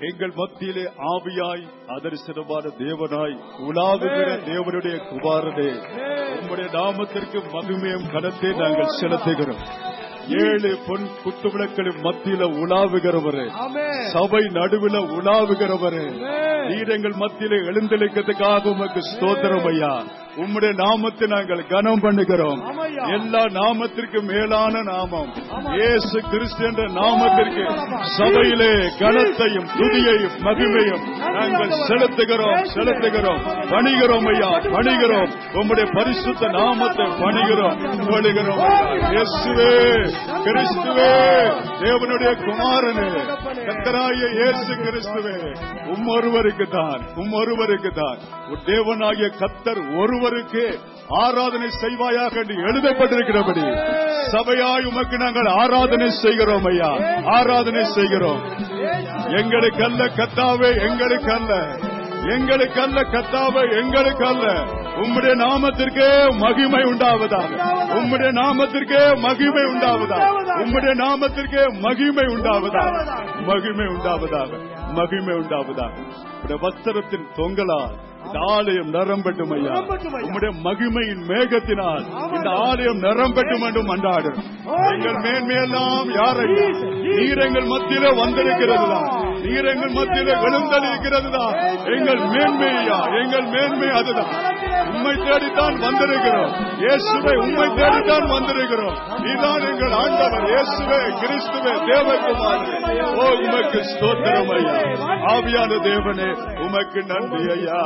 எங்கள் மத்தியிலே ஆவியாய் அதரிசனமான தேவனாய் உலாவுகிற தேவனுடைய குமாரனே உம்முடைய நாமத்திற்கு மகிமையும் கனத்தை நாங்கள் செலுத்துகிறோம் ஏழு பொன் குத்துவிளக்களின் மத்தியில உலாவுகிறவரே ஆமென் சபை நடுவில் உலாவுகிறவரே நீர் எங்கள் மத்தியிலே எழுந்தளிக்கிறதுக்காக உமக்கு ஸ்தோத்திரம் ஐயா உம்முடைய நாமத்தை நாங்கள் கனம் பண்ணுகிறோம் ஆமையா. எல்லா நாமத்திற்கு மேலான நாமம் இயேசு கிறிஸ்து என்ற நாமத்திற்கு சபையிலே கனத்தையும் துதியையும் மகிமையும் நாங்கள் செலுத்துகிறோம் செலுத்துகிறோம் பணிகிறோம் ஐயா பணிகிறோம் உம்முடைய பரிசுத்த நாமத்தை பணிகிறோம் பணிகிறோம் ஐயா. இயேசுவே கிறிஸ்துவே தேவனுடைய குமாரனே கத்தராகிய இயேசு கிறிஸ்துவே உம் ஒருவருக்கு தான் உம் ஒருவருக்கு தான் உன் தேவனாகிய கத்தர் ஒருவருக்கு ஆராதனை செய்வாயாக என்று எழுதப்பட்டிருக்கிறபடி சபையாய் உமக்கு நாங்கள் ஆராதனை செய்கிறோம் ஐயா ஆராதனை செய்கிறோம் எங்களுக்கு அல்ல கத்தாவே எங்களுக்கு அல்ல எங்களுக்கு அல்ல கத்தாவே எங்களுக்கு அல்ல உம்முடைய நாமத்திற்கே மகிமை உண்டாவதாக உம்முடைய நாமத்திற்கே மகிமை உண்டாவதாக உம்முடைய நாமத்திற்கே மகிமை உண்டாவதாக மகிமை உண்டாவதாக மகிமை உண்டாவதாக உம்முடைய வஸ்திரத்தின் தொங்கலால் இந்த ஆலயம் நிரம்பட்டும் ஐயா நிரம்பட்டும் ஐயா. உம்முடைய மகிமையின் மேகத்தினால் இந்த ஆலயம் நிரம்பட்டும் என்றும் அன்றாடும் எங்கள் மேன்மையெல்லாம் யாரையா நீர் எங்கள் மத்தியில வந்திருக்கிறது தான் நீர் எங்கள் மத்தியில விழுந்தளிக்கிறது தான் எங்கள் மேன்மையா எங்கள் மேன்மை அதுதான் உண்மை தேடித்தான் வந்திருக்கிறோம் இயேசுவை உண்மை தேடித்தான் வந்திருக்கிறோம் நீதான் எங்கள் ஆண்டவர் இயேசுவே கிறிஸ்துவே தேவகுமார் ஓ உமக்கு ஸ்தோத்திரம் ஐயா ஆவியான தேவனே உமக்கு நன்றி ஐயா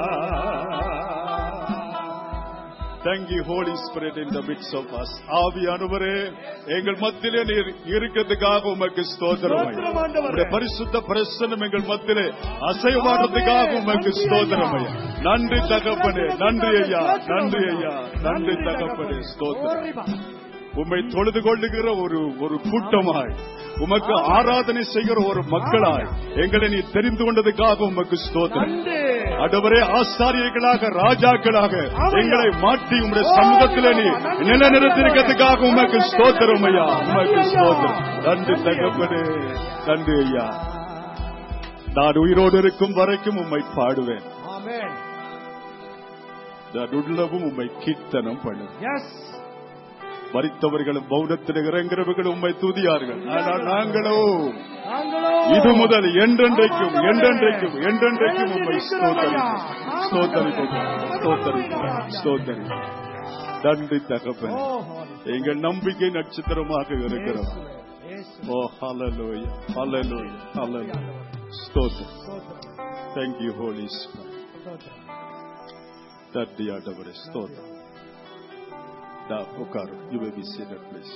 Thank you, Holy Spirit, in the midst of us. ஆவியானவரே எங்கள் மத்தியிலே நீர் இருக்கிறதுக்காக உமக்கு ஸ்தோத்திரம் ஐயா. ஸ்தோத்திரம் ஆண்டவரே. உம்முடைய பரிசுத்த பிரசனம் எங்கள் மத்தியிலே அசைவாடுறதுக்காக உமக்கு ஸ்தோத்திரம் ஐயா நன்றி தகப்பனே நன்றி ஐயா நன்றி ஐயா நன்றி தகப்பனே ஸ்தோத்திரம் உம்மை தொழுது கொள்ளுகிற ஒரு ஒரு கூட்டமாய் உமக்கு ஆராதனை செய்கிற ஒரு மக்களாய் எங்களை நீ தெரிந்து கொண்டதுக்காக உமக்கு ஸ்தோத்திரம் நன்றி அடுவரே ஆசாரியர்களாக ராஜாக்களாக எங்களை மாற்றி உம்முடைய சமூகத்திலே நீ நிலைநிறுத்திருக்கிறதுக்காக உமக்கு ஸ்தோத்திரம் ஐயா உமக்கு ஸ்தோத்திரம் நன்றி தகப்பனே நன்றி ஐயா நான் உயிரோடு இருக்கும் வரைக்கும் உம்மை பாடுவேன் ஆமென் நான் உள்ளவும் உம்மை கீர்த்தனம் பண்ணுவேன் எஸ் மறித்தவர்களும் பௌனத்தில் இறங்குறவர்களும் உம்மை துதியார்கள் ஆனால் நாங்களோ நாங்களோ இது முதல் என்றென்றைக்கும் என்றென்றைக்கும் என்றென்றைக்கும் உம்மை ஸ்தோத்தரிப்போம் ஸ்தோத்தரிப்போம் ஸ்தோத்தரிப்போம் ஸ்தோத்தரிப்போம் நன்றி தகப்பன் ஓ எங்கள் நம்பிக்கை நட்சத்திரமாக இருக்கிறோம் இயேசு ஓ ஹalleluya ஹalleluya ஹalleluya ஸ்தோத்திரம் ஸ்தோத்திரம் thank you holy spirit ஸ்தோத்திரம் நன்றி ஆண்டவரே ஸ்தோத்திரம் Da, உட்காரு you may be seated please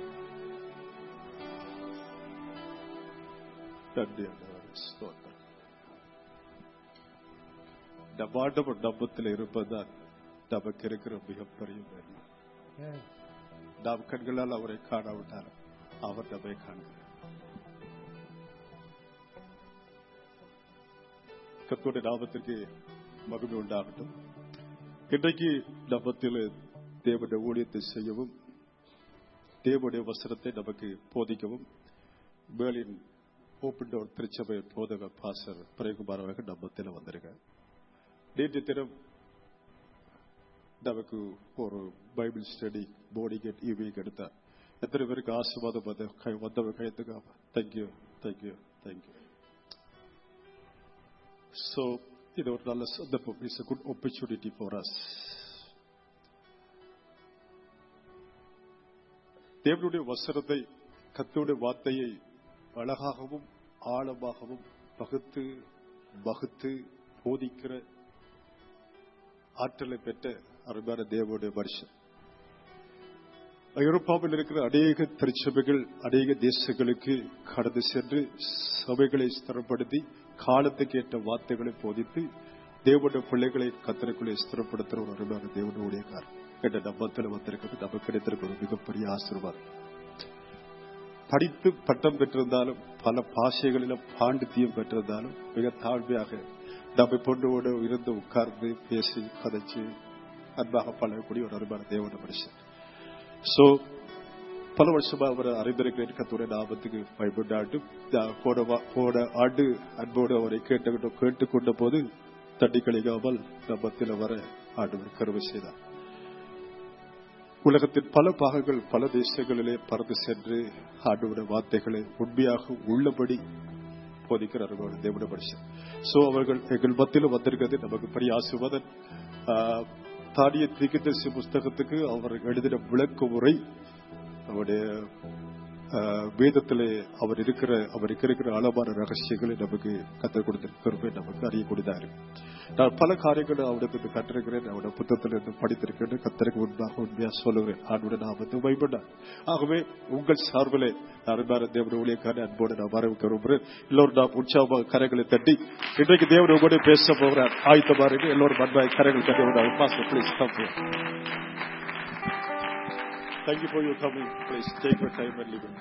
நன்றி ஆண்டவரே ஸ்தோத்திரம் நம் ஆண்டவர் நம்பத்தில் இருப்பதுதான் நமக்கு இருக்கிற மிகப்பெரிய வேலை Yes. நாம் கண்களால் அவரை காணாவிட்டால் அவர் நம்மை காண்கிறார் கர்த்தருடைய நாமத்திற்கு மகிமை உண்டாகட்டும் இன்றைக்கு நம்மத்தில் தேவனுடைய ஊழியத்தை செய்யவும் தேவனுடைய வசனத்தை நமக்கு போதிக்கவும் மேலின் ஓப்பன் டோர் திருச்சபை போதக பாசர் பிரேகுமார் அவர்கள் நம்மத்தில் வந்திருக்கார் நேற்று தினம் நமக்கு ஒரு பைபிள் ஸ்டடி போர்டிங் ஈவினிங் எடுத்தார் எத்தனை பேருக்கு ஆசீர்வாதம் வந்து கை வந்தவங்க கைத்துக்காம தேங்க்யூ தேங்க்யூ தேங்க்யூ ஸோ இது ஒரு நல்ல சந்தர்ப்பம் it's a good opportunity for us தேவனுடைய வசனத்தை கத்தருடைய வார்த்தையை அழகாகவும் ஆழமாகவும் பகுத்து வகுத்து போதிக்கிற ஆற்றலை பெற்ற அருமையான தேவனுடைய வருஷம் ஐரோப்பாவில் இருக்கிற அநேக திருச்சபைகள் அநேக தேசங்களுக்கு கடந்து சென்று சபைகளை ஸ்திரப்படுத்தி காலத்துக்கு ஏற்ற வார்த்தைகளை போதித்து தேவனுடைய பிள்ளைகளை கத்தனைக்குள்ளே ஸ்திரப்படுத்துற ஒரு அருமையான தேவனுடைய காரம் என்ற நம்பத்தில் வந்திருக்கிறது நமக்கு கிடைத்திருக்க ஒரு மிகப்பெரிய ஆசீர்வாதம் படித்து பட்டம் பெற்றிருந்தாலும் பல பாஷைகளிலும் பாண்டித்தியம் பெற்றிருந்தாலும் மிக தாழ்மையாக நம்ம பொண்ணோடு இருந்து உட்கார்ந்து பேசி கதைச்சு அன்பாக பழகக்கூடிய ஒரு அருமையான தேவன மனுஷன் சோ பல வருஷமா அவரை அறிந்திருக்கிறேன் கத்துடைய நாமத்துக்கு பயப்படாட்டு போன வா- போன ஆண்டு அன்போடு அவரை கேட்டு கேட்டுக்கொண்ட போது தண்ணி கழிக்காமல் நம்பத்தில் வர ஆண்டவர் கருவை செய்தார் உலகத்தின் பல பாகங்கள் பல தேசங்களிலே பறந்து சென்று ஆண்டவருடைய வார்த்தைகளை உண்மையாக உள்ளபடி போதிக்கிறார் அவர்கள் தேவனுடைய மனுஷன் சோ அவர்கள் எங்கள் மத்தியிலும் வந்திருக்கிறது நமக்கு பெரிய ஆசிர்வாதம் ஆஹ், தானிய திரிகதரிசி புஸ்தகத்துக்கு அவர் எழுதின விளக்க உரை அவருடைய ஆஹ், வேதத்திலே அவர் இருக்கிற அவர் இருக்கிற அளவான ரகசியங்களை நமக்கு கற்றுக் கொடுத்திருக்கிறோமே நமக்கு அறியக்கூடியதா இருக்கு நான் பல காரியங்களை அவரிடத்து கற்றிருக்கிறேன் அவருடைய புத்தகத்திலிருந்து படித்திருக்கிறேன் கத்தருக்கு முன்பாக உண்மையா சொல்லுகிறேன் ஆண்டுடன் நான் வந்து பயப்பட்டார் ஆகவே உங்கள் சார்பிலே அருமையான தேவன ஊழியக்காரன் அன்போடு நான் வரவேற்க விரும்புகிறேன் எல்லோரும் நாம் உற்சாகமாக கரைகளை தட்டி இன்றைக்கு தேவன் உங்களோட பேச போகிறார் ஆயத்தமா இருக்கு எல்லோரும் அன்பாய் கரைகள் தட்டி விடாது pastor please come Thank you for your coming. Please take your time and leave it.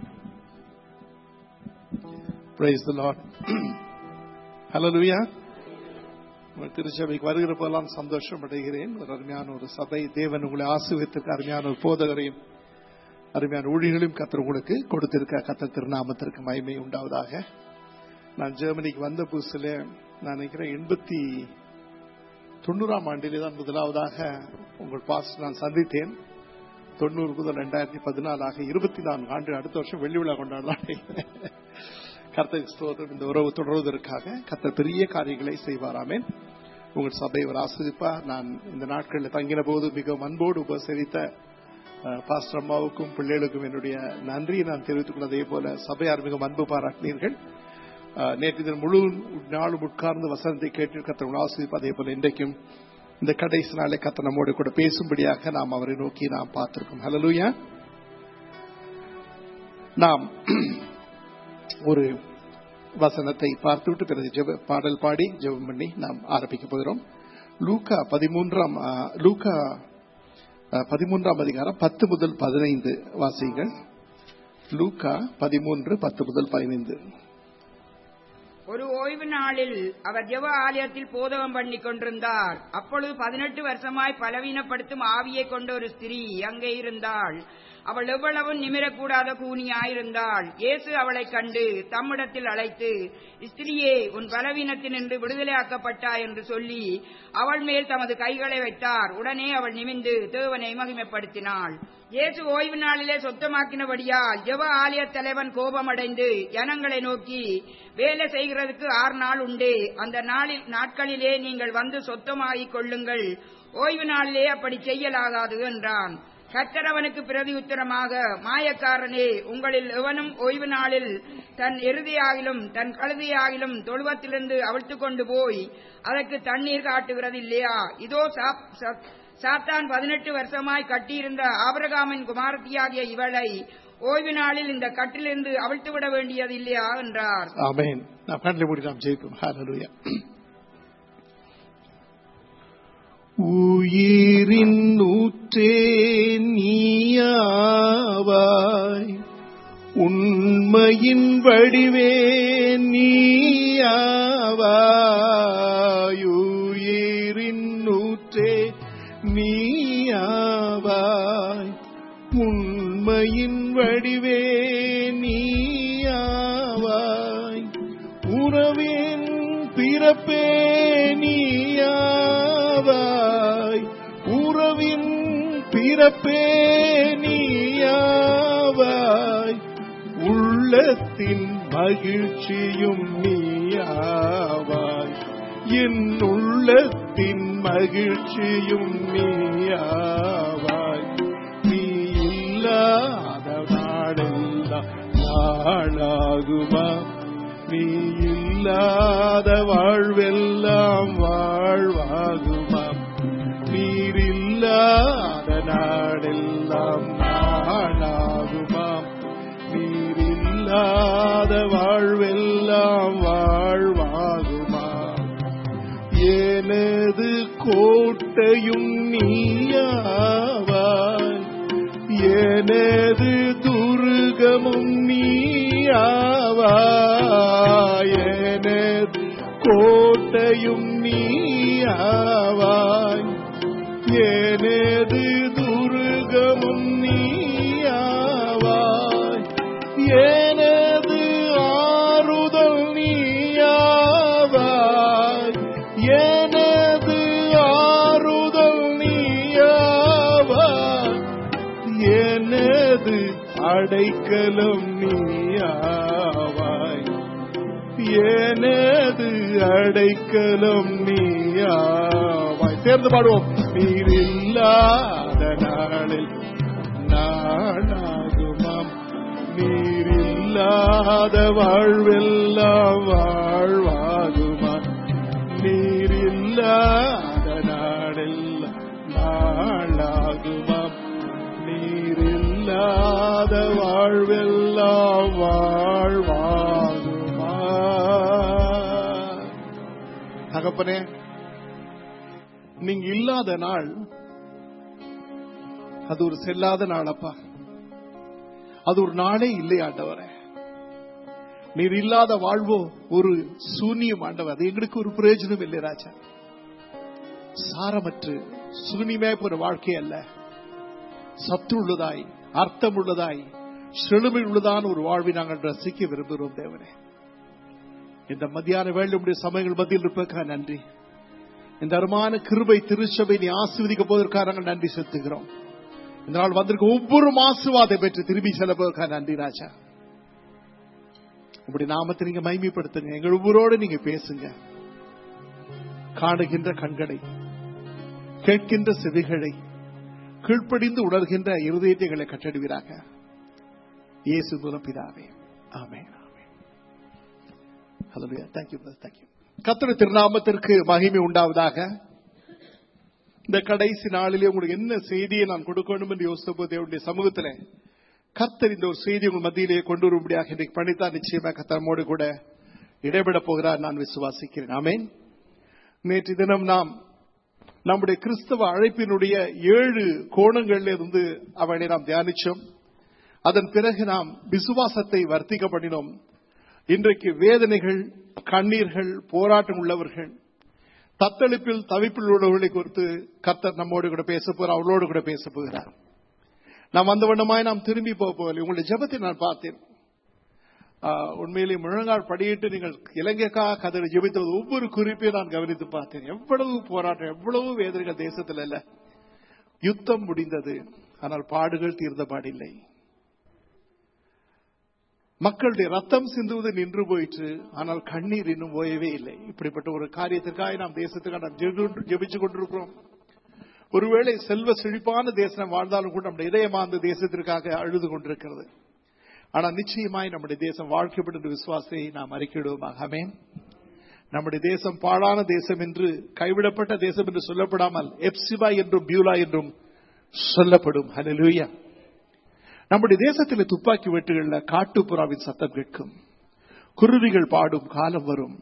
Praise the Lord. Hallelujah. உங்கள் திருச்சபைக்கு வருகிற போதெல்லாம் சந்தோஷம் அடைகிறேன் ஒரு அருமையான ஒரு சபை தேவன் உங்களை ஆசிரியத்திற்கு அருமையான ஒரு போதகரையும் அருமையான ஊழியர்களையும் கத்தர் உங்களுக்கு கொடுத்திருக்க கத்தர் திருநாமத்திற்கு மகிமை உண்டாவதாக நான் ஜெர்மனிக்கு வந்த புதுசுல நான் நினைக்கிறேன் எண்பத்தி தொண்ணூறாம் ஆண்டிலே தான் முதலாவதாக உங்கள் பாஸ் நான் சந்தித்தேன் தொண்ணூறு முதல் ரெண்டாயிரத்தி பதினாலாக இருபத்தி நான்கு ஆண்டு அடுத்த வருஷம் வெள்ளி விழா கொண்டாடலாம் கர்த்தர் ஸ்தோத்திரம் இந்த உறவு தொடர்வதற்காக கர்த்தர் பெரிய காரியங்களை செய்வாராமே உங்கள் சபை ஒரு ஆசிரிப்பார் நான் இந்த நாட்களில் தங்கின போது மிகவும் அன்போடு உபசரித்த அஹ், பாஸ்டர் அம்மாவுக்கும் பிள்ளைகளுக்கும் என்னுடைய நன்றியை நான் தெரிவித்துக் கொள்ள அதே போல சபையார் மிகவும் அன்பு பாராட்டினீர்கள் அஹ், நேற்று தினம் முழு நாளும் உட்கார்ந்து வசனத்தை கேட்டு கத்தர் ஆசிரிப்பு அதே போல இன்றைக்கும் இந்த கடைசி நாளை கத்த நம்மோடு கூட பேசும்படியாக நாம் அவரை நோக்கி நாம் பார்த்திருக்கோம் ஹலலூயா நாம் ஒரு வசனத்தை பார்த்துவிட்டு பிறகு ஜெப பாடல் பாடி ஜெபம் பண்ணி நாம் ஆரம்பிக்க போகிறோம் லூக்கா பதிமூன்றாம் ஆ, லூக்கா ஆ, பதிமூன்றாம் அதிகாரம் பத்து முதல் பதினைந்து வாசிகள் லூக்கா பதிமூன்று பத்து முதல் பதினைந்து ஒரு ஓய்வு நாளில் அவர் ஜெப ஆலயத்தில் போதகம் பண்ணி கொண்டிருந்தார் அப்பொழுது பதினெட்டு வருஷமாய் பலவீனப்படுத்தும் ஆவியை கொண்ட ஒரு ஸ்திரீ அங்கே இருந்தாள் அவள் எவ்வளவும் நிமிரக்கூடாத கூனியாயிருந்தாள் இயேசு அவளைக் கண்டு தம்மிடத்தில் அழைத்து ஸ்திரியே உன் பலவீனத்தினின்று விடுதலையாக்கப்பட்டாய் என்று சொல்லி அவள் மேல் தமது கைகளை வைத்தார் உடனே அவள் நிமிந்து தேவனை மகிமைப்படுத்தினாள் இயேசு ஓய்வு நாளிலே சொத்தமாக்கினபடியால் ஜெப ஆலய தலைவன் கோபமடைந்து ஜனங்களை நோக்கி வேலை செய்கிறதுக்கு ஆறு நாள் உண்டு அந்த நாளில் நாட்களிலே நீங்கள் வந்து சொத்தமாகிக் கொள்ளுங்கள் ஓய்வு நாளிலே அப்படி செய்யலாகாது என்றான் கர்த்தர் அவனுக்கு பிரதி உத்தரமாக மாயக்காரனே உங்களில் எவனும் ஓய்வு நாளில் தன் எருதியாகிலும் தன் கழுதியாகிலும் தொழுவத்திலிருந்து அவிழ்த்துக் கொண்டு போய் அதற்கு தண்ணீர் காட்டுகிறது இல்லையா இதோ சாப்- சா- சாத்தான் பதினெட்டு வருஷமாய் கட்டியிருந்த ஆபிரகாமின் குமாரத்தியாகிய இவளை ஓய்வு நாளில் இந்த கட்டிலிருந்து அவிழ்த்து விட வேண்டியது இல்லையா என்றார் ஆமென் நாம் கண்ணில் மூடி நாம் ஜெயிப்போம் ஹalleluya உயிரின் ஊற்றே நீயாவாய் உண்மையின் வடிவே நீயாவாய் உயிரின் ஊற்றே நீயாவாய் உண்மையின் வடிவே நீயாவாய் உறவின் பிறப்பே நீயாவாய் உறவின் பிறப்பே நீயாவாய் உள்ளத்தின் மகிழ்ச்சியும் நீயாவாய் என் உள்ளத்தின் மகிழ்ச்சியும் நீயாவாய் நீ இல்லாத நாடெல்லாம் நாளாகுமா நீ இல்லாத வாழ்வெல்லாம் வாழ்வாகுமா நீர் இல்லாத நாடெல்லாம் நாளாகுமா நீர் இல்லாத வாழ்வெல்லாம் வாழ்வாகுமா எனது கோட்டையும் நீயாவாய் எனது துருகமும் நீயாவாய் எனது கோட்டையும் நீயாவாய் எனது துருகமும் நீயாவாய் அடைக்கலம் நீயாவாய் எனது அடைக்கலம் நீயாவாய் சேர்ந்து பாடுவோம் நீர் இல்லாத நாளில் நானாகுமாம் நீர் இல்லாத வாழ்வெல்லாம் வாழ்வாகுமா நீர் இல்லாத நாளெல்லாம் நாளாகுமாம் நீர் இல்லாத வாழ்வெல்லாம் வாழ்வாகுமா தகப்பனே நீங்க இல்லாத நாள் அது ஒரு செல்லாத நாளப்பா அது ஒரு நாளே இல்லை ஆண்டவரே நீர் இல்லாத வாழ்வோ ஒரு சூன்யம் ஆண்டவர் அது எங்களுக்கு ஒரு பிரயோஜனம் இல்லை ராஜா சாரமற்று சூன்யமே ஒரு வாழ்க்கை அல்ல சத்து உள்ளதாய் அர்த்தம் உள்ளதாய் செழுமை உள்ளதான ஒரு வாழ்வை நாங்கள் ரசிக்க விரும்புகிறோம் தேவனே இந்த மத்தியான வேலை உடைய சமயங்கள் மத்தியில் இருப்பதற்காக நன்றி இந்த அருமான கிருபை திருச்சபை நீ ஆசீர்வதிக்க போவதற்காக நாங்கள் நன்றி செலுத்துகிறோம் இந்த நாள் வந்திருக்க ஒவ்வொரு ஆசீர்வாதம் பெற்று திரும்பி செல்ல நன்றி ராஜா உங்களுடைய நாமத்தை நீங்க மைமைப்படுத்துங்க எங்கள் ஒவ்வொருவோடு நீங்க பேசுங்க காணுகின்ற கண்களை கேட்கின்ற செவிகளை கீழ்ப்படிந்து உணர்கின்ற இருதயத்தைகளை கட்டடுவீராக இயேசு மூலம் பிதாவே ஆமே ஆமே தேங்க்யூ தேங்க்யூ கத்திர திருநாமத்திற்கு மகிமை உண்டாவதாக இந்த கடைசி நாளிலே உங்களுக்கு என்ன செய்தியை நான் கொடுக்கணும் என்று யோசித்த போது தேவனுடைய சமூகத்தில் கர்த்தர் இந்த ஒரு செய்தி உங்கள் மத்தியிலே கொண்டு வரும்படியாக இன்றைக்கு பணித்தான் நிச்சயமாக கத்தரமோடு கூட இடைபெட போகிறார் நான் விசுவாசிக்கிறேன் ஆமேன் நேற்று தினம் நாம் நம்முடைய கிறிஸ்தவ அழைப்பினுடைய ஏழு கோணங்களில் இருந்து அவனை நாம் தியானிச்சோம் அதன் பிறகு நாம் விசுவாசத்தை வர்த்திக்க பண்ணினோம் இன்றைக்கு வேதனைகள் கண்ணீர்கள் போராட்டம் உள்ளவர்கள் தத்தளிப்பில் தவிப்பில் உள்ளவர்களை குறித்து கர்த்தர் நம்மோடு கூட பேச போகிறார் அவளோடு கூட பேச போகிறார் நாம் அந்த வண்ணமாய் நாம் திரும்பி போக போகவில்லை உங்களுடைய ஜபத்தை நான் பார்த்தேன் உண்மையிலே முழங்கால் படியிட்டு நீங்கள் இலங்கைக்காக கதறி ஜெபித்தது ஒவ்வொரு குறிப்பையும் நான் கவனித்து பார்த்தேன் எவ்வளவு போராட்டம் எவ்வளவு வேதனைகள் தேசத்தில் அல்ல யுத்தம் முடிந்தது ஆனால் பாடுகள் தீர்ந்த பாடில்லை மக்களுடைய ரத்தம் சிந்துவது நின்று போயிற்று ஆனால் கண்ணீர் இன்னும் ஓயவே இல்லை இப்படிப்பட்ட ஒரு காரியத்திற்காக நாம் தேசத்துக்காக நாம் ஜெபிச்சு கொண்டிருக்கிறோம் ஒருவேளை செல்வ செழிப்பான தேசம் வாழ்ந்தாலும் கூட நம்முடைய இதயமாந்த தேசத்திற்காக அழுது கொண்டிருக்கிறது ஆனால் நிச்சயமாய் நம்முடைய தேசம் வாழ்க்கைப்படும் விசுவாசத்தை நாம் அறிக்கையிடுவோமாக அமேன் நம்முடைய தேசம் பாழான தேசம் என்று கைவிடப்பட்ட தேசம் என்று சொல்லப்படாமல் எப்சிபா என்றும் பியூலா என்றும் சொல்லப்படும் ஹலலூயா நம்முடைய தேசத்தில் துப்பாக்கி வெட்டுகள்ல காட்டுப்புறாவின் சத்தம் கேட்கும் குருவிகள் பாடும் காலம் வரும்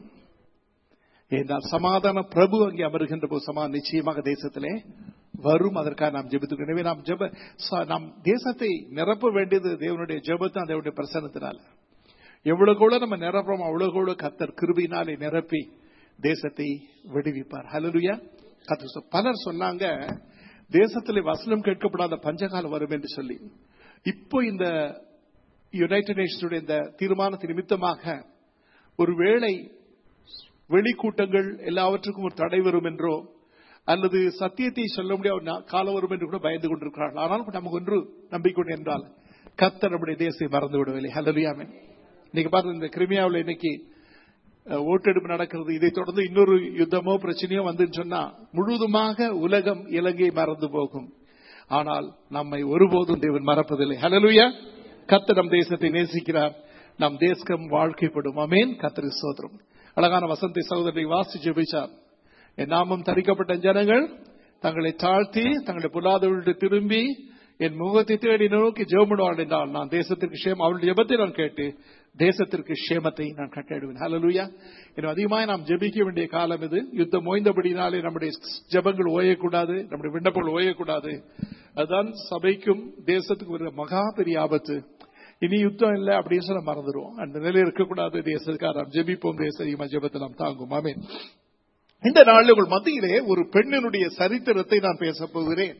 என்றால் சமாதான பிரபு அங்கே அமருகின்ற போது சமாதானம் நிச்சயமாக தேசத்திலே வரும் அதற்காக நாம் ஜெபித்து எனவே நாம் ஜெப நாம் தேசத்தை நிரப்ப வேண்டியது தேவனுடைய ஜெபத்தான் தேவனுடைய பிரசனத்தினால எவ்வளவு கூட நம்ம நிரப்புறோம் அவ்வளவு கூட கத்தர் கிருபினாலே நிரப்பி தேசத்தை விடுவிப்பார் ஹலலுயா கத்தர் பலர் சொன்னாங்க தேசத்திலே வசனம் கேட்கப்படாத பஞ்சகாலம் வரும் என்று சொல்லி இப்போ இந்த யுனைடெட் நேஷனுடைய இந்த தீர்மானத்தின் நிமித்தமாக ஒருவேளை வெளிக்கூட்டங்கள் எல்லாவற்றுக்கும் ஒரு தடை வரும் என்றோ அல்லது சத்தியத்தை சொல்ல முடியாத காலம் வரும் என்று கூட பயந்து கொண்டிருக்கிறார்கள் ஆனால் நமக்கு ஒன்று நம்பிக்கொண்டு என்றால் கத்த நம்முடைய தேசத்தை மறந்து விடவில்லை ஹலரியாமே இன்னைக்கு பாருங்க இந்த கிரிமியாவில் இன்னைக்கு ஓட்டெடுப்பு நடக்கிறது இதை தொடர்ந்து இன்னொரு யுத்தமோ பிரச்சனையோ வந்துன்னு சொன்னா முழுவதுமாக உலகம் இலங்கை மறந்து போகும் ஆனால் நம்மை ஒருபோதும் தேவன் மறப்பதில்லை ஹலலுயா கத்த நம் தேசத்தை நேசிக்கிறார் நம் தேசம் வாழ்க்கைப்படும் அமேன் கத்திரி சோதரம் அழகான வசந்தை சகோதரி வாசி ஜெபிச்சார் என் நாமம் தரிக்கப்பட்ட ஜனங்கள் தங்களை தாழ்த்தி தங்களை பொருளாதார திரும்பி என் முகத்தை தேடி நோக்கி ஜெபமிடுவாள் என்றால் நான் தேசத்திற்கு ஷேம் அவளுடைய ஜெபத்தை நான் கேட்டு தேசத்திற்கு ஷேமத்தை நான் கட்டிடுவேன் ஹலலுயா இன்னும் அதிகமாக நாம் ஜெபிக்க வேண்டிய காலம் இது யுத்தம் ஓய்ந்தபடினாலே நம்முடைய ஜெபங்கள் ஓயக்கூடாது நம்முடைய விண்ணப்பங்கள் ஓயக்கூடாது அதுதான் சபைக்கும் தேசத்துக்கும் ஒரு மகா பெரிய ஆபத்து இனி யுத்தம் இல்லை அப்படின்னு சொல்ல மறந்துடுவோம் அந்த நிலையில் இருக்கக்கூடாது தேசத்துக்காக நாம் ஜெபிப்போம் தேச ஜெபத்தை நாம் தாங்கும் ஆமேன் இந்த நாளில் உங்கள் மத்தியிலே ஒரு பெண்ணினுடைய சரித்திரத்தை நான் பேச போகிறேன்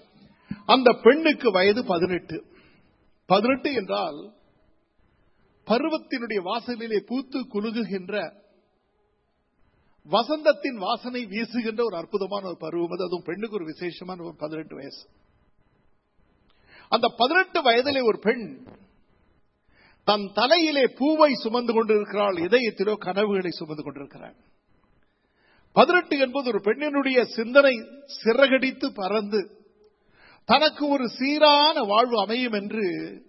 அந்த பெண்ணுக்கு வயது பதினெட்டு பதினெட்டு என்றால் பருவத்தினுடைய வாசலிலே பூத்து குலுகுகின்ற வசந்தத்தின் வாசனை வீசுகின்ற ஒரு அற்புதமான ஒரு பருவம் அது அதுவும் பெண்ணுக்கு ஒரு விசேஷமான ஒரு பதினெட்டு வயசு அந்த பதினெட்டு வயதிலே ஒரு பெண் தன் தலையிலே பூவை சுமந்து கொண்டிருக்கிறாள் இதயத்திலோ கனவுகளை சுமந்து கொண்டிருக்கிறாள் பதினெட்டு என்பது ஒரு பெண்ணினுடைய சிந்தனை சிறகடித்து பறந்து தனக்கு ஒரு சீரான வாழ்வு அமையும் என்று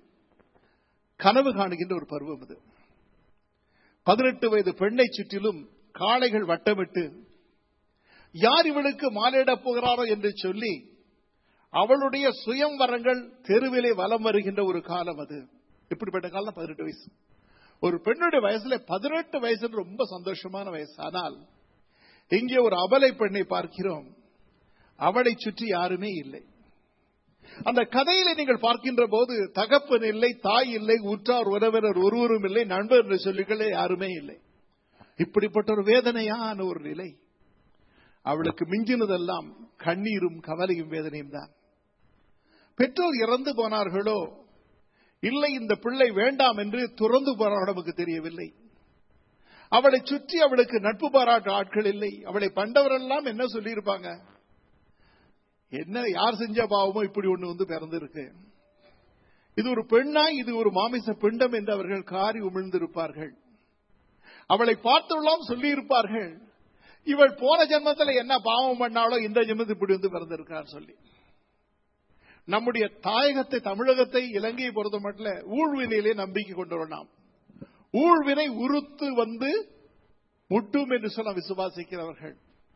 கனவு காணுகின்ற ஒரு பருவம் இது பதினெட்டு வயது பெண்ணை சுற்றிலும் காளைகள் வட்டமிட்டு யார் இவளுக்கு மாலையிடப் போகிறாரோ என்று சொல்லி அவளுடைய சுயம்வரங்கள் தெருவிலே வலம் வருகின்ற ஒரு காலம் அது இப்படிப்பட்ட காலம் பதினெட்டு வயசு ஒரு பெண்ணுடைய வயசுல பதினெட்டு வயசு ரொம்ப சந்தோஷமான வயசு ஆனால் இங்கே ஒரு அபலை பெண்ணை பார்க்கிறோம் அவளை சுற்றி யாருமே இல்லை அந்த கதையில நீங்கள் பார்க்கின்ற போது தகப்பன் இல்லை தாய் இல்லை உற்றார் உறவினர் ஒருவரும் இல்லை நண்பர் என்று சொல்லிகளே யாருமே இல்லை இப்படிப்பட்ட ஒரு வேதனையான ஒரு நிலை அவளுக்கு மிஞ்சினதெல்லாம் கண்ணீரும் கவலையும் வேதனையும் தான் பெற்றோர் இறந்து போனார்களோ இல்லை இந்த பிள்ளை வேண்டாம் என்று துறந்து போனாரோ நமக்கு தெரியவில்லை அவளை சுற்றி அவளுக்கு நட்பு பாராட்டு ஆட்கள் இல்லை அவளை பண்டவரெல்லாம் என்ன சொல்லியிருப்பாங்க என்ன யார் செஞ்ச பாவமோ இப்படி ஒண்ணு வந்து பிறந்திருக்கு இது ஒரு பெண்ணா இது ஒரு மாமிச பிண்டம் என்று அவர்கள் காரி உமிழ்ந்திருப்பார்கள் அவளை பார்த்துள்ளோம் சொல்லி இருப்பார்கள் இவள் போன ஜென்மத்தில் என்ன பாவம் பண்ணாலோ இந்த ஜென்மத்தில் இப்படி வந்து பிறந்திருக்கார் சொல்லி நம்முடைய தாயகத்தை தமிழகத்தை இலங்கையை பொறுத்த மட்டும் ஊழ்வினையிலே நம்பிக்கை கொண்டவர் நாம் ஊழ்வினை உறுத்து வந்து முட்டும் என்று சொல்ல விசுவாசிக்கிறவர்கள்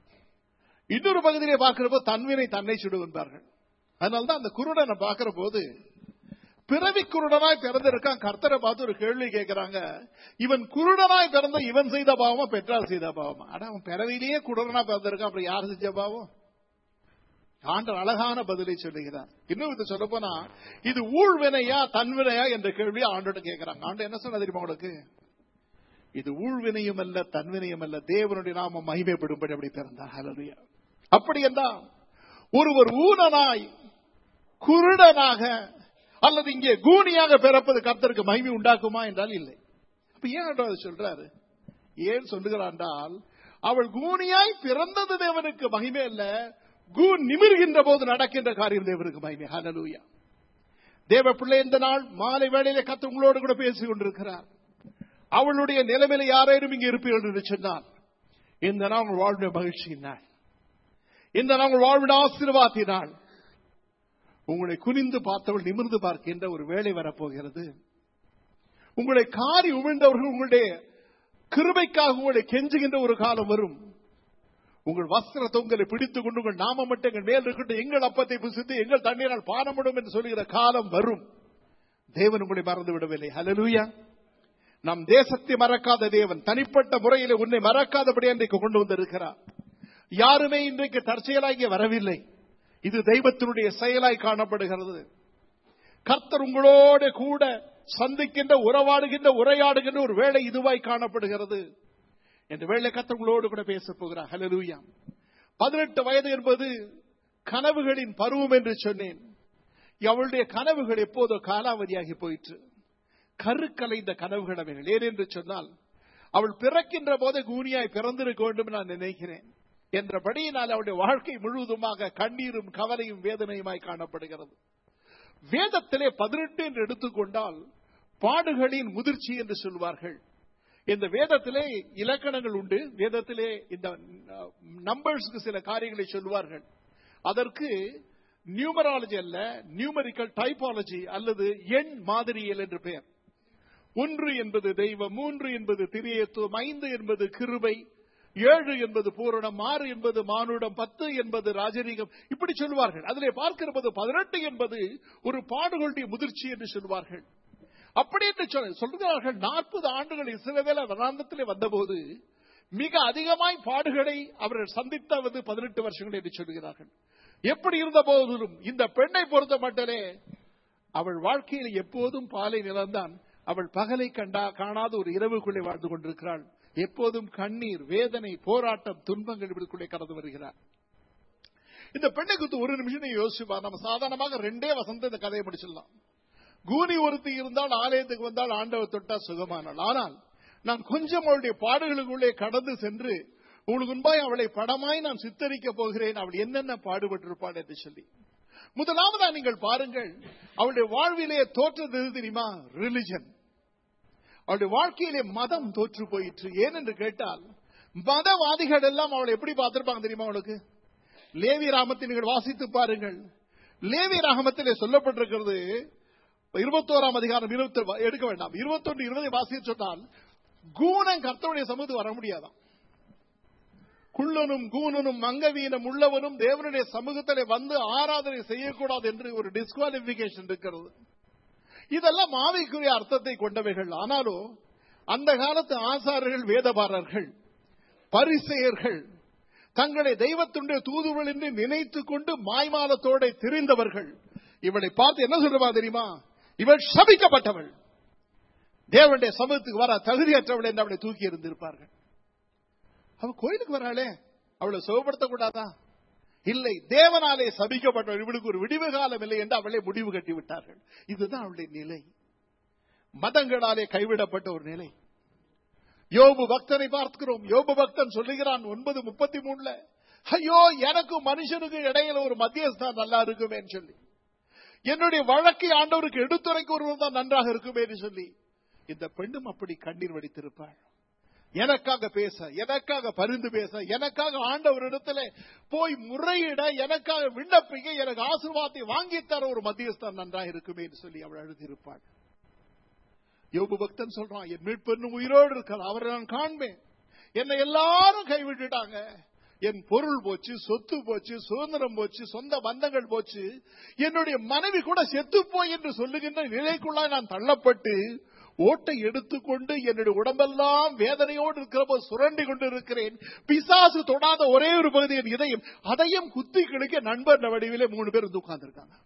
இன்னொரு பகுதியிலே பார்க்கிற போது தன்வினை தன்னை சுடும் என்பார்கள் அதனால்தான் அந்த குருடனை பார்க்கிற போது பிறவி குருடனாய் பிறந்திருக்கான் கர்த்தரை பார்த்து ஒரு கேள்வி கேட்கிறாங்க இவன் குருடனாய் பிறந்த இவன் செய்த பாவமா பெற்றால் செய்த பாவமா ஆனா அவன் பிறவிலேயே குருடனா பிறந்திருக்கான் அப்புறம் யார் செஞ்ச பாவம் ஆண்டர் அழகான பதிலை சொல்லுகிறார் இன்னும் இது சொல்ல போனா இது ஊழ்வினையா தன்வினையா என்ற கேள்வியை ஆண்டோட கேட்கிறாங்க ஆண்டு என்ன சொன்ன தெரியுமா உங்களுக்கு இது ஊழ்வினையும் அல்ல தன்வினையும் அல்ல தேவனுடைய நாம மகிமைப்படும்படி அப்படி பிறந்தார் ஹalleluya அப்படி என்றால் ஒருவர் ஊனனாய் குருடனாக அல்லது இங்கே கூனியாக பிறப்பது கர்த்தருக்கு மகிமை உண்டாக்குமா என்றால் இல்லை அப்ப ஏன் ஆண்டவர் சொல்றாரு ஏன் சொல்லுகிறார் என்றால் அவள் கூனியாய் பிறந்தது தேவனுக்கு மகிமை அல்ல கூன் நிமிர்கின்ற போது நடக்கின்ற காரியம் தேவனுக்கு மகிமை ஹalleluya தேவ பிள்ளை இந்த நாள் மாலை வேளையிலே கத்து உங்களோடு கூட பேசிக் கொண்டிருக்கிறார் அவளுடைய நிலைமையில யாரேனும் இங்கே இருப்பீர்கள் என்று சொன்னால் இந்த நாள் உங்கள் வாழ்விட மகிழ்ச்சியினாள் இந்த நாள் உங்கள் வாழ்விட ஆசீர்வாத்தினாள் உங்களை குனிந்து பார்த்தவள் நிமிர்ந்து பார்க்கின்ற ஒரு வேலை வரப்போகிறது உங்களை காரி உமிழ்ந்தவர்கள் உங்களுடைய கிருபைக்காக உங்களை கெஞ்சுகின்ற ஒரு காலம் வரும் உங்கள் வஸ்திர தொங்கலை பிடித்துக் கொண்டு உங்கள் நாம மட்டும் எங்கள் மேல் இருக்கட்டும் எங்கள் அப்பத்தை புசித்து எங்கள் தண்ணீரால் பானமிடும் என்று சொல்லுகிற காலம் வரும் தேவன் உங்களை மறந்து விடவில்லை ஹalleluya நம் தேசத்தை மறக்காத தேவன் தனிப்பட்ட முறையில் உன்னை மறக்காதபடி இன்றைக்கு கொண்டு வந்திருக்கிறார் யாருமே இன்றைக்கு தற்செயலாக வரவில்லை இது தெய்வத்தினுடைய செயலாய் காணப்படுகிறது கர்த்தர் உங்களோட கூட சந்திக்கின்ற உறவாடுகின்ற உரையாடுகின்ற ஒரு வேலை இதுவாய் காணப்படுகிறது இந்த வேலை கர்த்தர் உங்களோடு கூட பேச போகிறார் ஹalleluya பதினெட்டு வயது என்பது கனவுகளின் பருவம் என்று சொன்னேன் அவளுடைய கனவுகள் எப்போதோ காலாவதியாகி போயிற்று கருக்கலைந்த கனவுகள் அவைகள் ஏன் என்று சொன்னால் அவள் பிறக்கின்ற போதே கூனியாய் பிறந்திருக்க வேண்டும் நான் நினைக்கிறேன் என்றபடியினால் அவளுடைய வாழ்க்கை முழுவதுமாக கண்ணீரும் கவலையும் வேதனையுமாய் காணப்படுகிறது வேதத்திலே பதினெட்டு என்று எடுத்துக்கொண்டால் பாடுகளின் முதிர்ச்சி என்று சொல்வார்கள் இந்த வேதத்திலே இலக்கணங்கள் உண்டு வேதத்திலே இந்த நம்பர்ஸ்க்கு சில காரியங்களை சொல்வார்கள் அதற்கு நியூமராலஜி அல்ல நியூமரிக்கல் டைபாலஜி அல்லது எண் மாதிரியல் என்று பெயர் ஒன்று என்பது தெய்வம் மூன்று என்பது திரியத்துவம் ஐந்து என்பது கிருபை ஏழு என்பது பூரணம் ஆறு என்பது மானுடம் பத்து என்பது ராஜரீகம் இப்படி சொல்வார்கள் அதிலே பார்க்கிற போது பதினெட்டு என்பது ஒரு பாடுகளுடைய முதிர்ச்சி என்று சொல்வார்கள் அப்படி என்று சொல்ல சொல்கிறார்கள் நாற்பது ஆண்டுகள் இஸ்ரவேல வனாந்தத்திலே வந்தபோது மிக அதிகமாய் பாடுகளை அவர்கள் சந்தித்தவது பதினெட்டு வருஷங்கள் என்று சொல்கிறார்கள் எப்படி இருந்த போதிலும் இந்த பெண்ணை பொறுத்த மட்டிலே அவள் வாழ்க்கையில் எப்போதும் பாலை நிலந்தான் அவள் பகலை கண்டா காணாத ஒரு இரவுக்குள்ளே வாழ்ந்து கொண்டிருக்கிறாள் எப்போதும் கண்ணீர் வேதனை போராட்டம் துன்பங்கள் இப்படிக்குள்ளே கடந்து வருகிறார் இந்த பெண்ணை குறித்து ஒரு நிமிஷம் நீங்க யோசிச்சுப்பா நம்ம சாதாரணமாக ரெண்டே வசந்த இந்த கதையை முடிச்சிடலாம் கூனி ஒருத்தி இருந்தால் ஆலயத்துக்கு வந்தால் ஆண்டவர் தொட்டா சுகமானாள் ஆனால் நான் கொஞ்சம் அவளுடைய பாடுகளுக்குள்ளே கடந்து சென்று உங்களுக்கு முன்பாய் அவளை படமாய் நான் சித்தரிக்க போகிறேன் அவள் என்னென்ன பாடுபட்டிருப்பாள் என்று சொல்லி முதலாவதா நீங்கள் பாருங்கள் அவளுடைய வாழ்விலே தோற்றது எது தெரியுமா ரிலிஜன் அவளுடைய வாழ்க்கையிலே மதம் தோற்று போயிற்று ஏனென்று கேட்டால் மதவாதிகள் எல்லாம் அவளை எப்படி பார்த்திருப்பாங்க தெரியுமா அவளுக்கு லேவி ராமத்தை நீங்கள் வாசித்து பாருங்கள் லேவி ராகமத்திலே சொல்லப்பட்டிருக்கிறது இருபத்தோராம் அதிகாரம் இருபத்தி எடுக்க வேண்டாம் இருபத்தொன்று இருபதை வாசித்து சொன்னால் கூணம் கர்த்தருடைய சமூகத்துக்கு வர முடியாதாம் குள்ளனும் கூணனும் மங்கவீனம் உள்ளவனும் தேவனுடைய சமூகத்திலே வந்து ஆராதனை செய்யக்கூடாது என்று ஒரு டிஸ்குவாலிபிகேஷன் இருக்கிறது இதெல்லாம் ஆவிக்குரிய அர்த்தத்தை கொண்டவைகள் ஆனாலும் அந்த காலத்து ஆசாரர்கள் வேதபாரர்கள் பரிசெயர்கள் தங்களை தெய்வத்துடைய தூதுவள் என்று நினைத்துக் கொண்டு மாய்மாலத்தோட திரிந்தவர்கள் இவளை பார்த்து என்ன சொல்லுவா தெரியுமா இவள் சபிக்கப்பட்டவள் தேவனுடைய சமூகத்துக்கு வர தகுதியற்றவள் என்று அவளை தூக்கி இருந்திருப்பார்கள் அவ கோயிலுக்கு வராளே அவளை சுகப்படுத்தக்கூடாதா இல்லை தேவனாலே சபிக்கப்பட்டவள் இவளுக்கு ஒரு விடிவு காலம் இல்லை என்று அவளை முடிவு கட்டி விட்டார்கள் இதுதான் அவளுடைய நிலை மதங்களாலே கைவிடப்பட்ட ஒரு நிலை யோபு பக்தனை பார்க்கிறோம் யோபு பக்தன் சொல்லுகிறான் ஒன்பது முப்பத்தி மூணுல ஐயோ எனக்கும் மனுஷனுக்கு இடையில ஒரு மத்தியஸ்தான் நல்லா இருக்குமே சொல்லி என்னுடைய வழக்கை ஆண்டவருக்கு எடுத்துரைக்க ஒருவர் தான் நன்றாக இருக்குமே என்று சொல்லி இந்த பெண்ணும் அப்படி கண்ணீர் வடித்திருப்பாள் எனக்காக பேச எனக்காக பரிந்து பேச எனக்காக ஆண்டவரிடத்துல போய் முறையிட எனக்காக விண்ணப்பிக்க எனக்கு ஆசீர்வாதத்தை வாங்கி தர ஒரு மத்தியஸ்தான் நன்றாக இருக்குமே என்று சொல்லி அவள் அழுதிருப்பாள் யோபு பக்தன் சொல்றான் என் மீட்பெண்ணும் உயிரோடு இருக்கிறார் அவரை நான் காண்பேன் என்னை எல்லாரும் கைவிட்டுட்டாங்க என் பொருள் போச்சு சொத்து போச்சு சுதந்திரம் போச்சு சொந்த பந்தங்கள் போச்சு என்னுடைய மனைவி கூட செத்து போய் என்று சொல்லுகின்ற நிலைக்குள்ளாய் நான் தள்ளப்பட்டு ஓட்டை எடுத்துக்கொண்டு என்னுடைய உடம்பெல்லாம் வேதனையோடு இருக்கிற போது சுரண்டி கொண்டு இருக்கிறேன் பிசாசு தொடாத ஒரே ஒரு பகுதி என் இதயம் அதையும் குத்தி கிழிக்க நண்பர் வடிவிலே மூணு பேர் வந்து உட்கார்ந்துருக்காங்க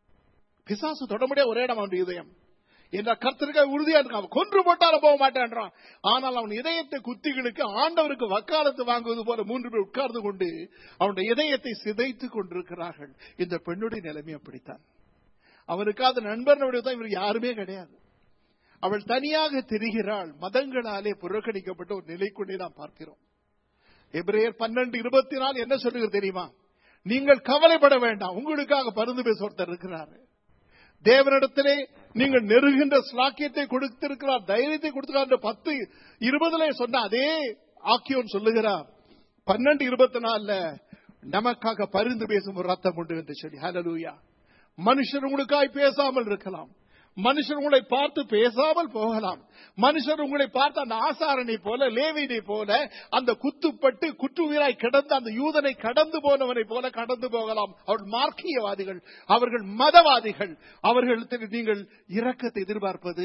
பிசாசு தொட முடியாத ஒரே இடம் அவனுடைய இதயம் என்ற கர்த்தருக்கு உறுதியா இருக்கான் கொன்று போட்டாலும் போக மாட்டேன்றான் ஆனால் அவன் இதயத்தை குத்திகளுக்கு ஆண்டவருக்கு வக்காலத்து வாங்குவது போல மூன்று பேர் உட்கார்ந்து கொண்டு அவனுடைய இதயத்தை சிதைத்துக் கொண்டிருக்கிறார்கள் இந்த பெண்ணுடைய நிலைமை அப்படித்தான் அவனுக்காக நண்பர்களுடைய தான் இவர் யாருமே கிடையாது அவள் தனியாக திரிகிறாள் மதங்களாலே புறக்கணிக்கப்பட்ட ஒரு நிலைக்குள்ளே நாம் பார்க்கிறோம் எபிரேயர் பன்னெண்டு இருபத்தி நாலு என்ன சொல்லுகிறது தெரியுமா நீங்கள் கவலைப்பட வேண்டாம் உங்களுக்காக பருந்து பேச ஒருத்தர் இருக்கிறார் தேவனிடத்திலே நீங்கள் நெருகின்ற ஸ்லாக்கியத்தை கொடுத்திருக்கிறார் தைரியத்தை கொடுத்திருக்கிறார் பத்து இருபதுல சொன்ன அதே ஆக்கியோன் சொல்லுகிறார் பன்னெண்டு இருபத்தி நாலுல நமக்காக பரிந்து பேசும் ஒரு ரத்தம் உண்டு என்று சொல்லி ஹலலூயா மனுஷர் உங்களுக்காய் பேசாமல் இருக்கலாம் மனுஷர் உங்களை பார்த்து பேசாமல் போகலாம் மனுஷர் உங்களை பார்த்து அந்த ஆசாரனை போல லேவினை போல அந்த குத்துப்பட்டு குற்றுயிராய் கிடந்து அந்த யூதனை கடந்து போனவனை போல கடந்து போகலாம் அவர்கள் மார்க்கியவாதிகள் அவர்கள் மதவாதிகள் அவர்கள் நீங்கள் இரக்கத்தை எதிர்பார்ப்பது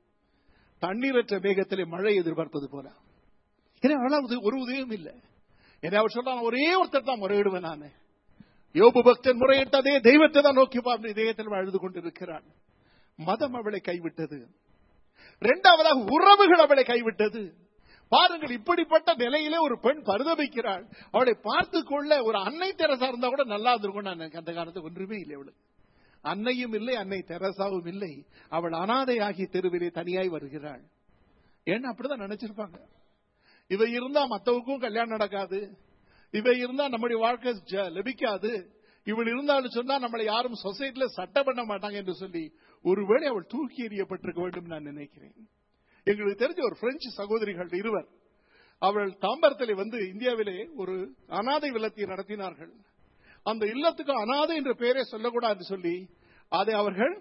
தண்ணீரற்ற மேகத்திலே மழை எதிர்பார்ப்பது போல ஏன்னா அவ்வளவு ஒரு உதவியும் இல்லை என்ன அவர் சொல்றான் ஒரே ஒருத்தர் தான் முறையிடுவேன் நானு யோபு பக்தன் முறையிட்டதே தெய்வத்தை தான் நோக்கி பார்த்து இதயத்தில் அழுது கொண்டிருக்கிறான் மதம் அவளை கைவிட்டது இரண்டாவதாக உறவுகள் அவளை கைவிட்டது பாருங்கள் இப்படிப்பட்ட நிலையிலே ஒரு பெண் பரிதபிக்கிறாள் அவளை பார்த்து கொள்ள ஒரு அன்னை தெரசா இருந்தா கூட நல்லா இருந்திருக்கும் நான் அந்த காலத்துக்கு ஒன்றுமே இல்லை அவளுக்கு அன்னையும் இல்லை அன்னை தெரசாவும் இல்லை அவள் அனாதையாகி தெருவிலே தனியாய் வருகிறாள் ஏன்னா அப்படிதான் நினைச்சிருப்பாங்க இவ இருந்தா மத்தவுக்கும் கல்யாணம் நடக்காது இவ இருந்தா நம்முடைய வாழ்க்கை லபிக்காது இவள் இருந்தாலும் சொன்னா நம்மளை யாரும் சொசைட்டில சட்டை பண்ண மாட்டாங்க என்று சொல்லி ஒருவேளை அவள் தூக்கி எறியப்பட்டிருக்க வேண்டும் நான் நினைக்கிறேன் எங்களுக்கு தெரிஞ்ச ஒரு பிரெஞ்சு சகோதரிகள் இருவர் அவள் தாம்பரத்திலே வந்து இந்தியாவிலே ஒரு அனாதை இல்லத்தை நடத்தினார்கள் அந்த இல்லத்துக்கு அனாதை என்ற பெயரே சொல்லக்கூடாது என்று சொல்லி அதை அவர்கள்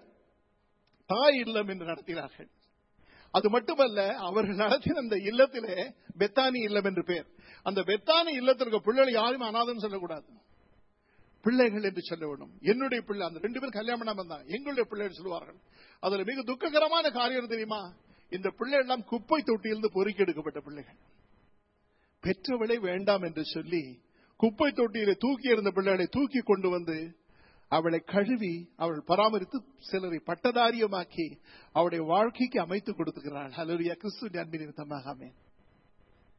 தாய் இல்லம் என்று நடத்தினார்கள் அது மட்டுமல்ல அவர்கள் நடத்தின அந்த இல்லத்திலே பெத்தானி இல்லம் என்று பெயர் அந்த பெத்தானி இல்லத்திற்கு பிள்ளைகள் யாரும் அனாதன்னு சொல்லக்கூடாது பிள்ளைகள் என்று சொல்ல வேண்டும் என்னுடைய பிள்ளை அந்த ரெண்டு பேரும் கல்யாணம் பண்ணாம தான் எங்களுடைய பிள்ளைகள் சொல்லுவார்கள் அதுல மிக துக்ககரமான காரியம் தெரியுமா இந்த பிள்ளை எல்லாம் குப்பை தொட்டியிலிருந்து பொறுக்கி எடுக்கப்பட்ட பிள்ளைகள் பெற்றவளை வேண்டாம் என்று சொல்லி குப்பை தொட்டியில தூக்கி இருந்த பிள்ளைகளை தூக்கி கொண்டு வந்து அவளை கழுவி அவள் பராமரித்து சிலரை பட்டதாரியமாக்கி அவளுடைய வாழ்க்கைக்கு அமைத்து கொடுத்துக்கிறாள் ஹலோரியா கிறிஸ்து அன்பின் நிமித்தமாக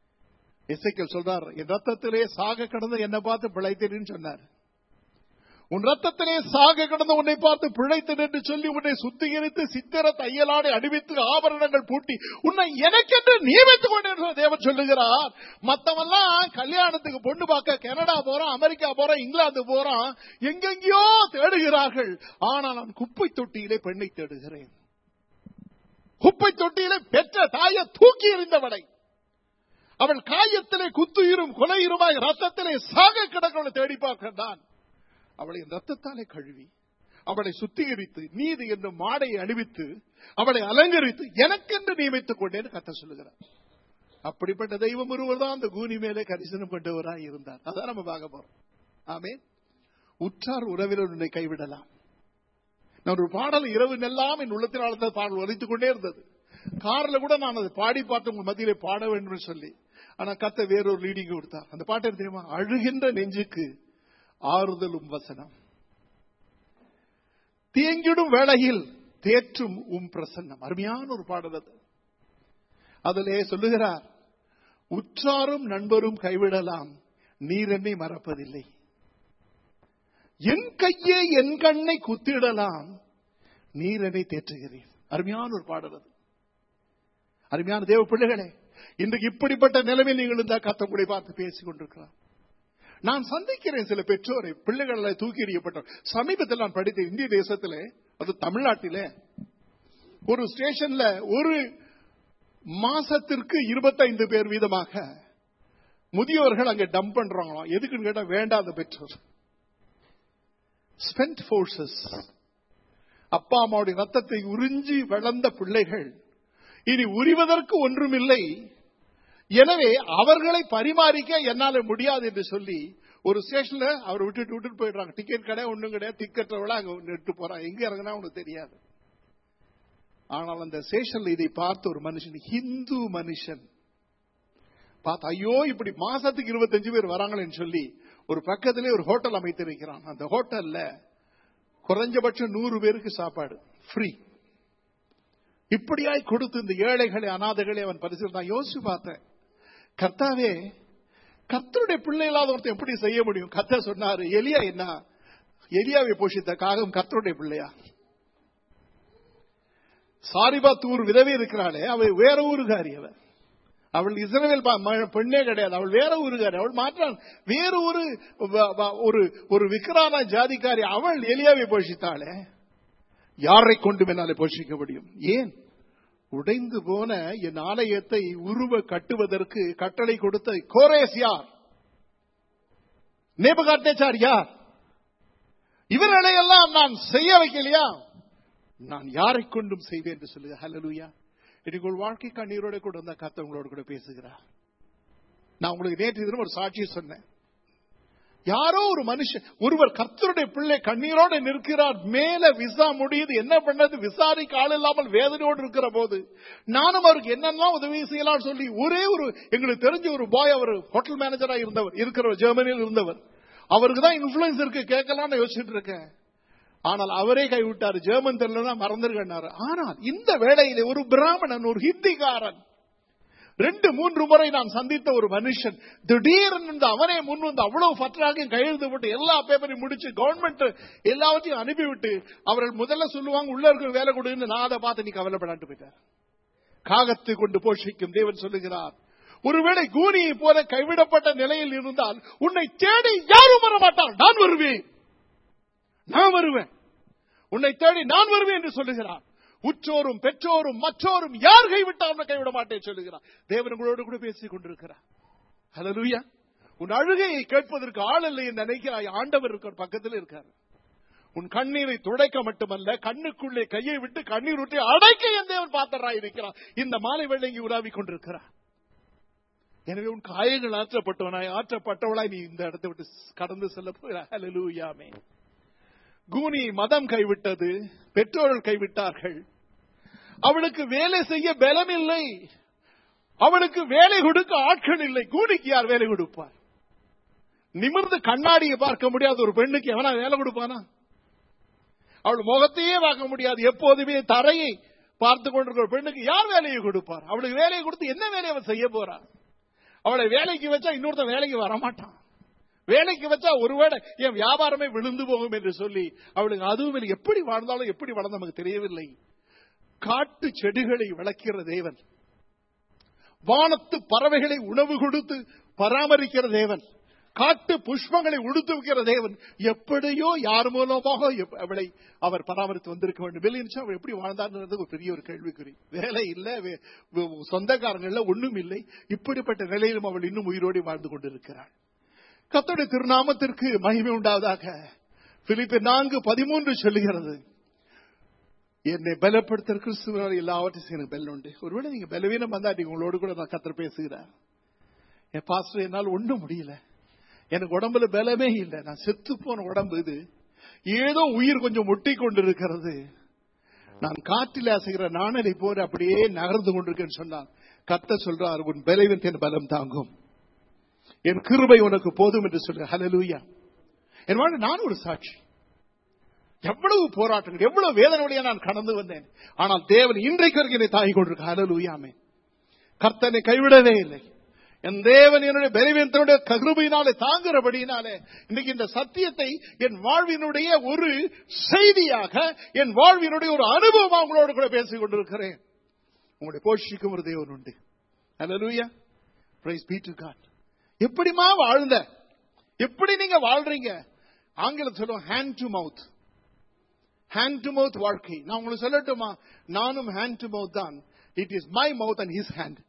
இசைக்கல் சொல்றார் என் ரத்தத்திலே சாக கடந்து என்ன பார்த்து பிழைத்தேன்னு சொன்னார் உன் ரத்தத்திலே சாக கிடந்த உன்னை பார்த்து பிழைத்தது என்று சொல்லி உன்னை சுத்திகரித்து சித்திர தையலாடை அணிவித்து ஆபரணங்கள் பூட்டி உன்னை எனக்கென்று நியமித்துக் கொண்டேன் என்று தேவன் சொல்லுகிறார் மத்தவெல்லாம் கல்யாணத்துக்கு பொண்ணு பார்க்க கனடா போறான் அமெரிக்கா போறான் இங்கிலாந்து போறான் எங்கெங்கேயோ தேடுகிறார்கள் ஆனால் நான் குப்பை தொட்டியிலே பெண்ணை தேடுகிறேன் குப்பை தொட்டியிலே பெற்ற தாயை தூக்கி எறிந்தவளை அவள் காயத்திலே குத்துயிரும் கொலையுருமாய் ரத்தத்திலே சாக கிடக்கவளை தேடி பார்க்கின்றான் அவளை என் ரத்தத்தாலே கழுவி அவளை சுத்திகரித்து நீதி என்ற மாடையை அணிவித்து அவளை அலங்கரித்து எனக்கென்று நியமித்துக் கொண்டேன் கத்த சொல்லுகிறார் அப்படிப்பட்ட தெய்வம் ஒருவர் தான் அந்த கூனி மேலே கரிசனம் கொண்டவராய் இருந்தார் அதான் நம்ம பார்க்க போறோம் ஆமே உற்றார் உறவினர் உன்னை கைவிடலாம் நான் ஒரு பாடல் இரவு நெல்லாம் என் உள்ளத்தில் ஆழ்ந்த பாடல் வலித்துக் கொண்டே இருந்தது கார்ல கூட நான் அதை பாடி பார்த்து உங்க மத்தியிலே பாட வேண்டும் என்று சொல்லி ஆனா கத்த வேறொரு லீடிங் கொடுத்தார் அந்த பாட்டு என்ன தெரியுமா அழுகின்ற நெஞ்சுக்கு ஆறுதலும் வசனம் தேங்கிடும் வேளையில் தேற்றும் உம் பிரசன்னம் அருமையான ஒரு பாடல் அது அதிலே சொல்லுகிறார் உற்றாரும் நண்பரும் கைவிடலாம் நீர் என்னை மறப்பதில்லை என் கையே என் கண்ணை குத்திடலாம் நீர் என்னை தேற்றுகிறீர் அருமையான ஒரு பாடல் அது அருமையான தேவ பிள்ளைகளே இன்றைக்கு இப்படிப்பட்ட நிலைமையில் நீங்கள் இருந்தால் கத்த கூட பார்த்து பேசிக் கொண்டிருக்கிறார் நான் சந்திக்கிறேன் சில பெற்றோரை பிள்ளைகளை தூக்கி எறியப்பட்ட சமீபத்தில் நான் படித்த இந்திய தேசத்திலே அது தமிழ்நாட்டிலே ஒரு ஸ்டேஷன்ல ஒரு மாசத்திற்கு இருபத்தைந்து பேர் வீதமாக முதியோர்கள் அங்க டம்ப் பண்றாங்களாம் எதுக்குன்னு கேட்டா வேண்டாத பெற்றோர் ஸ்பென்ட் போர்சஸ் அப்பா அம்மாவுடைய ரத்தத்தை உறிஞ்சி வளர்ந்த பிள்ளைகள் இனி உரிவதற்கு ஒன்றுமில்லை எனவே அவர்களை பரிமாறிக்க என்னால முடியாது என்று சொல்லி ஒரு ஸ்டேஷன்ல அவர் விட்டுட்டு விட்டுட்டு போயிடுறாங்க டிக்கெட் கடை ஒண்ணும் கிடையாது டிக்கெட்டோட அங்க நிட்டு போறாங்க எங்க இறங்கினா உனக்கு தெரியாது ஆனால் அந்த ஸ்டேஷன்ல இதை பார்த்த ஒரு மனுஷன் ஹிந்து மனுஷன் பார்த்து ஐயோ இப்படி மாசத்துக்கு இருபத்தஞ்சு பேர் வராங்களேன்னு சொல்லி ஒரு பக்கத்திலே ஒரு ஹோட்டல் அமைத்திருக்கிறான் அந்த ஹோட்டல்ல குறைஞ்சபட்சம் நூறு பேருக்கு சாப்பாடு ஃப்ரீ இப்படியாய் கொடுத்து இந்த ஏழைகளை அனாதைகளை அவன் பரிசீலனை நான் யோசிச்சு பார்த்தேன் கர்த்தாவே கர்த்தருடைய பிள்ளை இல்லாத ஒருத்தன் எப்படி செய்ய முடியும் கத்த சொன்னாரு எலியா என்ன எலியாவை போஷித்த காகம் கர்த்தருடைய பிள்ளையா சாரிபா தூர் விதவே இருக்கிறாளே அவள் வேற ஊருகாரி அவள் அவள் இஸ்ரேல் பெண்ணே கிடையாது அவள் வேற ஊருகாரி அவள் மாற்றான் வேற ஒரு ஒரு ஒரு விக்ரான ஜாதிக்காரி அவள் எலியாவை போஷித்தாளே யாரை கொண்டு என்னாலே போஷிக்க முடியும் ஏன் உடைந்து போன என் ஆலயத்தை உருவ கட்டுவதற்கு கட்டளை கொடுத்த கோரேஸ் யார் நேபகாட்டேச்சார் யார் இவர்களை எல்லாம் நான் செய்ய வைக்கலையா நான் யாரை கொண்டும் செய்வேன் என்று சொல்லுங்க ஹலலுயா இன்னைக்கு ஒரு வாழ்க்கை கண்ணீரோட கூட வந்தா கத்த உங்களோட கூட பேசுகிறார் நான் உங்களுக்கு நேற்று தினம் ஒரு சாட்சி சொன்னேன் யாரோ ஒரு மனுஷன் ஒருவர் கர்த்தருடைய பிள்ளை கண்ணீரோடு நிற்கிறார் மேல விசா முடியுது என்ன பண்ணது விசாரிக்க ஆள் இல்லாமல் வேதனையோடு இருக்கிற போது நானும் அவருக்கு என்னெல்லாம் உதவி செய்யலாம் சொல்லி ஒரே ஒரு எங்களுக்கு தெரிஞ்ச ஒரு பாய் அவர் ஹோட்டல் மேனேஜரா இருந்தவர் இருக்கிற ஜெர்மனியில் இருந்தவர் அவருக்கு தான் இன்ஃபுளுன்ஸ் இருக்கு கேட்கலாம்னு யோசிச்சுட்டு இருக்கேன் ஆனால் அவரே கைவிட்டார் ஜெர்மன் தெரியலன்னா மறந்துருக்கனாரு ஆனால் இந்த வேளையிலே ஒரு பிராமணன் ஒரு ஹிந்திக்காரன் ரெண்டு மூன்று முறை நான் சந்தித்த ஒரு மனுஷன் திடீர்னு அவனே முன் வந்து அவ்வளவு பற்றாக கையெழுத்து போட்டு எல்லா பேப்பரையும் முடிச்சு கவர்மெண்ட் எல்லாவற்றையும் அனுப்பிவிட்டு அவர்கள் முதல்ல சொல்லுவாங்க உள்ள இருக்கிற வேலை கொடுன்னு நான் அதை பார்த்து நீ கவலைப்படாட்டு போயிட்டார் காகத்தை கொண்டு போஷிக்கும் தேவன் சொல்லுகிறார் ஒருவேளை கூனியை போல கைவிடப்பட்ட நிலையில் இருந்தால் உன்னை தேடி யாரும் வர மாட்டான் நான் வருவேன் நான் வருவேன் உன்னை தேடி நான் வருவேன் என்று சொல்லுகிறார் உற்றோரும் பெற்றோரும் மற்றோரும் யார் கைவிட்டாலும் கைவிட மாட்டேன் சொல்லுகிறார் தேவன் உங்களோடு கூட பேசிக் கொண்டிருக்கிறார் ஹலலூயா உன் அழுகையை கேட்பதற்கு ஆள் இல்லை என்று நினைக்கிறாய் ஆண்டவர் இருக்கிற பக்கத்தில் இருக்காரு உன் கண்ணீரை துடைக்க மட்டுமல்ல கண்ணுக்குள்ளே கையை விட்டு கண்ணீர் விட்டு அடைக்க என் தேவன் பாத்திராய் இருக்கிறார் இந்த மாலை வேளைங்கி உலாவிக் கொண்டிருக்கிறார் எனவே உன் காயங்கள் ஆற்றப்பட்டவனாய் ஆற்றப்பட்டவளாய் நீ இந்த இடத்தை விட்டு கடந்து செல்ல போகிறாமே கூனி மதம் கைவிட்டது பெற்றோர்கள் கைவிட்டார்கள் அவளுக்கு வேலை செய்ய பலம் இல்லை அவளுக்கு வேலை கொடுக்க ஆட்கள் இல்லை கூனிக்கு யார் வேலை கொடுப்பார் நிமிர்ந்து கண்ணாடியை பார்க்க முடியாத ஒரு பெண்ணுக்கு எவனா வேலை கொடுப்பானா அவள் முகத்தையே பார்க்க முடியாது எப்போதுமே தரையை பார்த்து கொண்டிருக்கிற பெண்ணுக்கு யார் வேலையை கொடுப்பார் அவளுக்கு வேலையை கொடுத்து என்ன வேலையை அவன் செய்ய போறான் அவளை வேலைக்கு வச்சா இன்னொருத்த வேலைக்கு வரமாட்டான் வேலைக்கு வச்சா ஒருவேளை என் வியாபாரமே விழுந்து போகும் என்று சொல்லி அவளுக்கு அதுவும் இல்லை எப்படி வாழ்ந்தாலும் எப்படி வளர்ந்து நமக்கு தெரியவில்லை காட்டு செடிகளை விளக்கிற தேவன் வானத்து பறவைகளை உணவு கொடுத்து பராமரிக்கிற தேவன் காட்டு புஷ்பங்களை உடுத்து வைக்கிற தேவன் எப்படியோ யார் மூலமாக எப்- அவளை அவர் பராமரித்து வந்திருக்க வேண்டும் வெளியே அவள் எப்படி வாழ்ந்தார்ன்றது ஒரு பெரிய ஒரு கேள்விக்குறி வேலை இல்ல வே- வே- சொந்தக்காரங்கள்ல ஒண்ணும் இல்லை இப்படிப்பட்ட நிலையிலும் அவள் இன்னும் உயிரோடு வாழ்ந்து கொண்டிருக்கிறாள் கத்தோடைய திருநாமத்திற்கு மகிமை உண்டாவதாக பிலிப்பு நான்கு பதிமூன்று சொல்லுகிறது என்னை பலப்படுத்த கிறிஸ்துவனால் எல்லாவற்றையும் எனக்கு பலன் உண்டு ஒருவேளை நீங்க பலவீனம் வந்தா நீங்க உங்களோடு கூட நான் கத்தர் பேசுகிறேன் என் பாஸ்டர் என்னால் ஒண்ணும் முடியல எனக்கு உடம்புல பலமே இல்லை நான் செத்து போன உடம்பு இது ஏதோ உயிர் கொஞ்சம் ஒட்டி கொண்டிருக்கிறது நான் காற்றில் அசைகிற நாணலை போல அப்படியே நகர்ந்து கொண்டிருக்கேன்னு சொன்னான் கத்த சொல்றார் உன் பலவீனத்தின் பலம் தாங்கும் என் கிருபை உனக்கு போதும் என்று சொல்ற ஹலலூயா என் வாழ்க்கை நான் ஒரு சாட்சி எவ்வளவு போராட்டங்கள் எவ்வளவு வேதனையோடைய நான் கடந்து வந்தேன் ஆனால் தேவன் இன்றைக்கு வரைக்கும் என்னை தாங்கி கொண்டிருக்க ஹலலூயாமே கர்த்தனை கைவிடவே இல்லை என் தேவன் என்னுடைய பலவீனத்தினுடைய கருபையினாலே தாங்குறபடியினாலே இன்னைக்கு இந்த சத்தியத்தை என் வாழ்வினுடைய ஒரு செய்தியாக என் வாழ்வினுடைய ஒரு அனுபவம் உங்களோடு கூட பேசிக் கொண்டிருக்கிறேன் உங்களுடைய போஷிக்கும் ஒரு தேவன் உண்டு ஹalleluya praise be to god எப்படிமா வாழ்ந்த எப்படி நீங்க வாழ்றீங்க ஆங்கிலம் சொல்லுவோம் hand to mouth hand to mouth வாழ்க்கை நான் உங்களுக்கு சொல்லட்டுமா நானும் ஹேண்ட் டு மவுத் தான் it is my mouth and his hand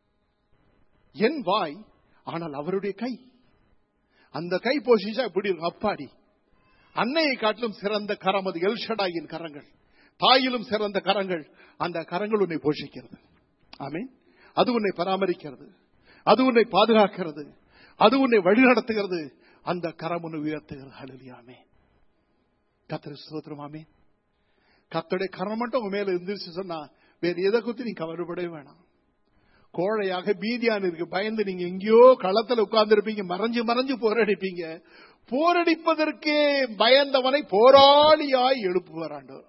என் வாய் ஆனால் அவருடைய கை அந்த கை போஷிச்சா இப்படி இருக்கும் அப்பாடி அன்னையை காட்டிலும் சிறந்த கரம் அது எல்ஷடாயின் கரங்கள் தாயிலும் சிறந்த கரங்கள் அந்த கரங்கள் உன்னை போஷிக்கிறது ஆமென் அது உன்னை பராமரிக்கிறது அது உன்னை பாதுகாக்கிறது அது உன்னை வழிநடத்துகிறது அந்த கரம் உன்னை உயர்த்துகிறது ஹalleluya கத்திர ஸ்தோத்திரமாமே கத்தோடைய கரம் மட்டும் உங்க மேல இருந்துச்சு சொன்னா வேற எதை குறித்து நீ கவலைப்படவே வேணாம் கோழையாக பீதியானிற்கு பயந்து நீங்க எங்கேயோ களத்துல உட்கார்ந்து இருப்பீங்க மறைஞ்சு மறைஞ்சு போரடிப்பீங்க போரடிப்பதற்கே பயந்தவனை போராளியாய் எழுப்புவார் ஆண்டவர்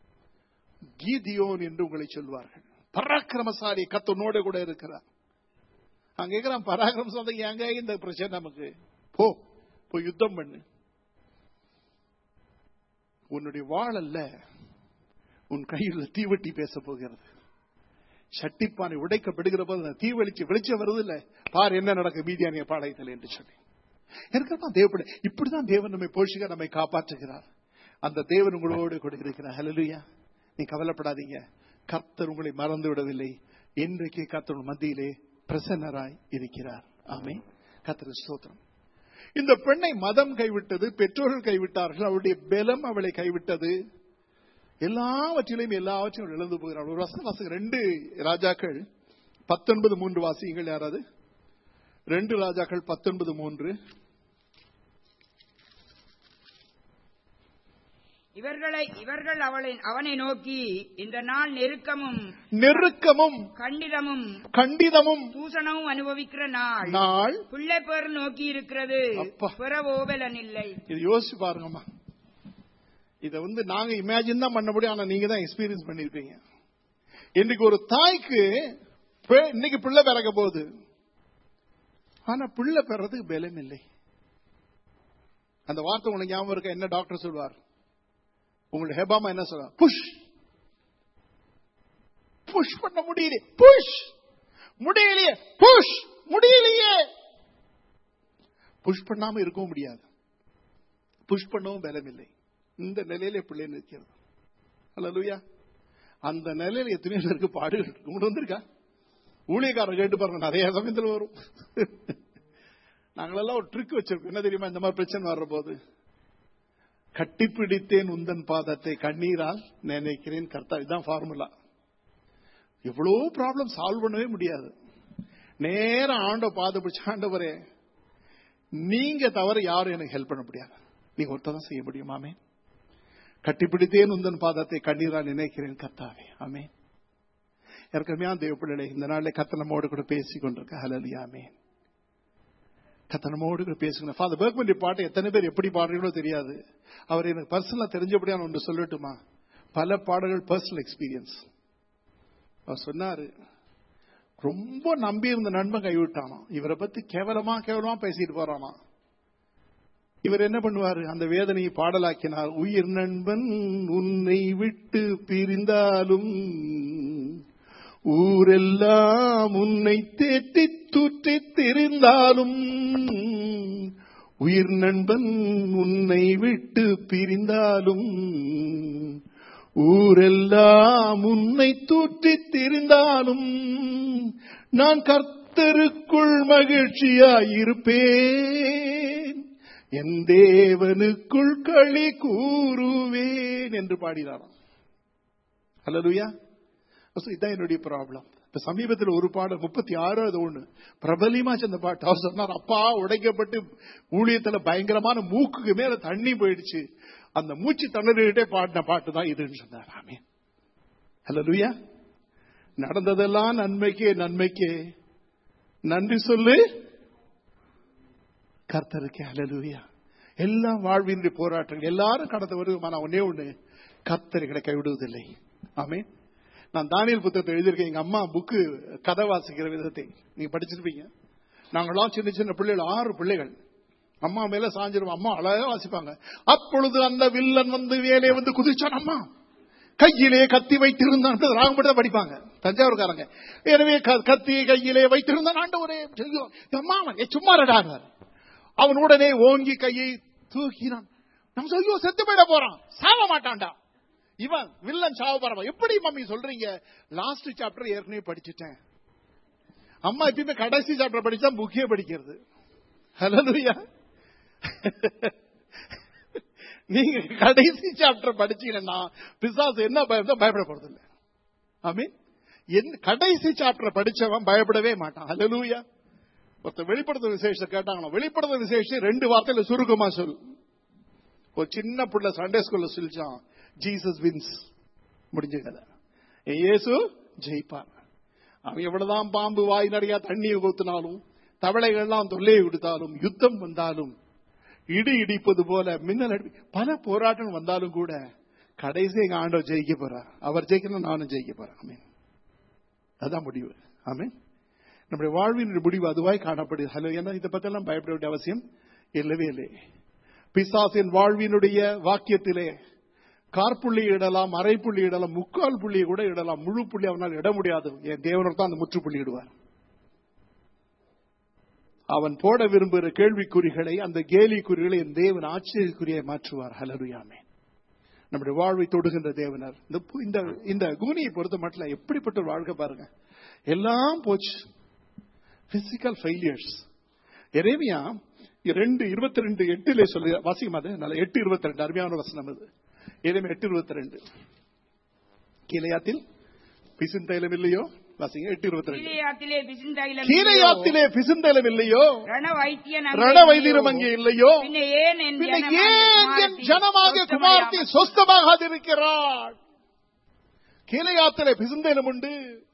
கீதியோன் என்று உங்களை சொல்வார்கள் பராக்கிரமசாலி கத்தனோட கூட இருக்கிறார் அங்க கேட்கிறான் பராக்கிரமசாலி எங்க இந்த பிரச்சனை நமக்கு போ போய் யுத்தம் பண்ணு உன்னுடைய வாள் அல்ல உன் கையில் தீவட்டி பேச போகிறது சட்டிப்பானை உடைக்கப்படுகிற போது அந்த தீ வெளிச்சு வெளிச்சம் வருது இல்ல பார் என்ன நடக்க மீதியானிய பாளையத்தில் என்று சொல்லி எனக்கு தேவப்பட இப்படிதான் தேவன் நம்மை போஷிக்க நம்மை காப்பாற்றுகிறார் அந்த தேவன் உங்களோடு கூட இருக்கிறார் ஹalleluya நீ கவலைப்படாதீங்க கர்த்தர் உங்களை மறந்து விடவில்லை இன்றைக்கு கர்த்தர் மத்தியிலே பிரசன்னராய் இருக்கிறார் ஆமே கர்த்தர் ஸ்தோத்திரம் இந்த பெண்ணை மதம் கைவிட்டது பெற்றோர்கள் கைவிட்டார்கள் அவளுடைய பலம் அவளை கைவிட்டது எல்லாவற்றிலையும் எல்லாவற்றையும் அவள் இழந்து போகிறாள் ஒரு வசன வாசகம் ரெண்டு ராஜாக்கள் பத்தொன்பது மூன்று வாசியங்கள் யாராவது ரெண்டு ராஜாக்கள் பத்தொன்பது மூன்று இவர்களை இவர்கள் அவளை அவனை நோக்கி இந்த நாள் நெருக்கமும் நெருக்கமும் கண்டிதமும் கண்டிதமும் தூஷணமும் அனுபவிக்கிற நாள் நாள் பிள்ளை பேர் நோக்கி இருக்கிறது அப்பா. பிறவோபலன் இல்லை இது யோசிச்சு பாருங்கம்மா இத வந்து நாங்க இமேஜின் தான் பண்ண முடியும் ஆனா நீங்க தான் எக்ஸ்பீரியன்ஸ் பண்ணிருப்பீங்க இன்னைக்கு ஒரு தாய்க்கு பே- இன்னைக்கு பிள்ளை பிறக்க போகுது ஆனா பிள்ளை பெறதுக்கு பலம் இல்லை அந்த வார்த்தை உங்களுக்கு ஞாபகம் இருக்க என்ன டாக்டர் சொல்வார் உங்களுடைய ஹெபாமா என்ன சொல்றார் புஷ் புஷ் பண்ண முடியலையே புஷ் முடியலையே புஷ் முடியலையே புஷ் பண்ணாம இருக்கவும் முடியாது புஷ் பண்ணவும் பலம் இல்லை இந்த நிலையில பிள்ளை நிற்கிறது அல்ல அந்த நிலையில எத்தனையோ பேருக்கு பாடுகள் இருக்கு உங்களுக்கு வந்திருக்கா ஊழியக்காரர் கேட்டு பாருங்க நிறைய சமயத்தில் வரும் நாங்களெல்லாம் ஒரு ட்ரிக் வச்சிருக்கோம் என்ன தெரியுமா இந்த மாதிரி பிரச்சனை வர்ற போது கட்டிப்பிடித்தேன் உந்தன் பாதத்தை கண்ணீரால் நினைக்கிறேன் கர்த்தா இதுதான் ஃபார்முலா எவ்வளவு ப்ராப்ளம் சால்வ் பண்ணவே முடியாது நேரம் ஆண்ட பாத பிடிச்ச ஆண்டவரே நீங்க தவிர யாரும் எனக்கு ஹெல்ப் பண்ண முடியாது நீங்க ஒருத்தர் தான் செய்ய முடியுமாமே கட்டிப்பிடித்தேன் உந்தன் பாதத்தை கண்ணீரால் நினைக்கிறேன் கர்த்தாவே ஆமே ஏற்கனவே தேவப்பிள்ளை இந்த நாளில் கத்த நம்மோடு கூட பேசி கொண்டிருக்க ஹலலியாமே கத்த நம்மோடு கூட பேசுகிறேன் ஃபாதர் பேர்க்மண்டி பாட்டை எத்தனை பேர் எப்படி பாடுறீங்களோ தெரியாது அவர் எனக்கு பர்சனலா தெரிஞ்சபடியான ஒன்று சொல்லட்டுமா பல பாடல்கள் பர்சனல் எக்ஸ்பீரியன்ஸ் அவர் சொன்னாரு ரொம்ப நம்பி இருந்த நண்பன் கைவிட்டானாம் இவரை பத்தி கேவலமா கேவலமா பேசிட்டு போறானா இவர் என்ன பண்ணுவாரு அந்த வேதனையை பாடலாக்கினார் உயிர் நண்பன் உன்னை விட்டு பிரிந்தாலும் ஊரெல்லாம் உன்னை தேற்றி தூற்றி தெரிந்தாலும் உயிர் நண்பன் உன்னை விட்டு பிரிந்தாலும் ஊரெல்லாம் உன்னை தூற்றி தெரிந்தாலும் நான் கர்த்தருக்குள் மகிழ்ச்சியாயிருப்பேன் என் தேவனுக்குள் களி கூறுவேன் என்று பாடினாராம் ஹலலுயா இதான் என்னுடைய ப்ராப்ளம் இப்ப சமீபத்தில் ஒரு பாடல் முப்பத்தி ஆறாவது ஒண்ணு பிரபலியமா அந்த பாட்டு அவர் சொன்னார் அப்பா உடைக்கப்பட்டு ஊழியத்துல பயங்கரமான மூக்குக்கு மேல தண்ணி போயிடுச்சு அந்த மூச்சு தண்ணறிட்டே பாடின பாட்டு தான் இதுன்னு சொன்னார் ஆமே ஹலலுயா நடந்ததெல்லாம் நன்மைக்கே நன்மைக்கே நன்றி சொல்லு கர்த்தருக்கு ஹலலுயா எல்லாம் வாழ்வினுடைய போராட்டங்கள் எல்லாரும் கடந்த வருமான ஒன்னே ஒண்ணு கர்த்தர்களை கைவிடுவதில்லை ஆமே நான் தானியல் புத்தகத்தை எழுதியிருக்கேன் எங்க அம்மா புக்கு கதை வாசிக்கிற விதத்தை நீங்க படிச்சிருப்பீங்க நாங்களாம் சின்ன சின்ன பிள்ளைகள் ஆறு பிள்ளைகள் அம்மா மேல சாஞ்சிருவோம் அம்மா அழகா வாசிப்பாங்க அப்பொழுது அந்த வில்லன் வந்து வேலையை வந்து குதிச்சான் அம்மா கையிலே கத்தி வைத்திருந்தான் ராகப்பட்டு படிப்பாங்க தஞ்சாவூர்காரங்க எனவே க- கத்தி கையிலே வைத்திருந்தான் ஆண்டவரே ஐயோ, அம்மா அவன், ஏய், சும்மா இருடாங்க அவன் உடனே ஓங்கி கையை தூக்கினான் நம்ம சொல்லி, ஐயோ செத்து போயிட போறான் சாவ மாட்டான்டா இவன் வில்லன் சாவ போறான் எப்படி மம்மி சொல்றீங்க லாஸ்ட் சாப்டர் ஏற்கனவே படிச்சுட்டேன் அம்மா எப்பயுமே கடைசி சாப்டர் படிச்சா முக்கிய படிக்கிறது ஹலோயா நீங்க கடைசி சாப்டர் படிச்சீங்கன்னா பிசாசு என்ன பயம் பயப்பட போறது இல்ல ஆமீன் என் கடைசி சாப்டர் படிச்சவன் பயப்படவே மாட்டான் ஹலலூயா ஒருத்தர் வெளிப்படுத்த விசேஷம் கேட்டாங்களா வெளிப்படுத்த விசேஷம் ரெண்டு வார்த்தையில சுருக்கமா சொல் ஒரு சின்ன புள்ள சண்டே ஸ்கூல்ல சொல்லிச்சான் ஜீசஸ் வின்ஸ் முடிஞ்ச கதை என் இயேசு ஜெயிப்பார் அவன் எவ்வளவுதான் பாம்பு வாய் நிறைய தண்ணியை ஊத்தினாலும் தவளைகள்லாம் தொல்லையை கொடுத்தாலும் யுத்தம் வந்தாலும் இடி இடிப்பது போல மின்னல் அடி பல போராட்டம் வந்தாலும் கூட கடைசி எங்க ஆண்டவர் ஜெயிக்க போறார் அவர் ஜெயிக்கணும் நானும் ஜெயிக்க போறேன் ஆமீன் அதான் முடிவு ஆமீன் நம்முடைய வாழ்வின் முடிவு அதுவாய் காணப்படுது ஹலோ ஏன்னா இதை பத்தெல்லாம் பயப்பட வேண்டிய அவசியம் இல்லவே இல்லை பிசாசின் வாழ்வினுடைய வாக்கியத்திலே கார்புள்ளி இடலாம் அரைப்புள்ளி இடலாம் முக்கால் புள்ளியை கூட இடலாம் முழு புள்ளி அவனால் இட முடியாது என் தேவனர் தான் அந்த முற்றுப்புள்ளி இடுவார் அவன் போட விரும்புகிற கேள்விக்குறிகளை அந்த கேலி குறிகளை என் தேவன் ஆச்சரியக்குறியை மாற்றுவார் ஹலருயாமே நம்முடைய வாழ்வை தொடுகின்ற தேவனர் இந்த பு- இந்த இந்த குனியை பொறுத்த மட்டும் எப்படிப்பட்ட ஒரு வாழ்க்கை பாருங்க எல்லாம் போச்சு பிசிக்கல் ஃபெயிலியர்ஸ் எரேமியா ரெண்டு இருபத்தி ரெண்டு எட்டுல சொல்லி வாசிக்கும் அது நல்ல எட்டு இருபத்தி ரெண்டு அருமையான வசனம் அது எரேமியா எட்டு இருபத்தி ரெண்டு கீழையாத்தில் பிசின் தைலம் இல்லையோ வாசிங்க எட்டு இருபத்தி ரெண்டு கீலேயாத்திலே பிசிந்தைலம் கீழையாத்திலே பிசிந்தலம் இல்லையோ ரண வைத்தியன் ரண வைத்தியம் அங்கே இல்லையோ பின்ன ஏன் என் பின்ன ஜனமாகிய ஏன் என் குமாரத்தி ஜனமாக குமார்த்தி சொஸ்தமடையாமல் சொஸ்தமாகாதிருக்கிறாள் கீழையாத்திலே பிசுந்தேனம் உண்டு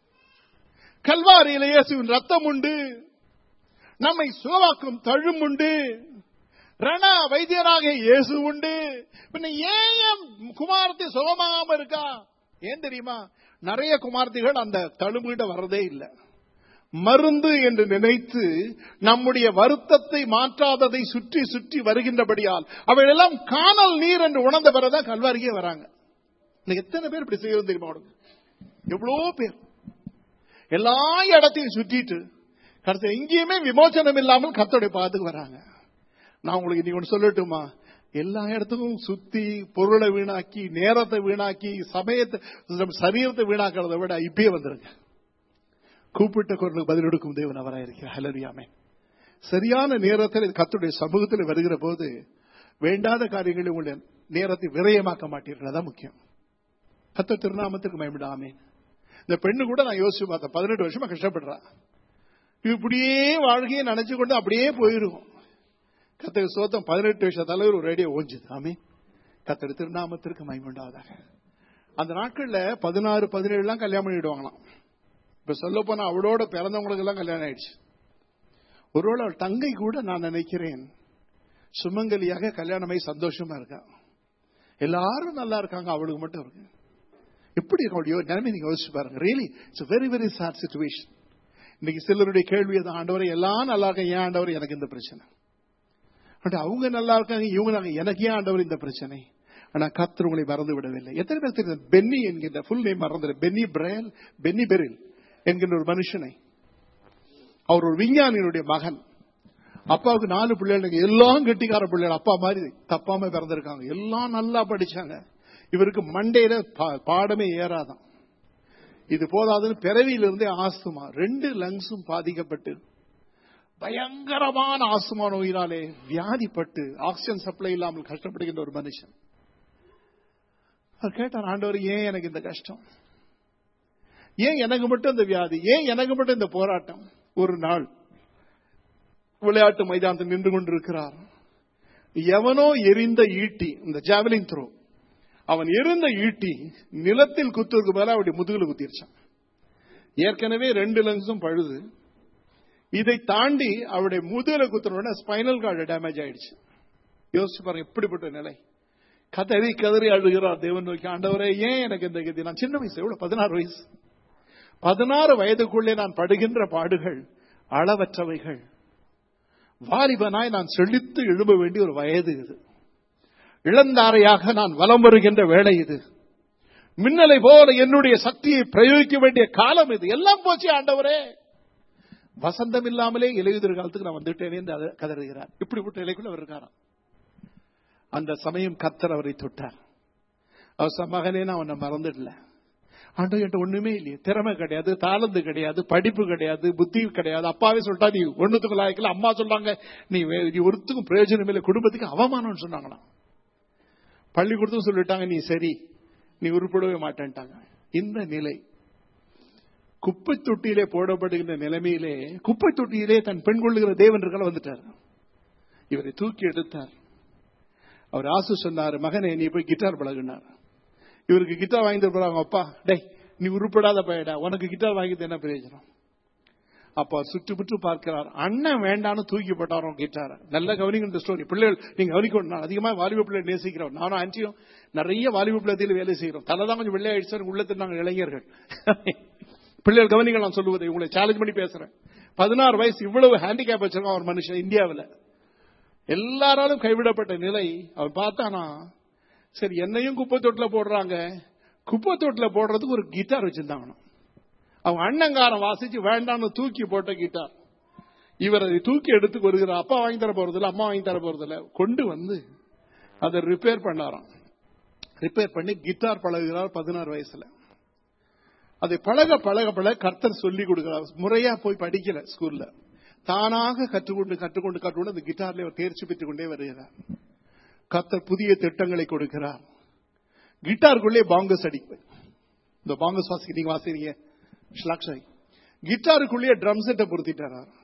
கல்வாரியிலே இயேசுவின் ரத்தம் உண்டு நம்மை சுகவாக்கும் தழும் உண்டு ரண வைத்தியராக இயேசு உண்டு பின்ன ஏன் என் குமாரத்தி சுகமாகாம இருக்கா ஏன் தெரியுமா நிறைய குமார்த்திகள் அந்த தழும்புகிட்ட வர்றதே இல்லை மருந்து என்று நினைத்து நம்முடைய வருத்தத்தை மாற்றாததை சுற்றி சுற்றி வருகின்றபடியால் அவையெல்லாம் காணல் நீர் என்று உணர்ந்த பிறகுதான் கல்வாரிக்கே வராங்க இன்னைக்கு எத்தனை பேர் இப்படி செய்யறது தெரியுமா உனக்கு எவ்வளோ பேர் எல்லா இடத்தையும் சுற்றிட்டு கடைசி எங்கேயுமே விமோசனம் இல்லாமல் கத்தோடைய பாதுக்கு வராங்க நான் உங்களுக்கு இன்னைக்கு ஒன்று சொல்லட்டுமா எல்லா இடத்துக்கும் சுத்தி பொருளை வீணாக்கி நேரத்தை வீணாக்கி சமயத்தை நம்ம சரீரத்தை வீணாக்கிறத விட இப்பயே வந்துருங்க கூப்பிட்ட குரலுக்கு பதில் கொடுக்கும் தேவன் அவராயிருக்கிறார் ஹலரியாமே சரியான நேரத்தில் கத்துடைய சமூகத்தில் வருகிற போது வேண்டாத காரியங்களை உங்களுடைய நேரத்தை விரயமாக்க மாட்டீர்கள் அதான் முக்கியம் கத்த திருநாமத்துக்கு பயமிடாமே இந்த பெண்ணு கூட நான் யோசிச்சு பார்த்தேன் பதினெட்டு வருஷமா கஷ்டப்படுறா இவ இப்படியே வாழ்க்கையை நினைச்சு கொண்டு அப்படியே போயிருக்கும் கத்தர் சோத்தம் பதினெட்டு வருஷ தலைவர் ஒரு ரேடியோ ஓஞ்சுது ஆமே கத்தர் திருநாமத்திற்கு மயமுண்டாவதாக அந்த நாட்கள்ல பதினாறு பதினேழு எல்லாம் கல்யாணம் பண்ணிடுவாங்களாம் இப்ப சொல்ல போனா அவளோட பிறந்தவங்களுக்கு எல்லாம் கல்யாணம் ஆயிடுச்சு ஒருவேளை அவள் தங்கை கூட நான் நினைக்கிறேன் சுமங்கலியாக கல்யாணமாய் சந்தோஷமா இருக்கா எல்லாரும் நல்லா இருக்காங்க அவளுக்கு மட்டும் இருக்கு எப்படி இருக்க அவளுடைய நிலைமை நீங்க யோசிச்சு பாருங்க really it's very very sad situation இன்னைக்கு சிலருடைய கேள்வி அது ஆண்டவரை எல்லாம் நல்லா இருக்க ஏன் ஆண்டவர் எனக்கு இந்த பிரச்சனை ஆனா அவங்க நல்லா இருக்காங்க இவங்க நாங்க எனக்கு ஏன் ஆண்டவர் இந்த பிரச்சனை ஆனா கர்த்தர் உங்களை மறந்து விடவில்லை எத்தனை பேர் தெரியும் பென்னி என்கின்ற ஃபுல் நேம் மறந்துடு பென்னி பிரயல் பென்னி பெரில் என்கின்ற ஒரு மனுஷனை அவர் ஒரு விஞ்ஞானியினுடைய மகன் அப்பாவுக்கு நாலு பிள்ளைகள் எல்லாம் கெட்டிக்கார பிள்ளைகள் அப்பா மாதிரி தப்பாம பிறந்திருக்காங்க எல்லாம் நல்லா படிச்சாங்க இவருக்கு மண்டையில பா- பாடமே ஏறாதான் இது போதாதுன்னு பிறவியிலிருந்தே ஆஸ்துமா ரெண்டு லங்ஸும் பாதிக்கப்பட்டு பயங்கரமான ஆஸ்துமா நோயினாலே வியாதிப்பட்டு ஆக்சிஜன் சப்ளை இல்லாமல் கஷ்டப்படுகின்ற ஒரு மனுஷன் அவர் கேட்டார் ஆண்டவர் ஏன் எனக்கு இந்த கஷ்டம் ஏன் எனக்கு மட்டும் இந்த வியாதி ஏன் எனக்கு மட்டும் இந்த போராட்டம் ஒரு நாள் விளையாட்டு மைதானத்தில் நின்று கொண்டிருக்கிறார் எவனோ எரிந்த ஈட்டி இந்த ஜாவலிங் த்ரோ அவன் எரிந்த ஈட்டி நிலத்தில் குத்துறதுக்கு மேல அவருடைய முதுகுல குத்திருச்சான் ஏற்கனவே ரெண்டு லங்ஸும் பழுது இதை தாண்டி அவருடைய முதுகுல குத்துறோட ஸ்பைனல் கார்டு டேமேஜ் ஆயிடுச்சு யோசிச்சு பாருங்க எப்படிப்பட்ட நிலை கதறி கதறி அழுகிறார் தேவன் நோக்கி ஆண்டவரே ஏன் எனக்கு இந்த கதி நான் சின்ன வயசு எவ்வளவு பதினாறு வயசு பதினாறு வயதுக்குள்ளே நான் படுகின்ற பாடுகள் அளவற்றவைகள் வாலிபனாய் நான் செழித்து எழும்ப வேண்டிய ஒரு வயது இது இளந்தாரையாக நான் வலம் வருகின்ற வேலை இது மின்னலை போல என்னுடைய சக்தியை பிரயோகிக்க வேண்டிய காலம் இது எல்லாம் போச்சு ஆண்டவரே வசந்தம் இல்லாமலே இலையுதிர் காலத்துக்கு நான் வந்துட்டேனே என்று அது கதறுகிறார் இப்படிப்பட்ட இலைக்குள்ள அவர் இருக்காராம் அந்த சமயம் கத்தர் அவரை தொட்டார் அவர் சொன்ன, மகனே நான் உன்னை மறந்துடல ஆண்டவர் என்கிட்ட ஒண்ணுமே இல்லையே திறமை கிடையாது தாளந்து கிடையாது படிப்பு கிடையாது புத்தி கிடையாது அப்பாவே சொல்லிட்டா நீ ஒண்ணுத்துக்கு லாய்க்கல அம்மா சொல்றாங்க நீ வே- நீ ஒருத்துக்கும் பிரயோஜனம் இல்லை குடும்பத்துக்கு அவமானம்னு சொன்னாங்களாம் பள்ளிக்கூடத்தும் சொல்லிட்டாங்க நீ சரி நீ உருப்படவே மாட்டேன்ட்டாங்க இந்த நிலை குப்பை தொட்டியிலே போடப்படுகின்ற நிலைமையிலே குப்பை தொட்டியிலே தன் பெண் கொள்ளுகிற தேவன் இருக்கல வந்துட்டார் இவரை தூக்கி எடுத்தார் அவர் ஆசு சொன்னார் மகனே நீ போய் கிட்டார் பழகுனார் இவருக்கு கிட்டார் வாங்கி தருவாங்க அப்பா டேய் நீ உருப்படாத பையடா உனக்கு கிட்டார் வாங்கிட்டு என்ன பிரயோஜனம் அப்ப அவர் சுற்றுமுற்று பார்க்கிறார் அண்ணன் வேண்டான்னு தூக்கி போட்டாரோ கிட்டார நல்ல கவனிக்கின்ற ஸ்டோரி பிள்ளைகள் நீங்க கவனிக்கணும் நான் அதிகமா வாலிப பிள்ளை நேசிக்கிறோம் நானும் ஆன்ட்டியும் நிறைய வாலிப பிள்ளையில் வேலை செய்கிறோம் தலைதான் கொஞ்சம் வெள்ளையாயிடுச்சு உள்ளத்தில் நாங்கள் இளைஞர்கள் பிள்ளைகள் கவனிங்க நான் சொல்லுவதை உங்களை சேலஞ்ச் பண்ணி பேசுறேன் பதினாறு வயசு இவ்வளவு ஹேண்டிகேப் வச்சிருக்கான் ஒரு மனுஷன் இந்தியாவில் எல்லாராலும் கைவிடப்பட்ட நிலை அவன் பார்த்தானா சரி என்னையும் குப்பை தொட்டில போடுறாங்க குப்பை தொட்டில போடுறதுக்கு ஒரு கிட்டார் வச்சிருந்தாங்களாம் அவன் அண்ணங்காரன் வாசிச்சு வேண்டாம்னு தூக்கி போட்ட கிட்டார் இவர் அதை தூக்கி எடுத்து வருகிறார் அப்பா வாங்கி தர போறதில்ல அம்மா வாங்கி தர போறதில்ல கொண்டு வந்து அதை ரிப்பேர் பண்ணாராம் ரிப்பேர் பண்ணி கிட்டார் பழகுகிறார் பதினாறு வயசுல அதை பழக பழக பழக கர்த்தர் சொல்லி கொடுக்கிறார் முறையா போய் படிக்கல ஸ்கூல்ல தானாக கற்றுக்கொண்டு கற்றுக்கொண்டு கற்றுக்கொண்டு அந்த கிட்டார்ல அவர் தேர்ச்சி பெற்றுக் கொண்டே வருகிறார் கர்த்தர் புதிய திட்டங்களை கொடுக்கிறார் கிட்டாருக்குள்ளே பாங்கஸ் அடிப்பேன் இந்த பாங்கஸ் வாசிக்க நீங்க வாசிக்கிறீங்க ஷ்லாக்ஷாய் கிட்டாருக்குள்ளேயே ட்ரம் செட்டை பொருத்திட்டார் அவர்.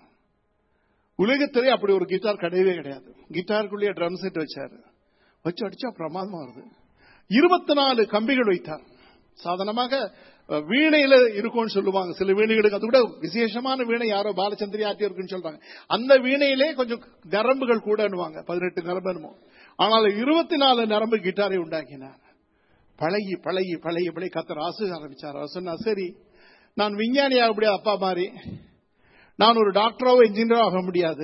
உலகத்திலே அப்படி ஒரு கிட்டார் கிடையவே கிடையாது கிட்டாருக்குள்ளேயே ட்ரம் செட் வச்சாரு வச்சு அடிச்சா பிரமாதமா வருது இருபத்தி நாலு கம்பிகள் வைத்தார் சாதாரணமாக அஹ், வீணையில இருக்கும்னு சொல்லுவாங்க சில வீணைகளுக்கு அது கூட விசேஷமான வீணை யாரோ பாலச்சந்திரி ஆட்டி இருக்குன்னு சொல்றாங்க அந்த வீணையிலே கொஞ்சம் நரம்புகள் கூடன்னுவாங்க பதினெட்டு நரம்பு என்னமோ ஆனால் இருபத்தி நாலு நரம்பு கிட்டாரை உண்டாக்கினார் பழகி பழகி பழகி பழகி கத்தர் ஆசை ஆரம்பிச்சார் அவர் சொன்னா சரி நான் விஞ்ஞானி ஆக முடியாது அப்பா மாதிரி நான் ஒரு டாக்டராவோ இன்ஜினியரோ ஆக முடியாது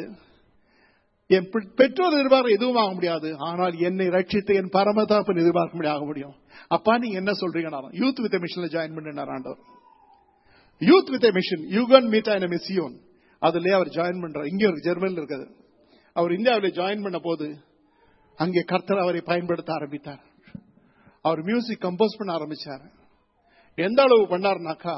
என் பெ- பெற்றோர் எதிர்பார்க்க எதுவும் ஆக முடியாது ஆனால் என்னை ரட்சித்த என் பரமதாப்பன் எதிர்பார்க்க முடியாது ஆக முடியும் அப்பா நீங்க என்ன சொல்றீங்க யூத் வித் மிஷன்ல ஜாயின் பண்ணினார் ஆண்டவர் யூத் வித் மிஷன் யூகன் மீட் அண்ட் மிஸ்யோன் அதுலயே அவர் ஜாயின் பண்றார் இங்க ஒரு ஜெர்மனில் இருக்குது அவர் இந்தியாவில் ஜாயின் பண்ண போது அங்கே கர்த்தர் அவரை பயன்படுத்த ஆரம்பித்தார் அவர் மியூசிக் கம்போஸ் பண்ண ஆரம்பிச்சார் எந்த அளவு பண்ணார்னாக்கா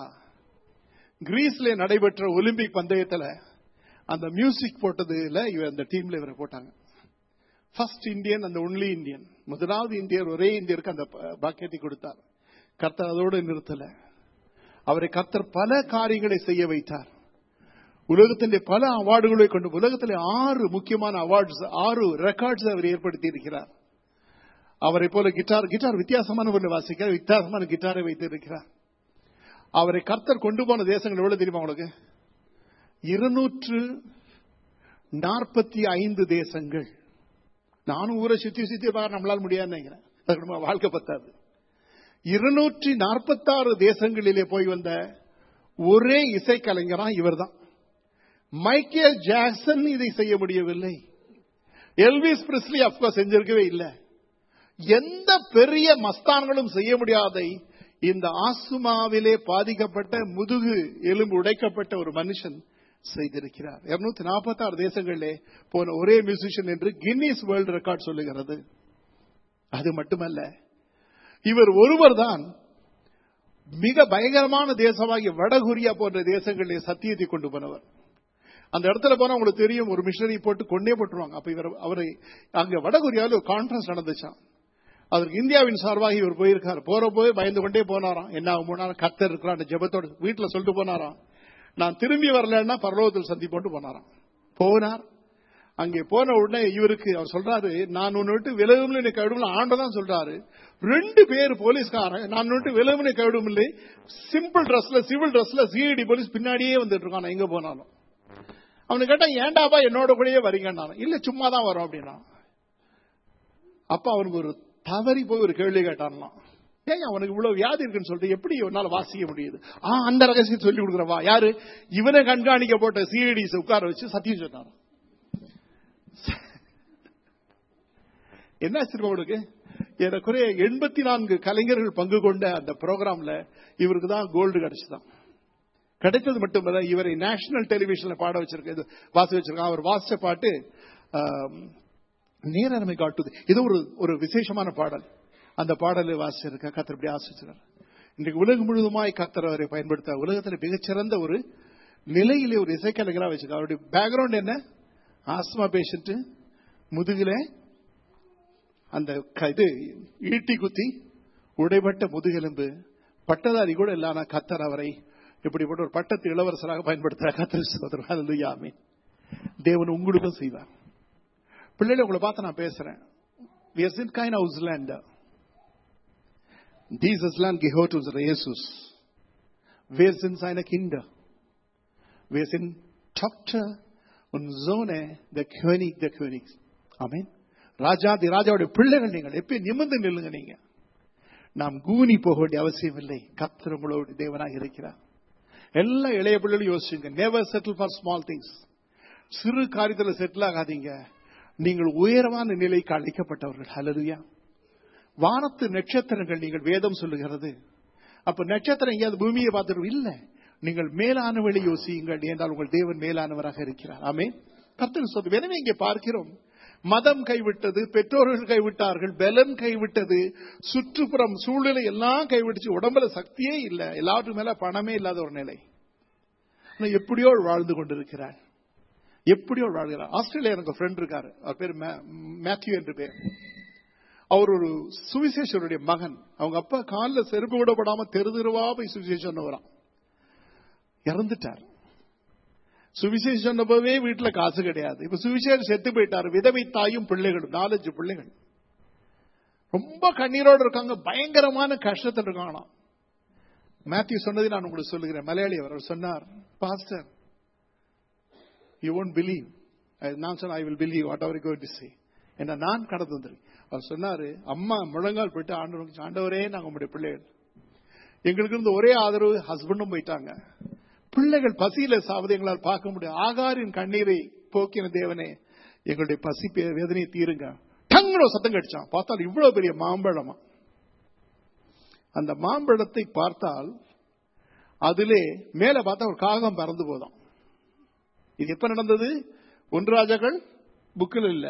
கிரீஸ்ல நடைபெற்ற ஒலிம்பிக் பந்தயத்துல அந்த மியூசிக் போட்டதுல இவர் அந்த டீம்ல இவரை போட்டாங்க ஃபர்ஸ்ட் இந்தியன் அந்த ஒன்லி இந்தியன் முதலாவது இந்தியர் ஒரே இந்தியருக்கு அந்த ப- பாக்கியத்தை கொடுத்தார் கர்த்தர் அதோடு நிறுத்தல அவரை கர்த்தர் பல காரியங்களை செய்ய வைத்தார் உலகத்திலே பல அவார்டுகளை கொண்டு உலகத்திலே ஆறு முக்கியமான அவார்ட்ஸ் ஆறு ரெக்கார்ட்ஸ் அவர் ஏற்படுத்தி இருக்கிறார் அவரை போல கிட்டார் கிட்டார் வித்தியாசமான ஒன்று வாசிக்கிறார் வித்தியாசமான கிட்டாரை வைத்திருக்கிறார் அவரை கர்த்தர் கொண்டு போன தேசங்கள் எவ்வளவு தெரியுமா உங்களுக்கு இருநூற்று நாற்பத்தி ஐந்து தேசங்கள் நானும் ஊரை சுத்தி சுத்தி பார்க்க நம்மளால முடியாதுன்னு நினைக்கிறேன் அதுக்கு நம்ம வாழ்க்கை பத்தாது இருநூற்றி நாற்பத்தாறு தேசங்களிலே போய் வந்த ஒரே இசைக்கலைஞரா இவர்தான் மைக்கேல் ஜாக்சன் இதை செய்ய முடியவில்லை எல்விஸ் பிரிஸ்லி அப்கோர்ஸ் செஞ்சிருக்கவே இல்லை எந்த பெரிய மஸ்தான்களும் செய்ய முடியாதை இந்த ஆசுமாவிலே பாதிக்கப்பட்ட முதுகு எலும்பு உடைக்கப்பட்ட ஒரு மனுஷன் செய்திருக்கிறார் இருநூத்தி நாற்பத்தி ஆறு தேசங்களிலே போன ஒரே மியூசிஷியன் என்று கின்னீஸ் வேர்ல்டு ரெக்கார்ட் சொல்லுகிறது அது மட்டுமல்ல இவர் ஒருவர் தான் மிக பயங்கரமான தேசமாகிய வடகொரியா போன்ற தேசங்களிலே சத்தியத்தை கொண்டு போனவர் அந்த இடத்துல போனா உங்களுக்கு தெரியும் ஒரு மிஷனரி போட்டு கொண்டே போட்டுருவாங்க அப்ப இவர் அவரை அங்க வடகொரியாவில் ஒரு கான்பரன்ஸ் நடந்துச்சான் அதற்கு இந்தியாவின் சார்பாக இவர் போயிருக்கார் போற போய் பயந்து கொண்டே போனாராம் என்ன ஆகும் போனாலும் கத்தர் இருக்கிறான் ஜெபத்தோட வீட்டுல சொல்லிட்டு போனாராம் நான் திரும்பி வரலன்னா பரலோகத்தில் சந்திப்போட்டு போனாராம் போனார் அங்கே போன உடனே இவருக்கு அவர் சொல்றாரு நான் உன்னை விட்டு விலகும் என்னை கைவிடும் ஆண்டதான் சொல்றாரு ரெண்டு பேர் போலீஸ்காரன் நான் விட்டு விலகும் என்னை கைவிடும் இல்லை சிம்பிள் ட்ரெஸ்ல சிவில் ட்ரெஸ்ல சிஐடி போலீஸ் பின்னாடியே வந்துட்டு இருக்கான் எங்க போனாலும் அவனு கேட்டா ஏண்டாப்பா என்னோட கூடயே வரீங்கன்னாரு இல்ல சும்மா தான் வரோம் அப்படின்னா அப்ப அவனுக்கு ஒரு தவறி போய் ஒரு கேள்வி கேட்டான்லாம் ஏங்க அவனுக்கு இவ்வளவு வியாதி இருக்குன்னு சொல்லிட்டு எப்படி உன்னால வாசிக்க முடியுது ஆ அந்த ரகசியம் சொல்லி கொடுக்குறவா யாரு இவனை கண்காணிக்க போட்ட சிஐடிஸ் உட்கார வச்சு சத்தியம் சொன்னார் என்ன ஆச்சரியம் அவனுக்கு ஏறக்குறைய எண்பத்தி நான்கு கலைஞர்கள் பங்கு கொண்ட அந்த ப்ரோக்ராம்ல இவருக்கு தான் கோல்டு கிடைச்சுதான் கிடைத்தது மட்டுமல்ல இவரை நேஷனல் டெலிவிஷன்ல பாட வச்சிருக்க வாசி வச்சிருக்கான் அவர் வாசிச்ச பாட்டு நேரமை காட்டுது இது ஒரு ஒரு விசேஷமான பாடல் அந்த பாடலை வாசிச்சிருக்க கத்தர் இப்படி ஆசிச்சிருக்கார் இன்றைக்கு உலகம் முழுவதுமாய் கத்தர் அவரை பயன்படுத்த உலகத்தில் மிகச்சிறந்த ஒரு நிலையிலே ஒரு இசைக்கலைஞராக வச்சிருக்கார் அவருடைய பேக்ரவுண்ட் என்ன ஆஸ்மா பேஷண்ட் முதுகுல அந்த இது ஈட்டி குத்தி உடைபட்ட முதுகெலும்பு பட்டதாரி கூட இல்லாம கத்தர் அவரை இப்படிப்பட்ட ஒரு பட்டத்து இளவரசராக பயன்படுத்த கத்தர் சோதரமே தேவன் உங்களுக்கும் செய்வார் பிள்ளைகளை உங்களை பார்த்து நான் பேசுறேன் Wir sind kein Ausländer. Dieses Land gehört unser Jesus. Wir sind seine Kinder. Wir sind Tochter und Sohne der König der Königs. Amen. ராஜாதி ராஜாவுடைய பிள்ளைகள் நீங்கள் எப்பயும் நிமிர்ந்து நில்லுங்க நீங்க நாம் கூனி போக வேண்டிய அவசியம் இல்லை கத்திர உங்களோட தேவனாக இருக்கிறார் எல்லா இளைய பிள்ளைகளும் யோசிச்சுங்க never settle for small things சிறு காரியத்தில் செட்டில் ஆகாதீங்க நீங்கள் உயரமான நிலைக்கு அழைக்கப்பட்டவர்கள் ஹலருயா வானத்து நட்சத்திரங்கள் நீங்கள் வேதம் சொல்லுகிறது அப்ப நட்சத்திரம் எங்கேயாவது பூமியை பார்த்துட்டு இல்ல நீங்கள் மேலானவளை யோசியுங்கள் என்றால் உங்கள் தேவன் மேலானவராக இருக்கிறார் ஆமே கத்தர் சொல்லு எனவே இங்கே பார்க்கிறோம் மதம் கைவிட்டது பெற்றோர்கள் கைவிட்டார்கள் பலன் கைவிட்டது சுற்றுப்புறம் சூழ்நிலை எல்லாம் கைவிட்டுச்சு உடம்புல சக்தியே இல்லை எல்லாவற்றும் மேல பணமே இல்லாத ஒரு நிலை எப்படியோ வாழ்ந்து கொண்டிருக்கிறார் எப்படியோ வாழ்கிறார் ஆஸ்திரேலியா எனக்கு ஃப்ரெண்ட் இருக்காரு அவர் பேர் மேத்யூ என்று பேர் அவர் ஒரு சுவிசேஷருடைய மகன் அவங்க அப்பா காலில் செருப்பு விடப்படாம தெரு தெருவா போய் சுவிசேஷம் சொன்னவரான் இறந்துட்டார் சுவிசேஷம் சொன்னப்பவே வீட்டுல காசு கிடையாது இப்ப சுவிசேஷம் செத்து போயிட்டாரு விதவை தாயும் பிள்ளைகளும் நாலஞ்சு பிள்ளைகள் ரொம்ப கண்ணீரோடு இருக்காங்க பயங்கரமான கஷ்டத்தில் இருக்காங்க மேத்யூ சொன்னதை நான் உங்களுக்கு சொல்லுகிறேன் மலையாளி அவர் சொன்னார் பாஸ்டர் யூ ஒன்ட் பிலீவ் நான் சொன்ன ஐ வில் பிலீவ் வாட் அவர் கோயிங் டு சே என்ன நான் கடந்து வந்திருக்கேன் அவர் சொன்னாரு அம்மா முழங்கால் போயிட்டு ஆண்டவருக்கு ஆண்டவரே நாங்க உங்களுடைய பிள்ளைகள் எங்களுக்கு இருந்து ஒரே ஆதரவு ஹஸ்பண்டும் போயிட்டாங்க பிள்ளைகள் பசியில சாவதை எங்களால் பார்க்க முடியும் ஆகாரின் கண்ணீரை போக்கின தேவனே எங்களுடைய பசி வேதனையை தீருங்க டங்குனோ சத்தம் கடிச்சான் பார்த்தால் இவ்வளவு பெரிய மாம்பழமா அந்த மாம்பழத்தை பார்த்தால் அதிலே மேல பார்த்தா ஒரு காகம் பறந்து போதும் இது எப்ப நடந்தது ஒன்று ராஜாக்கள் புக்கில் இல்ல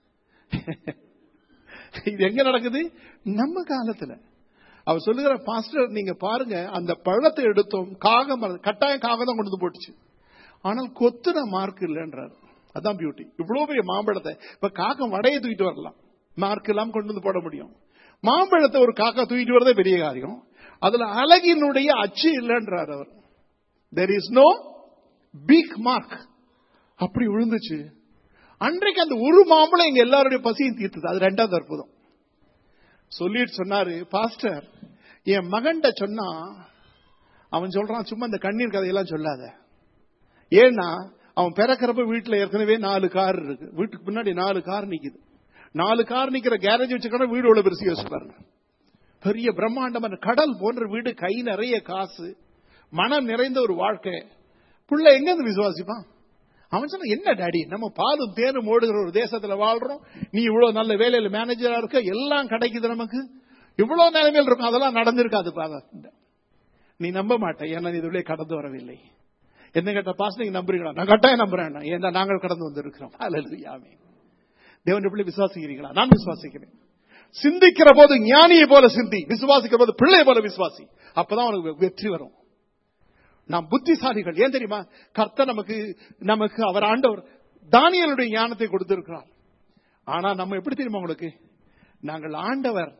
இது எங்க நடக்குது நம்ம காலத்துல அவர் சொல்லுகிற பாஸ்டர் நீங்க பாருங்க அந்த பழத்தை எடுத்தோம் காகம் கட்டாயம் காகம் தான் கொண்டு வந்து போட்டுச்சு ஆனால் கொத்துன மார்க் இல்லைன்றார் அதான் பியூட்டி இவ்வளவு பெரிய மாம்பழத்தை இப்ப காக்கம் வடையை தூக்கிட்டு வரலாம் மார்க் எல்லாம் கொண்டு வந்து போட முடியும் மாம்பழத்தை ஒரு காக்கா தூக்கிட்டு வரதே பெரிய காரியம் அதுல அழகினுடைய அச்சு இல்லைன்றார் அவர் there is no big mark அப்படி விழுந்துச்சு அன்றைக்கு அந்த ஒரு மாம்பழம் எங்க எல்லாருடைய பசியும் தீர்த்தது அது ரெண்டாவது அற்புதம் சொல்லிட்டு சொன்னாரு பாஸ்டர் என் மகன்கிட்ட சொன்னா அவன் சொல்றான் சும்மா இந்த கண்ணீர் கதையெல்லாம் சொல்லாத ஏன்னா அவன் பிறக்கிறப்ப வீட்டுல ஏற்கனவே நாலு கார் இருக்கு வீட்டுக்கு முன்னாடி நாலு கார் நிக்குது நாலு கார் நிக்கிற கேரேஜ் வச்சுக்கணும் வீடு எவ்வளவு பெருசு யோசிச்சு பாருங்க பெரிய பிரம்மாண்டமான கடல் போன்ற வீடு கை நிறைய காசு மனம் நிறைந்த ஒரு வாழ்க்கை புள்ள எங்க இருந்து விசுவாசிப்பான் அவன் சொன்ன என்ன டாடி நம்ம பாலும் தேனும் ஓடுகிற ஒரு தேசத்துல வாழ்றோம் நீ இவ்வளவு நல்ல வேலையில மேனேஜரா இருக்க எல்லாம் கிடைக்குது நமக்கு இவ்வளவு நிலைமையில் இருக்கும் அதெல்லாம் நடந்திருக்காது பாதா நீ நம்ப மாட்ட ஏன்னா நீ இதுவரை கடந்து வரவில்லை என்ன கேட்ட பாஸ் நீங்க நம்புறீங்களா நான் கட்டாயம் நம்புறேன் ஏன்னா நாங்கள் கடந்து வந்திருக்கிறோம் அல்லேலூயாவே தேவன் எப்படி விசுவாசிக்கிறீங்களா நான் விசுவாசிக்கிறேன் சிந்திக்கிற போது ஞானியை போல சிந்தி விசுவாசிக்கிற போது பிள்ளை போல விசுவாசி அப்பதான் உனக்கு வெற்றி வரும் நாம் புத்திசாலிகள் ஏன் தெரியுமா கர்த்தர் நமக்கு நமக்கு அவர் ஆண்டவர் தானியலுடைய ஞானத்தை கொடுத்திருக்கிறார் ஆனா நம்ம எப்படி தெரியுமா உங்களுக்கு நாங்கள் ஆண்டவர்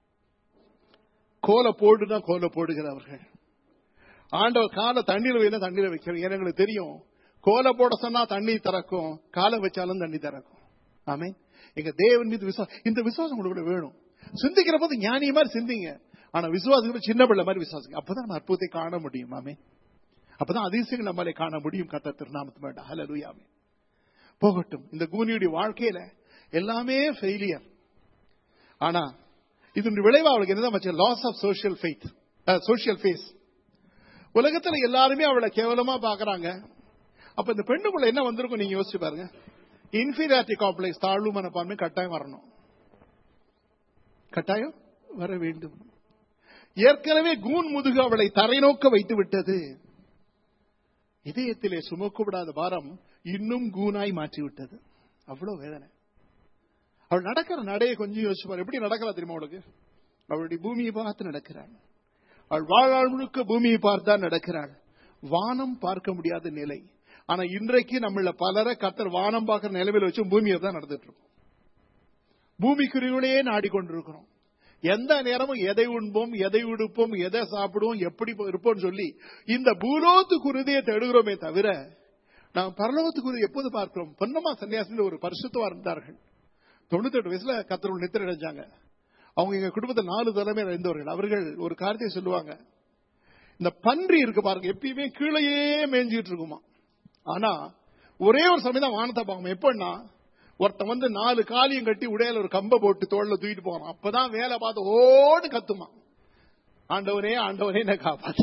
கோல போடுனா கோல போடுகிறவர்கள் ஆண்டவர் காலை தண்ணீர் வைனா தண்ணீரை வைக்கிறோம் ஏன்னா எங்களுக்கு தெரியும் கோல போட சொன்னா தண்ணி திறக்கும் காலை வச்சாலும் தண்ணி திறக்கும் ஆமே எங்க தேவன் மீது விசுவாசம் இந்த விசுவாசம் உங்களுக்கு வேணும் சிந்திக்கிற போது ஞானிய மாதிரி சிந்திங்க ஆனா விசுவாசிக்கிற சின்ன பிள்ளை மாதிரி விசுவாசிங்க அப்பதான் நம்ம அற்புதத்தை காண முடியும் ஆமே அப்பதான் அதிசயங்கள் நம்மளை காண முடியும் கத்த திருநாமத்து வேண்டாம் ஹலலுயாமே போகட்டும் இந்த கூனியுடைய வாழ்க்கையில எல்லாமே ஃபெயிலியர் ஆனா இதனுடைய விளைவு அவளுக்கு என்னதான் loss of social faith social face உலகத்துல எல்லாருமே அவளை கேவலமா பாக்குறாங்க அப்ப இந்த பெண்ணுக்குள்ள என்ன வந்திருக்கும் நீங்க யோசிச்சு பாருங்க இன்ஃபீரியாரிட்டி காம்ப்ளெக்ஸ் தாழ்வு மனப்பான்மை கட்டாயம் வரணும் கட்டாயம் வர வேண்டும் ஏற்கனவே கூன் முதுகு அவளை தரைநோக்க வைத்து விட்டது இதயத்திலே சுமக்க விடாத பாரம் இன்னும் கூனாய் மாற்றி விட்டது அவ்வளவு வேதனை அவள் நடக்கிற நடையை கொஞ்சம் யோசிச்சு பாரு எப்படி நடக்கிறா தெரியுமா அவளுக்கு அவளுடைய பூமியை பார்த்து நடக்கிறாள் அவள் வாழ்நாள் முழுக்க பூமியை பார்த்தா நடக்கிறாள் வானம் பார்க்க முடியாத நிலை ஆனா இன்றைக்கு நம்மள பலரை கத்தர் வானம் பார்க்கிற நிலைமையில வச்சு பூமியை தான் நடந்துட்டு இருக்கோம் பூமிக்குறிகளையே நாடிக்கொண்டிருக்கிறோம் எந்த நேரமும் எதை உண்போம் எதை உடுப்போம் எதை சாப்பிடுவோம் எப்படி இருப்போம் சொல்லி இந்த பூலோத்து குருதியை தேடுகிறோமே தவிர நாம் பரலோகத்து குருதி எப்போது பார்க்கிறோம் பொன்னமா சன்னியாசியில் ஒரு பரிசுத்தவா இருந்தார்கள் தொண்ணூத்தி எட்டு வயசுல கத்தரோட நித்திர அடைஞ்சாங்க அவங்க எங்க குடும்பத்தில் நாலு தலைமையில் இருந்தவர்கள் அவர்கள் ஒரு காரியத்தை சொல்லுவாங்க இந்த பன்றி இருக்கு பாருங்க எப்பயுமே கீழேயே மேய்ஞ்சிட்டு இருக்குமா ஆனா ஒரே ஒரு சமயம் தான் வானத்தை பார்க்கணும் எப்படின்னா ஒருத்தன் வந்து நாலு காலியம் கட்டி உடையில ஒரு கம்பை போட்டு தோல்ல தூக்கிட்டு போவான் அப்பதான் வேலை பார்த்து ஓடு கத்துமா ஆண்டவனே ஆண்டவனே என்ன காப்பாத்து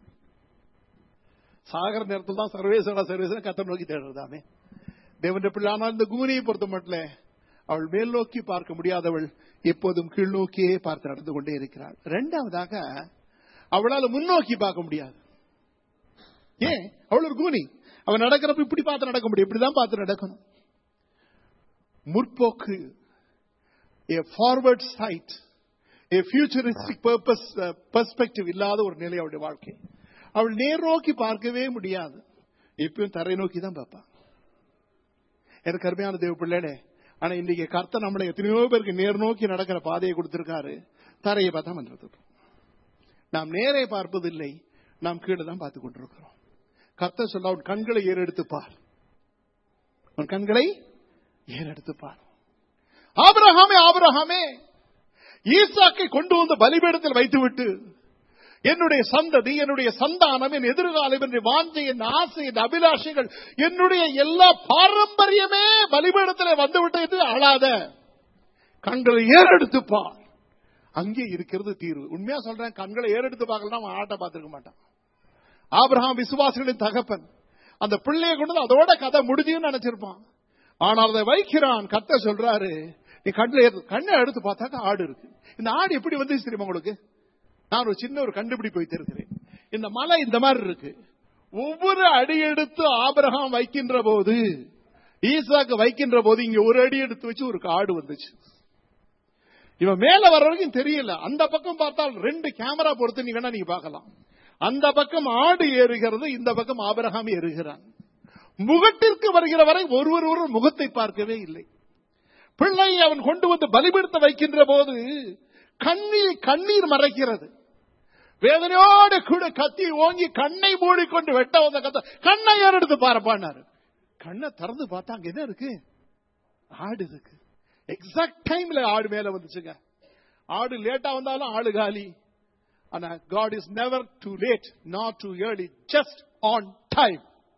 சாகர நேரத்தில் தான் சர்வேஸ்வரா சர்வேஸ்வரன் கத்த நோக்கி தேடுறதாமே தேவன் பிள்ளானா இந்த கூனியை பொறுத்த மட்டும் அவள் மேல் நோக்கி பார்க்க முடியாதவள் எப்போதும் கீழ் நோக்கியே பார்த்து நடந்து கொண்டே இருக்கிறாள் இரண்டாவதாக அவளால் முன்னோக்கி பார்க்க முடியாது ஏன் அவள் ஒரு கூனி அவன் நடக்கிறப்ப இப்படி பார்த்து நடக்க முடியும் இப்படிதான் பார்த்து நடக்கணும் முற்போக்கு a forward sight a futuristic purpose perspective இல்லாத ஒரு நிலை அவளுடைய வாழ்க்கை அவள் நேர் நோக்கி பார்க்கவே முடியாது இப்பயும் தரை நோக்கி தான் பார்ப்பான் எனக்கு அருமையான தேவ பிள்ளைனே ஆனா இன்னைக்கு கர்த்த நம்மளை எத்தனையோ பேருக்கு நேர் நோக்கி நடக்கிற பாதையை கொடுத்திருக்காரு தரையை பார்த்தா வந்துருக்கு நாம் நேரே பார்ப்பதில்லை நாம் கீழே தான் பார்த்து கொண்டிருக்கிறோம் கர்த்த சொல்ல உன் கண்களை ஏறெடுத்து பார் உன் கண்களை ஏறெடுத்து பார் ஆபரகாமே ஆபரகாமே ஈசாக்கை கொண்டு வந்து பலிபீடத்தில் வைத்துவிட்டு என்னுடைய சந்ததி என்னுடைய சந்தானம் என் எதிர்காலம் என் வாஞ்சை என் ஆசை என் அபிலாஷைகள் என்னுடைய எல்லா பாரம்பரியமே பலிபீடத்தில் வந்துவிட்டது அழாத கண்களை ஏறெடுத்து பார் அங்கே இருக்கிறது தீர்வு உண்மையா சொல்றேன் கண்களை ஏறெடுத்து பார்க்கலாம் அவன் ஆட்ட பார்த்திருக்க மாட்டான் ஆபிரகாம் விசுவாசிகளின் தகப்பன் அந்த பிள்ளையை கொண்டு அதோட கதை முடிஞ்சுன்னு நினைச்சிருப்பான் ஆனால் அதை வைக்கிறான் கத்த சொல்றாரு நீ கண்ணில் கண்ணை எடுத்து பார்த்தாக்கா ஆடு இருக்கு இந்த ஆடு எப்படி வந்துச்சு தெரியுமா உங்களுக்கு நான் ஒரு சின்ன ஒரு கண்டுபிடிப்பு வைத்திருக்கிறேன் இந்த மலை இந்த மாதிரி இருக்கு ஒவ்வொரு அடி எடுத்து ஆபிரகாம் வைக்கின்ற போது ஈசாக்கு வைக்கின்ற போது இங்க ஒரு அடி எடுத்து வச்சு ஒரு காடு வந்துச்சு இவன் மேல வர வரைக்கும் தெரியல அந்த பக்கம் பார்த்தால் ரெண்டு கேமரா பொறுத்து நீ வேணா நீங்க பார்க்கலாம் அந்த பக்கம் ஆடு ஏறுகிறது இந்த பக்கம் ஆபரகாம் ஏறுகிறான் முகத்திற்கு வருகிற வரை ஒருவர் ஒரு முகத்தை பார்க்கவே இல்லை பிள்ளை அவன் கொண்டு வந்து பலிபடுத்த வைக்கின்ற போது கண்ணீர் கண்ணீர் மறைக்கிறது வேதனையோடு கூட கத்தி ஓங்கி கண்ணை மூடிக்கொண்டு வெட்ட வந்த கத்த கண்ணை யார் எடுத்து பாருப்பான்னாரு கண்ணை திறந்து பார்த்தா அங்க என்ன இருக்கு ஆடு இருக்கு எக்ஸாக்ட் டைம்ல ஆடு மேல வந்துச்சுங்க ஆடு லேட்டா வந்தாலும் ஆடு காலி ஆனா God is never too late not too early just on time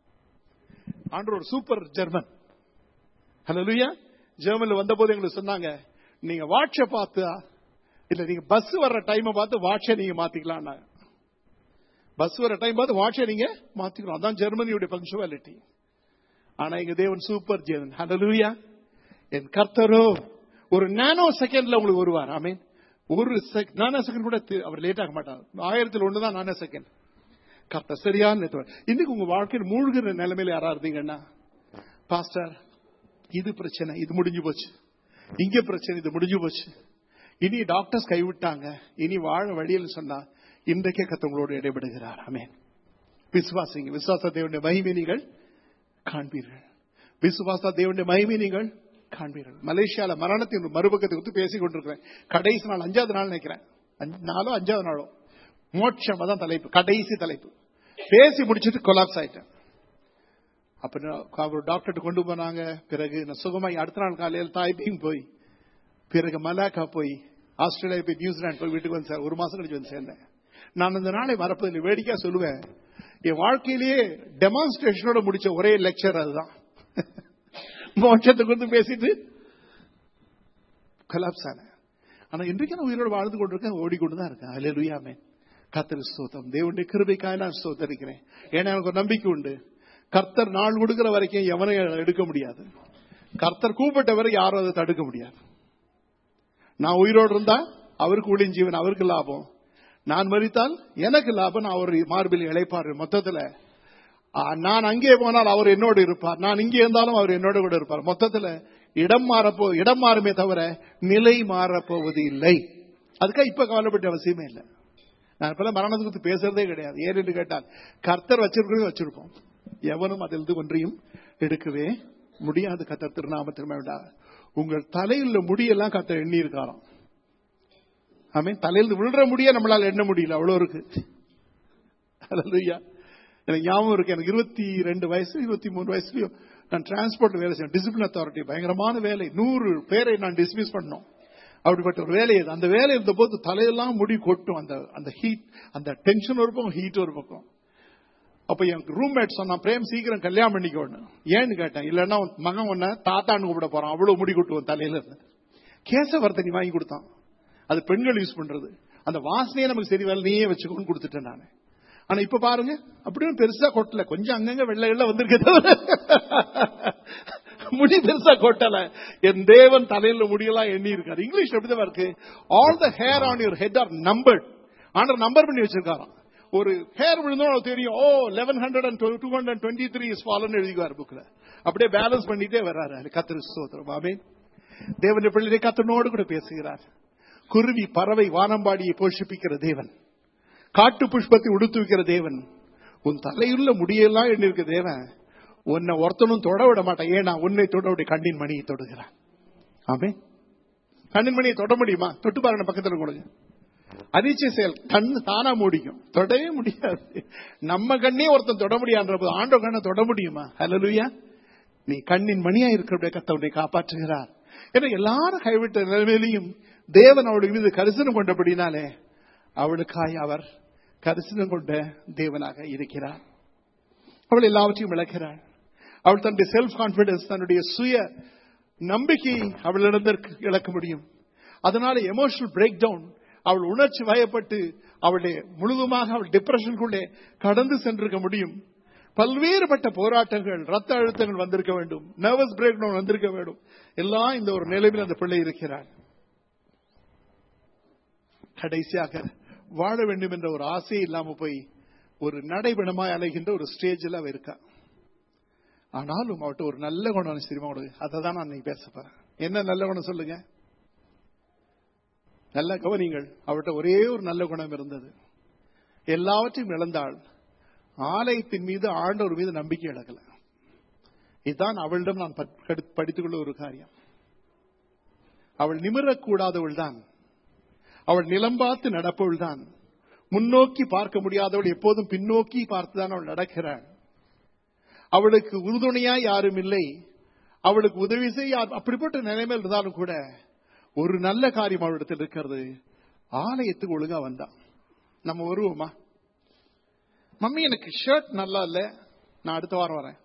ஆண்டு ஒரு சூப்பர் ஜெர்மன் ஹலோ லூயா ஜெர்மன்ல வந்த போது எங்களுக்கு சொன்னாங்க நீங்க வாட்ச பார்த்தா இல்ல நீங்க பஸ் வர்ற டைம் பார்த்து வாட்ச நீங்க மாத்திக்கலாம் பஸ் வர டைம் பார்த்து வாட்ச நீங்க மாத்திக்கணும் அதான் ஜெர்மனியுடைய பங்க்சுவாலிட்டி ஆனா எங்க தேவன் சூப்பர் ஜீவன் ஹalleluya என் கர்த்தரோ ஒரு நானோ செகண்ட்ல உங்களுக்கு வருவார் ஐ மீன் ஒரு நானோ செகண்ட் கூட தி- அவர் லேட் ஆக மாட்டார் ஆயிரத்தில் ஒண்ணுதான் நானோ செகண்ட் கர்த்தர் சரியான நேரத்துல- இன்னைக்கு உங்க வாழ்க்கையில் மூழ்கிற நிலைமையில யாரா இருந்தீங்கன்னா பாஸ்டர் இது பிரச்சனை இது முடிஞ்சு போச்சு இங்க பிரச்சனை இது முடிஞ்சு போச்சு இனி டாக்டர்ஸ் கைவிட்டாங்க இனி வாழ வழியில் சொன்னா இன்றைக்கே கத்தவங்களோடு இடைபடுகிறார் ஆமென் விசுவாசிங்க விசுவாச தேவனுடைய மகிமை நீங்கள் காண்பீர்கள் விசுவாச தேவனுடைய மகிமை நீங்கள் காண்பீர்கள் மலேசியால மரணத்தின் மறுபக்கத்தை குறித்து பேசிக் கொண்டிருக்கிறேன் கடைசி நாள் அஞ்சாவது நாள் நினைக்கிறேன் அஞ்சு- நாளோ அஞ்சாவது நாளோ மோட்சம் தான் தலைப்பு கடைசி தலைப்பு பேசி முடிச்சிட்டு கொலாப்ஸ் ஆயிட்டேன் அப்ப நான் அவர் டாக்டர் கொண்டு போனாங்க பிறகு நான் சுகமாய் அடுத்த நாள் காலையில் தாய்பிங் போய் பிறகு மலாக்கா போய் ஆஸ்திரேலியா போய் நியூசிலாந்து போய் வீட்டுக்கு வந்து சே- ஒரு மாசம் கழிச்சு வந்து சேர்ந்தேன் நான் அந்த நாளை மறப்பதில்லை வேடிக்கையா சொல்லுவேன் என் வாழ்க்கையிலேயே டெமான்ஸ்ட்ரேஷனோட முடிச்ச ஒரே லெக்சர் அதுதான் மோட்சத்தை குறித்து பேசிட்டு கலாப்ஸ் ஆனேன் ஆனா இன்றைக்கு நான் உயிரோடு வாழ்ந்து கொண்டிருக்கேன் ஓடிக்கொண்டு தான் இருக்கேன் அதில் லுயாமே கர்த்தர் ஸ்தோத்திரம் தேவனுடைய கிருபைக்காக நான் ஸ்தோத்தரிக்கிறேன் ஏன்னா எனக்கு ஒரு நம்பிக்கை உண்டு கர்த்தர் நாள் கொடுக்கிற வரைக்கும் எவனையும் எடுக்க முடியாது கர்த்தர் கூப்பிட்ட வரை யாரும் அதை தடுக்க முடியாது நான் உயிரோடு இருந்தா அவருக்கு ஊழியம் ஜீவன் அவருக்கு லாபம் நான் மறித்தால் எனக்கு லாபம் நான் அவர் மார்பில் இழைப்பாரு மொத்தத்துல ஆ, நான் அங்கே போனால் அவர் என்னோடு இருப்பார் நான் இங்கே இருந்தாலும் அவர் என்னோட கூட இருப்பார் மொத்தத்துல இடம் மாறப்போ இடம் மாறுமே தவிர நிலை மாறப்போவது இல்லை அதுக்காக இப்ப கவலைப்பட்ட அவசியமே இல்லை நான் இப்ப மரணத்தை பத்தி பேசுறதே கிடையாது ஏன் என்று கேட்டால் கர்த்தர் வச்சிருக்கிறதே வச்சிருப்போம் எவனும் அதிலிருந்து ஒன்றையும் எடுக்கவே முடியாது கர்த்தர் திருநாமத்திற்கு விடா உங்கள் தலையில் முடியெல்லாம் கர்த்தர் எண்ணி இருக்காராம் ஆமென் தலையில் விழுற முடிய நம்மளால எண்ண முடியல அவ்வளவு இருக்கு அல்லேலூயா எனக்கு ஞாபகம் இருக்கு எனக்கு இருபத்தி ரெண்டு வயசு இருபத்தி மூணு வயசுலயும் நான் டிரான்ஸ்போர்ட் வேலை செய்யணும் டிசிப்ளின் அத்தாரிட்டி பயங்கரமான வேலை நூறு பேரை நான் டிஸ்மிஸ் பண்ணோம் அப்படிப்பட்ட ஒரு வேலை இது அந்த வேலை இருந்த போது தலையெல்லாம் முடி கொட்டும் அந்த அந்த ஹீட் அந்த டென்ஷன் ஒரு பக்கம் ஹீட் ஒரு பக்கம் அப்ப என் ரூம்மேட் சொன்னான் பிரேம் சீக்கிரம் கல்யாணம் பண்ணிக்கோன்னு ஏன்னு கேட்டேன் இல்லன்னா உன் மகன் உன்ன தாத்தான்னு கூப்பிட போறான் அவ்வளவு முடி கொட்டுவோம் தலையில இருந்து கேசவர்த்தனி வாங்கி கொடுத்தான் அது பெண்கள் யூஸ் பண்றது அந்த வாசனையே நமக்கு சரி வரல நீயே வச்சுக்கோன்னு கொடுத்துட்டேன் நானு ஆனா இப்ப பாருங்க அப்படியும் பெருசா கொட்டல கொஞ்சம் அங்கங்க வெள்ளை வெள்ள வந்திருக்க தவிர முடி பெருசா கொட்டல என் தேவன் தலையில முடியெல்லாம் எண்ணி இருக்காரு இங்கிலீஷ் அப்படிதான் இருக்கு all the hair on your head are numbered and number பண்ணி வச்சிருக்காராம் ஒரு ஹேர் விழுந்தோம் அவனுக்கு தெரியும் oh eleven hundred and two hundred twenty three is fallen எழுதிக்குவார் புக்ல அப்படியே பேலன்ஸ் பண்ணிட்டே வர்றாரு கத்திர ஸ்தோத்திரம் ஆமென் தேவனுடைய பிள்ளையை கத்தனோடு கூட பேசுகிறார் குருவி பறவை வானம்பாடியை போஷிப்பிக்கிற தேவன் காட்டு புஷ்பத்தை உடுத்துவிக்கிற தேவன் உன் தலையுள்ள முடியெல்லாம் எண்ணிருக்க தேவன் உன்னை ஒருத்தனும் தொட விட மாட்டான் ஏன்னா உன்னை தொட விட கண்ணின் மணியை தொடுகிறான் ஆமே கண்ணின் மணியை தொட முடியுமா தொட்டு பாருங்க பக்கத்துல கொடுங்க அதிர்ச்சி செயல் கண் தானா மூடிக்கும் தொடவே முடியாது நம்ம கண்ணே ஒருத்தன் தொட முடியான்ற போது ஆண்டோ கண்ணை தொட முடியுமா ஹலலுயா நீ கண்ணின் மணியா இருக்கிற கத்தவனை காப்பாற்றுகிறார் ஏன்னா எல்லாரும் கைவிட்ட நிலைமையிலையும் தேவன் அவளுடைய மீது கரிசனம் கொண்டபடினாலே அவளுக்காய் அவர் கரிசனம் கொண்ட தேவனாக இருக்கிறார் அவள் எல்லாவற்றையும் விளக்கிறாள் அவள் தன்னுடைய செல்ஃப் கான்பிடன்ஸ் தன்னுடைய சுய நம்பிக்கை அவளிடத்திற்கு இழக்க முடியும் அதனால எமோஷனல் பிரேக் டவுன் அவள் உணர்ச்சி வயப்பட்டு அவளுடைய முழுதுமாக அவள் டிப்ரெஷனுக்குள்ளே கடந்து சென்றிருக்க முடியும் பல்வேறுபட்ட போராட்டங்கள் ரத்த அழுத்தங்கள் வந்திருக்க வேண்டும் நர்வஸ் பிரேக் டவுன் வந்திருக்க வேண்டும் எல்லாம் இந்த ஒரு நிலையில் அந்த பிள்ளை இருக்கிறார் கடைசியாக வாழ வேண்டும் என்ற ஒரு ஆசை இல்லாம போய் ஒரு நடைபெணமாய் அலைகின்ற ஒரு ஸ்டேஜில் அவ இருக்கா ஆனாலும் அவட்ட ஒரு நல்ல குணம் தெரியுமா உங்களுக்கு அதை தான் நான் இன்னைக்கு பேச போறேன் என்ன நல்ல குணம் சொல்லுங்க நல்ல கவனிங்கள் அவட்ட ஒரே ஒரு நல்ல குணம் இருந்தது எல்லாவற்றையும் இழந்தாள் ஆலயத்தின் மீது ஆண்டவர் மீது நம்பிக்கை இழக்கல இதுதான் அவளிடம் நான் படித்துக்கொள்ள ஒரு காரியம் அவள் நிமிரக்கூடாதவள் தான் அவள் நிலம் பார்த்து நடப்பவள் தான் முன்னோக்கி பார்க்க முடியாதவள் எப்போதும் பின்னோக்கி பார்த்துதான் அவள் நடக்கிறாள் அவளுக்கு உறுதுணையா யாரும் இல்லை அவளுக்கு உதவி செய்ய அப்படிப்பட்ட நிலைமையில் இருந்தாலும் கூட ஒரு நல்ல காரியம் அவளிடத்தில் இருக்கிறது ஆலயத்துக்கு ஒழுங்கா வந்தான் நம்ம வருவோமா மம்மி எனக்கு ஷர்ட் நல்லா இல்ல நான் அடுத்த வாரம் வரேன்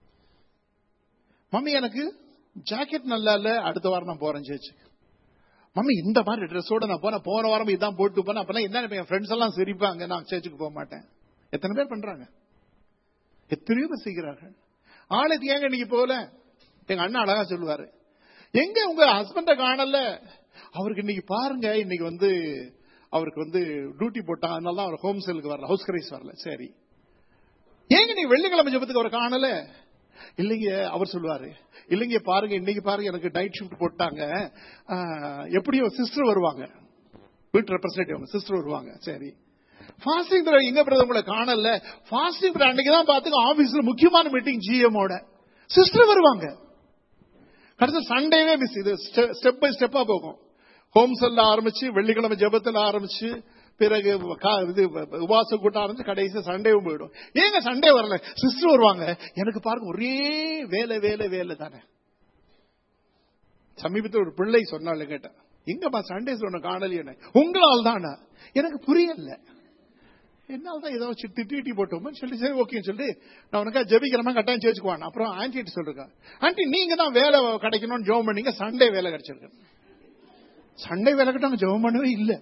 மம்மி எனக்கு ஜாக்கெட் நல்லா இல்ல அடுத்த வாரம் நான் போறேன் சேர்ச்சுக்கு மம்மி இந்த மாதிரி ட்ரெஸ்ஸோட நான் போன போன வாரம் இதான் போட்டு போனேன் அப்பெல்லாம் என்ன என் ஃப்ரெண்ட்ஸ் எல்லாம் சிரிப்பாங்க நான் சேர்ச்சுக்கு போக மாட்டேன் எத்தனை பேர் பண்றாங்க எத்தனையோ பேர் செய்கிறார்கள் ஆலயத்துக்கு ஏங்க இன்னைக்கு போகல எங்க அண்ணன் அழகா சொல்லுவாரு எங்க உங்க ஹஸ்பண்ட காணல அவருக்கு இன்னைக்கு பாருங்க இன்னைக்கு வந்து அவருக்கு வந்து டியூட்டி போட்டான் அதனால தான் அவர் ஹோம் செல்லுக்கு வரல ஹவுஸ் கிரைஸ் வரல சரி ஏங்க நீ வெள்ளிக்கிழமை ஜெபத்துக்கு அவர் காணல இல்லைங்க அவர் சொல்லுவாரு இல்லைங்க பாருங்க இன்னைக்கு பாருங்க எனக்கு நைட் ஷிஃப்ட் போட்டாங்க ஆ, எப்படியும் சிஸ்டர் வருவாங்க வீட்டு ரெப்ரஸன்டேட்டிவ் சிஸ்டர் வருவாங்க சரி ஃபாஸ்டிங் பிற எங்க பிரதர் உங்களை காணல ஃபாஸ்டிங் பிற அன்னைக்கு தான் பாத்துக்க ஆபீஸ்ல முக்கியமான மீட்டிங் ஜிஎம்மோட சிஸ்டர் வருவாங்க கடைசி சண்டேவே மிஸ் இது ஸ்டெப் பை ஸ்டெப்பா போகும் ஹோம் செல்ல ஆரம்பிச்சு வெள்ளிக்கிழமை ஜெபத்துல ஆரம்பிச்சு பிறகு கா- இது உபாச கூட்டம் ஆரம்பிச்சு கடைசி சண்டேவும் போயிடும் ஏங்க சண்டே வரல சிஸ்டர் வருவாங்க எனக்கு பாருங்க ஒரே வேலை வேலை வேலை தானே சமீபத்தில் ஒரு பிள்ளை சொன்னால கேட்டேன் எங்கப்பா சண்டே சொன்ன காணலையே உங்களால் தானா எனக்கு புரியல என்னால் தான் ஏதோ சி- திட்டி திட்டி போட்டோமோ சொல்லி சரி ஓகேன்னு சொல்லி நான் உனக்கா ஜெபிக்கிறமா கட்டாயம் சேர்ச்சுக்குவான் அப்புறம் ஆன்டி சொல்லிருக்கேன் ஆன்டி நீங்க தான் வேலை கிடைக்கணும்னு ஜெபம் பண்ணீங்க சண்டே வேலை கிடைச்சிருக்கு சண்டே வேலை கிட்ட ஜெபம் பண்ணவே இல்லை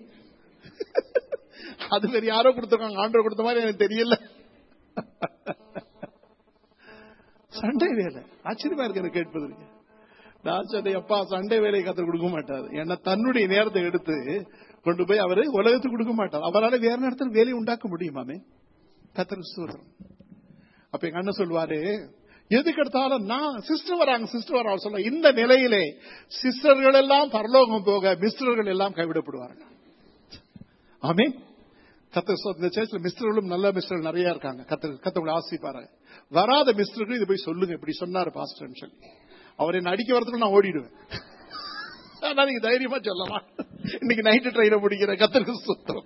அது வேற யாரோ கொடுத்துருக்காங்க ஆண்டவர் கொடுத்த மாதிரி எனக்கு தெரியல சண்டே வேலை ஆச்சரியமா இருக்கு எனக்கு கேட்பதற்கு நான் சொன்னேன் அப்பா சண்டே வேலையை கத்து கொடுக்க மாட்டார் ஏன்னா தன்னுடைய நேரத்தை எடுத்து கொண்டு போய் அவரு உலகத்துக்கு கொடுக்க மாட்டார் அவரால் வேற நேரத்தில் வேலையை உண்டாக்க முடியுமாமே கத்திர ஸ்தோத்திரம் அப்ப எங்க அண்ணன் சொல்லுவாரு எதுக்கு எடுத்தாலும் நான் சிஸ்டர் வராங்க சிஸ்டர் வராங்க சொல்ல இந்த நிலையிலே சிஸ்டர்கள் எல்லாம் பரலோகம் போக மிஸ்டர்கள் எல்லாம் கைவிடப்படுவார்கள் ஆமே கத்த இந்த சேர்ச்சில் மிஸ்டர்களும் நல்ல மிஸ்டர்கள் நிறைய இருக்காங்க கத்த கத்தவங்களை ஆசிப்பாரு வராத மிஸ்டர்கள் இது போய் சொல்லுங்க இப்படி சொன்னாரு பாஸ்டர்னு சொல்லி அவர் என்ன அடிக்க வரதுக்கு நான் ஓடிடுவேன் ஆனா நீங்க தைரியமா சொல்லலாம் இன்னைக்கு நைட்டு ட்ரெயினை பிடிக்கிற கத்தருக்கு சுத்தம்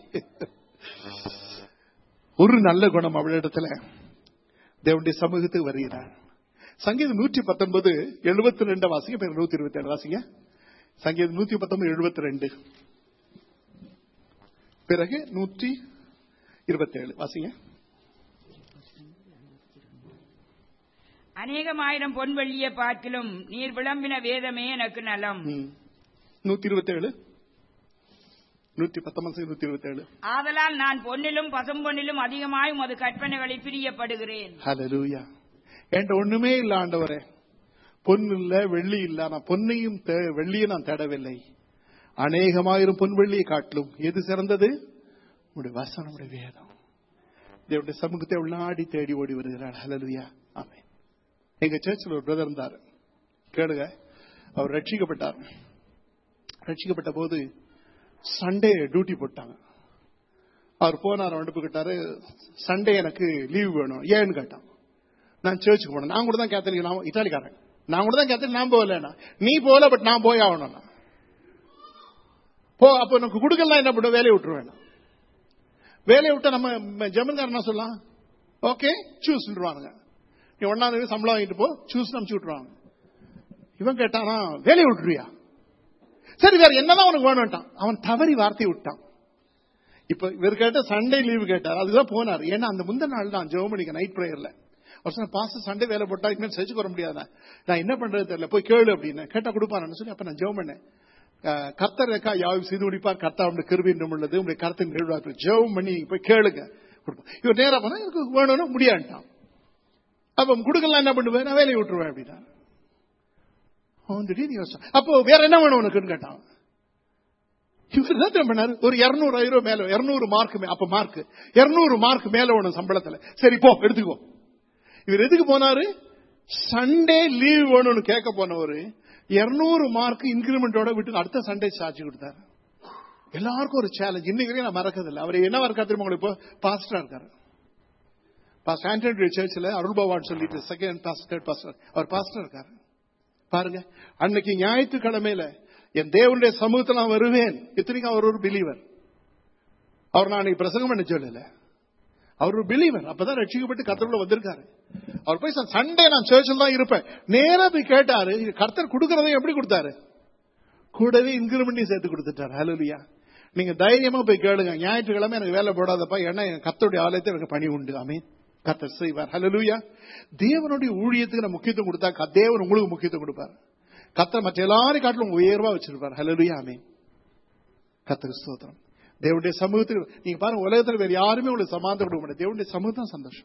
ஒரு நல்ல குணம் அவளிடத்துல தேவனுடைய சமூகத்துக்கு வருகிறார் சங்கீதம் நூற்றி பத்தொன்பது எழுபத்தி ரெண்டு வாசிங்க பிறகு நூத்தி இருபத்தி ஏழு வாசிங்க சங்கீதம் நூத்தி பத்தொன்பது எழுபத்தி ரெண்டு பிறகு நூற்றி இருபத்தேழு வாசிங்க அநேகமாயிரம் பொன் வெள்ளியை பார்க்கிலும் நீர் விளம்பின வேதமே எனக்கு நலம் ம். நூத்தி இருபத்தேழு நூத்தி பத்தொன்பது நூத்தி இருபத்தேழு ஆதலால் நான் பொன்னிலும் பசும்பொன்னிலும் அதிகமாய் உமது கற்பனைகளில் பிரியப்படுகிறேன் ஹalleluya என்கிட்ட ஒண்ணுமே இல்ல ஆண்டவரே பொன் இல்ல வெள்ளி இல்ல நான் பொன்னையும் தே- வெள்ளியும் நான் தேடவில்லை அநேகமாயிரம் பொன் வெள்ளியை காட்டிலும் எது சிறந்தது உடைய வசனம் உடைய வேதம் தேவனுடைய சமூகத்தை உள்ளாடி தேடி ஓடி வருகிறார் ஹalleluya ஆமென் எங்க சர்ச்சில் ஒரு பிரதர் இருந்தார் கேளுங்க அவர் ரட்சிக்கப்பட்டார் ரட்சிக்கப்பட்ட போது சண்டே டியூட்டி போட்டாங்க அவர் போனார் வந்துட்டு கேட்டாரு சண்டே எனக்கு லீவ் வேணும் ஏன்னு கேட்டான் நான் சர்ச்சுக்கு போனேன் நான் கூட தான் கேத்தலிக் நான் இத்தாலிக்காரன் நான் கூட தான் கேத்தலிக் நான் போகலண்ணா நீ போகல பட் நான் போய் ஆகணும் போ அப்ப எனக்கு கொடுக்கலாம் என்ன பண்ணும் வேலையை விட்டுருவேன் வேலையை விட்டா நம்ம ஜமீன்காரன் என்ன சொல்லலாம் ஓகே சூஸ்ன்றானுங்க நீ ஒன்னாம் தேதி சம்பளம் வாங்கிட்டு போ சூஸ் அனுப்பிச்சு விட்டுருவாங்க இவன் கேட்டானா வேலையை விட்டுருவியா சரி வேற என்னதான் உனக்கு வேணும்ட்டான் அவன் தவறி வார்த்தையை விட்டான் இப்ப இவர் கேட்ட சண்டே லீவு கேட்டார் அதுதான் போனார் ஏன்னா அந்த முந்தின நாள் தான் ஜெர்மனிக்கு நைட் பிரேயர்ல அவர் சொன்ன பாச சண்டே வேலை போட்டா இனிமேல் செஞ்சு வர முடியாதா நான் என்ன பண்றது தெரியல போய் கேளு அப்படின்னு கேட்டா கொடுப்பாருன்னு சொல்லி அப்ப நான் ஜெபம் பண்ணேன் அஹ், கர்த்தர் இருக்கா யாவும் செய்து முடிப்பார் கர்த்தா உடைய கிருபின் உள்ளது உடைய கருத்தின் நிகழ்வாக்கு ஜெபம் பண்ணி போய் கேளுங்க கொடுப்போம் இவர் நேரா போனா எனக்கு வேணும்னா முடியான்ட்டான் அப்ப கொடுக்கலாம் என்ன பண்ணுவேன் நான் வேலையை விட்டுருவேன் அப்படின்னா அவன் திடீர்னு யோசிச்சான். அப்போ வேற என்ன வேணும் உனக்குன்னு கேட்டான் இவர் தான் தெரியுமா பண்ணாரு ஒரு இருநூறு ஐரோ மேல இருநூறு மார்க் அப்ப மார்க் இருநூறு மார்க் மேல உனக்கு சம்பளத்துல சரி போ எடுத்துக்கோ இவர் எதுக்கு போனாரு சண்டே லீவ் வேணும்னு கேட்க போனவரு இருநூறு மார்க் இன்கிரிமெண்டோட விட்டு அடுத்த சண்டே சார்ஜ் கொடுத்தாரு எல்லாருக்கும் ஒரு சேலஞ்ச் இன்னைக்கு வரைக்கும் நான் மறக்கதில்லை அவர் என்ன இருக்கா தெரியுமா உங்களுக்கு இப்போ பாஸ்டரா இருக்காரு பாஸ்டர் ஆண்டனி சர்ச்சில் அருள் பவான் சொல்லிட்டு செகண்ட் பாஸ்டர் பாஸ்டர் அவர் பாஸ்டர் இருக்காரு பாருங்க அன்னைக்கு ஞாயிற்றுக்கிழமையில என் தேவனுடைய சமூகத்தில் நான் வருவேன் இத்தனைக்கும் அவர் ஒரு பிலீவர் அவர் நான் இன்னைக்கு பிரசங்கம் பண்ண சொல்லல அவர் ஒரு பிலீவர் அப்பதான் ரட்சிக்கப்பட்டு கர்த்தருக்குள்ள வந்திருக்காரு அவர் போய் சண்டே நான் சர்ச்சில் தான் இருப்பேன் நேரா போய் கேட்டாரு இது கர்த்தர் கொடுக்கறதை எப்படி கொடுத்தாரு கூடவே இன்கிரிமெண்டையும் சேர்த்து கொடுத்துட்டாரு ஹலோலியா நீங்க தைரியமா போய் கேளுங்க ஞாயிற்றுக்கிழமை எனக்கு வேலை போடாதப்பா ஏன்னா என் கர்த்தருடைய ஆலயத்தை எனக்கு பணி உண்டு ஆமீன் கர்த்தர் செய்வார் ஹலலுயா தேவனுடைய ஊழியத்துக்கு நான் முக்கியத்துவம் கொடுத்தா க- தேவன் உங்களுக்கு முக்கியத்துவம் கொடுப்பார் கர்த்தர் மற்ற எல்லாரும் காட்டிலும் உயர்வா வச்சிருப்பார் ஹலலுயா ஆமீன் கர்த்தருக்கு ஸ்தோத்திரம் தேவனுடைய சமூகத்துக்கு நீங்க பாருங்க உலகத்துல வேற யாருமே உங்களுக்கு சமாதானம் கொடுக்க மாட்டேன் தேவனுடைய சமூகம் தான் சந்தோஷம்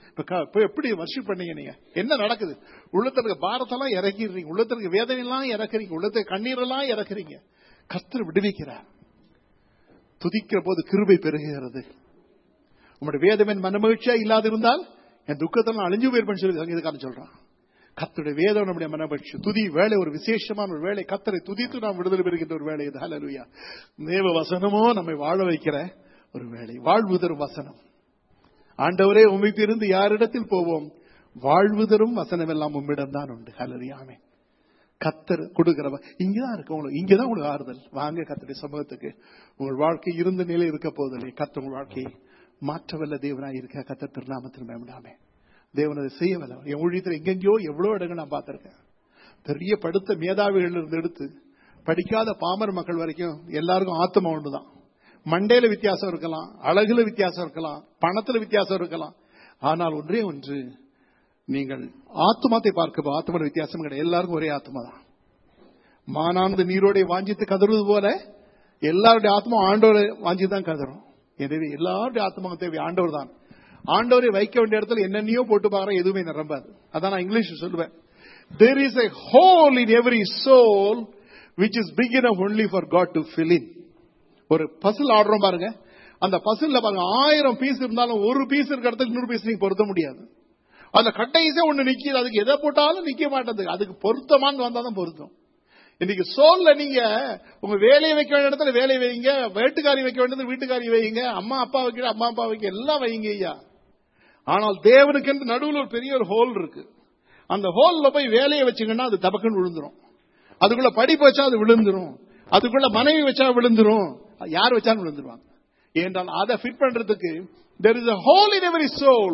இப்ப க- இப்ப எப்படி வர்ஷிப் பண்ணீங்க நீங்க என்ன நடக்குது உள்ளத்துல இருக்க பாரத்தெல்லாம் இறக்கிடுறீங்க உள்ளத்துல இருக்க வேதனையெல்லாம் இறக்குறீங்க உள்ளத்துல கண்ணீரெல்லாம் இறக்குறீங்க கர்த்தர் விடுவிக்கிறார் துதிக்கிற போது கிருபை பெருகுகிறது உங்களுடைய வேதவன் மனமகிழ்ச்சியா இல்லாதிருந்தால் என் துக்கத்தெல்லாம் அழிஞ்சு போயிருப்பேன்னு சொல்லி சங்கீதக்காரன் சொல்றான் கத்தருடைய வேதம் நம்முடைய மனமகிழ்ச்சி துதி வேலை ஒரு விசேஷமான ஒரு வேலை கத்தரை துதித்து நாம் விடுதலை பெறுகின்ற ஒரு வேலை இது ஹalleluya தேவ வசனமோ நம்மை வாழ வைக்கிற ஒரு வேலை வாழ்வு தரும் வசனம் ஆண்டவரே உமைத்திருந்து யாரிடத்தில் போவோம் வாழ்வு தரும் வசனம் எல்லாம் உம்மிடம் தான் உண்டு ஹalleluya கத்தர் கொடுக்கிறவ இங்கதான் இருக்கு உங்களுக்கு இங்கதான் உங்களுக்கு ஆறுதல் வாங்க கத்தருடைய சமூகத்துக்கு உங்கள் வாழ்க்கை இருந்த நிலை இருக்க போதில்லை கத்த உங்கள் வாழ்க்கையை மாற்றவல்ல தேவனாய் இருக்க கத்தர் திருநாமத்தில் மேம்டாமே தேவன் அதை செய்யவில்லை என் ஊழியத்தில் எங்கெங்கயோ எவ்வளவு இடங்கள் நான் பார்த்திருக்கேன் பெரிய படுத்த மேதாவிகள் இருந்து எடுத்து படிக்காத பாமர மக்கள் வரைக்கும் எல்லாருக்கும் ஆத்மா ஒன்றுதான் மண்டையில வித்தியாசம் இருக்கலாம் அழகுல வித்தியாசம் இருக்கலாம் பணத்துல வித்தியாசம் இருக்கலாம் ஆனால் ஒன்றே ஒன்று நீங்கள் ஆத்மாத்தை பார்க்க ஆத்மா வித்தியாசம் கிடையாது எல்லாருக்கும் ஒரே ஆத்மா தான் மானானது நீரோடைய வாஞ்சித்து கதறுவது போல எல்லாருடைய ஆத்மா ஆண்டவரை வாஞ்சி தான் கதறும் எனவே எல்லாருடைய ஆத்மா தேவை ஆண்டவர் தான் ஆண்டவரை வைக்க வேண்டிய இடத்துல என்னென்னையோ போட்டு பாரு எதுவுமே நிரம்பாது அதான் நான் இங்கிலீஷ் சொல்லுவேன் there is a hole in every soul which is big enough only for God to fill in ஒரு பசில் ஆடுறோம் பாருங்க அந்த பசில்ல பாருங்க ஆயிரம் பீஸ் இருந்தாலும் ஒரு பீஸ் இருக்க இடத்துல இன்னொரு பீஸ் நீங்க பொருத்த முடியாது அந்த கட்டைஸே ஒண்ணு நிக்கிது அதுக்கு எதை போட்டாலும் நிக்க மாட்டேங்குது அதுக்கு பொருத்தமான்னு வந்தாதான் பொருத்தம் இன்னைக்கு சோல்ல நீங்க உங்க வேலையை வைக்க வேண்டிய இடத்துல வேலையை வைங்க வீட்டுக்காரி வைக்க வேண்டியது வீட்டுக்காரி வைங்க அம்மா அப்பா வைக்கிற அம்மா அப்பா வைக்க எல்லாம் வைங்க ஐயா ஆனால் தேவனுக்கு என்று நடுவில் ஒரு பெரிய ஒரு ஹோல் இருக்கு அந்த ஹோல்ல போய் வேலையை வச்சீங்கன்னா அது தபக்குன்னு விழுந்துரும் அதுக்குள்ள படிப்பு வச்சா அது விழுந்துரும் அதுக்குள்ள மனைவி வச்சா விழுந்துரும் யார் வச்சாலும் விழுந்துருவாங்க ஏன்றால் அதை ஃபிட் பண்றதுக்கு there is a hole in every soul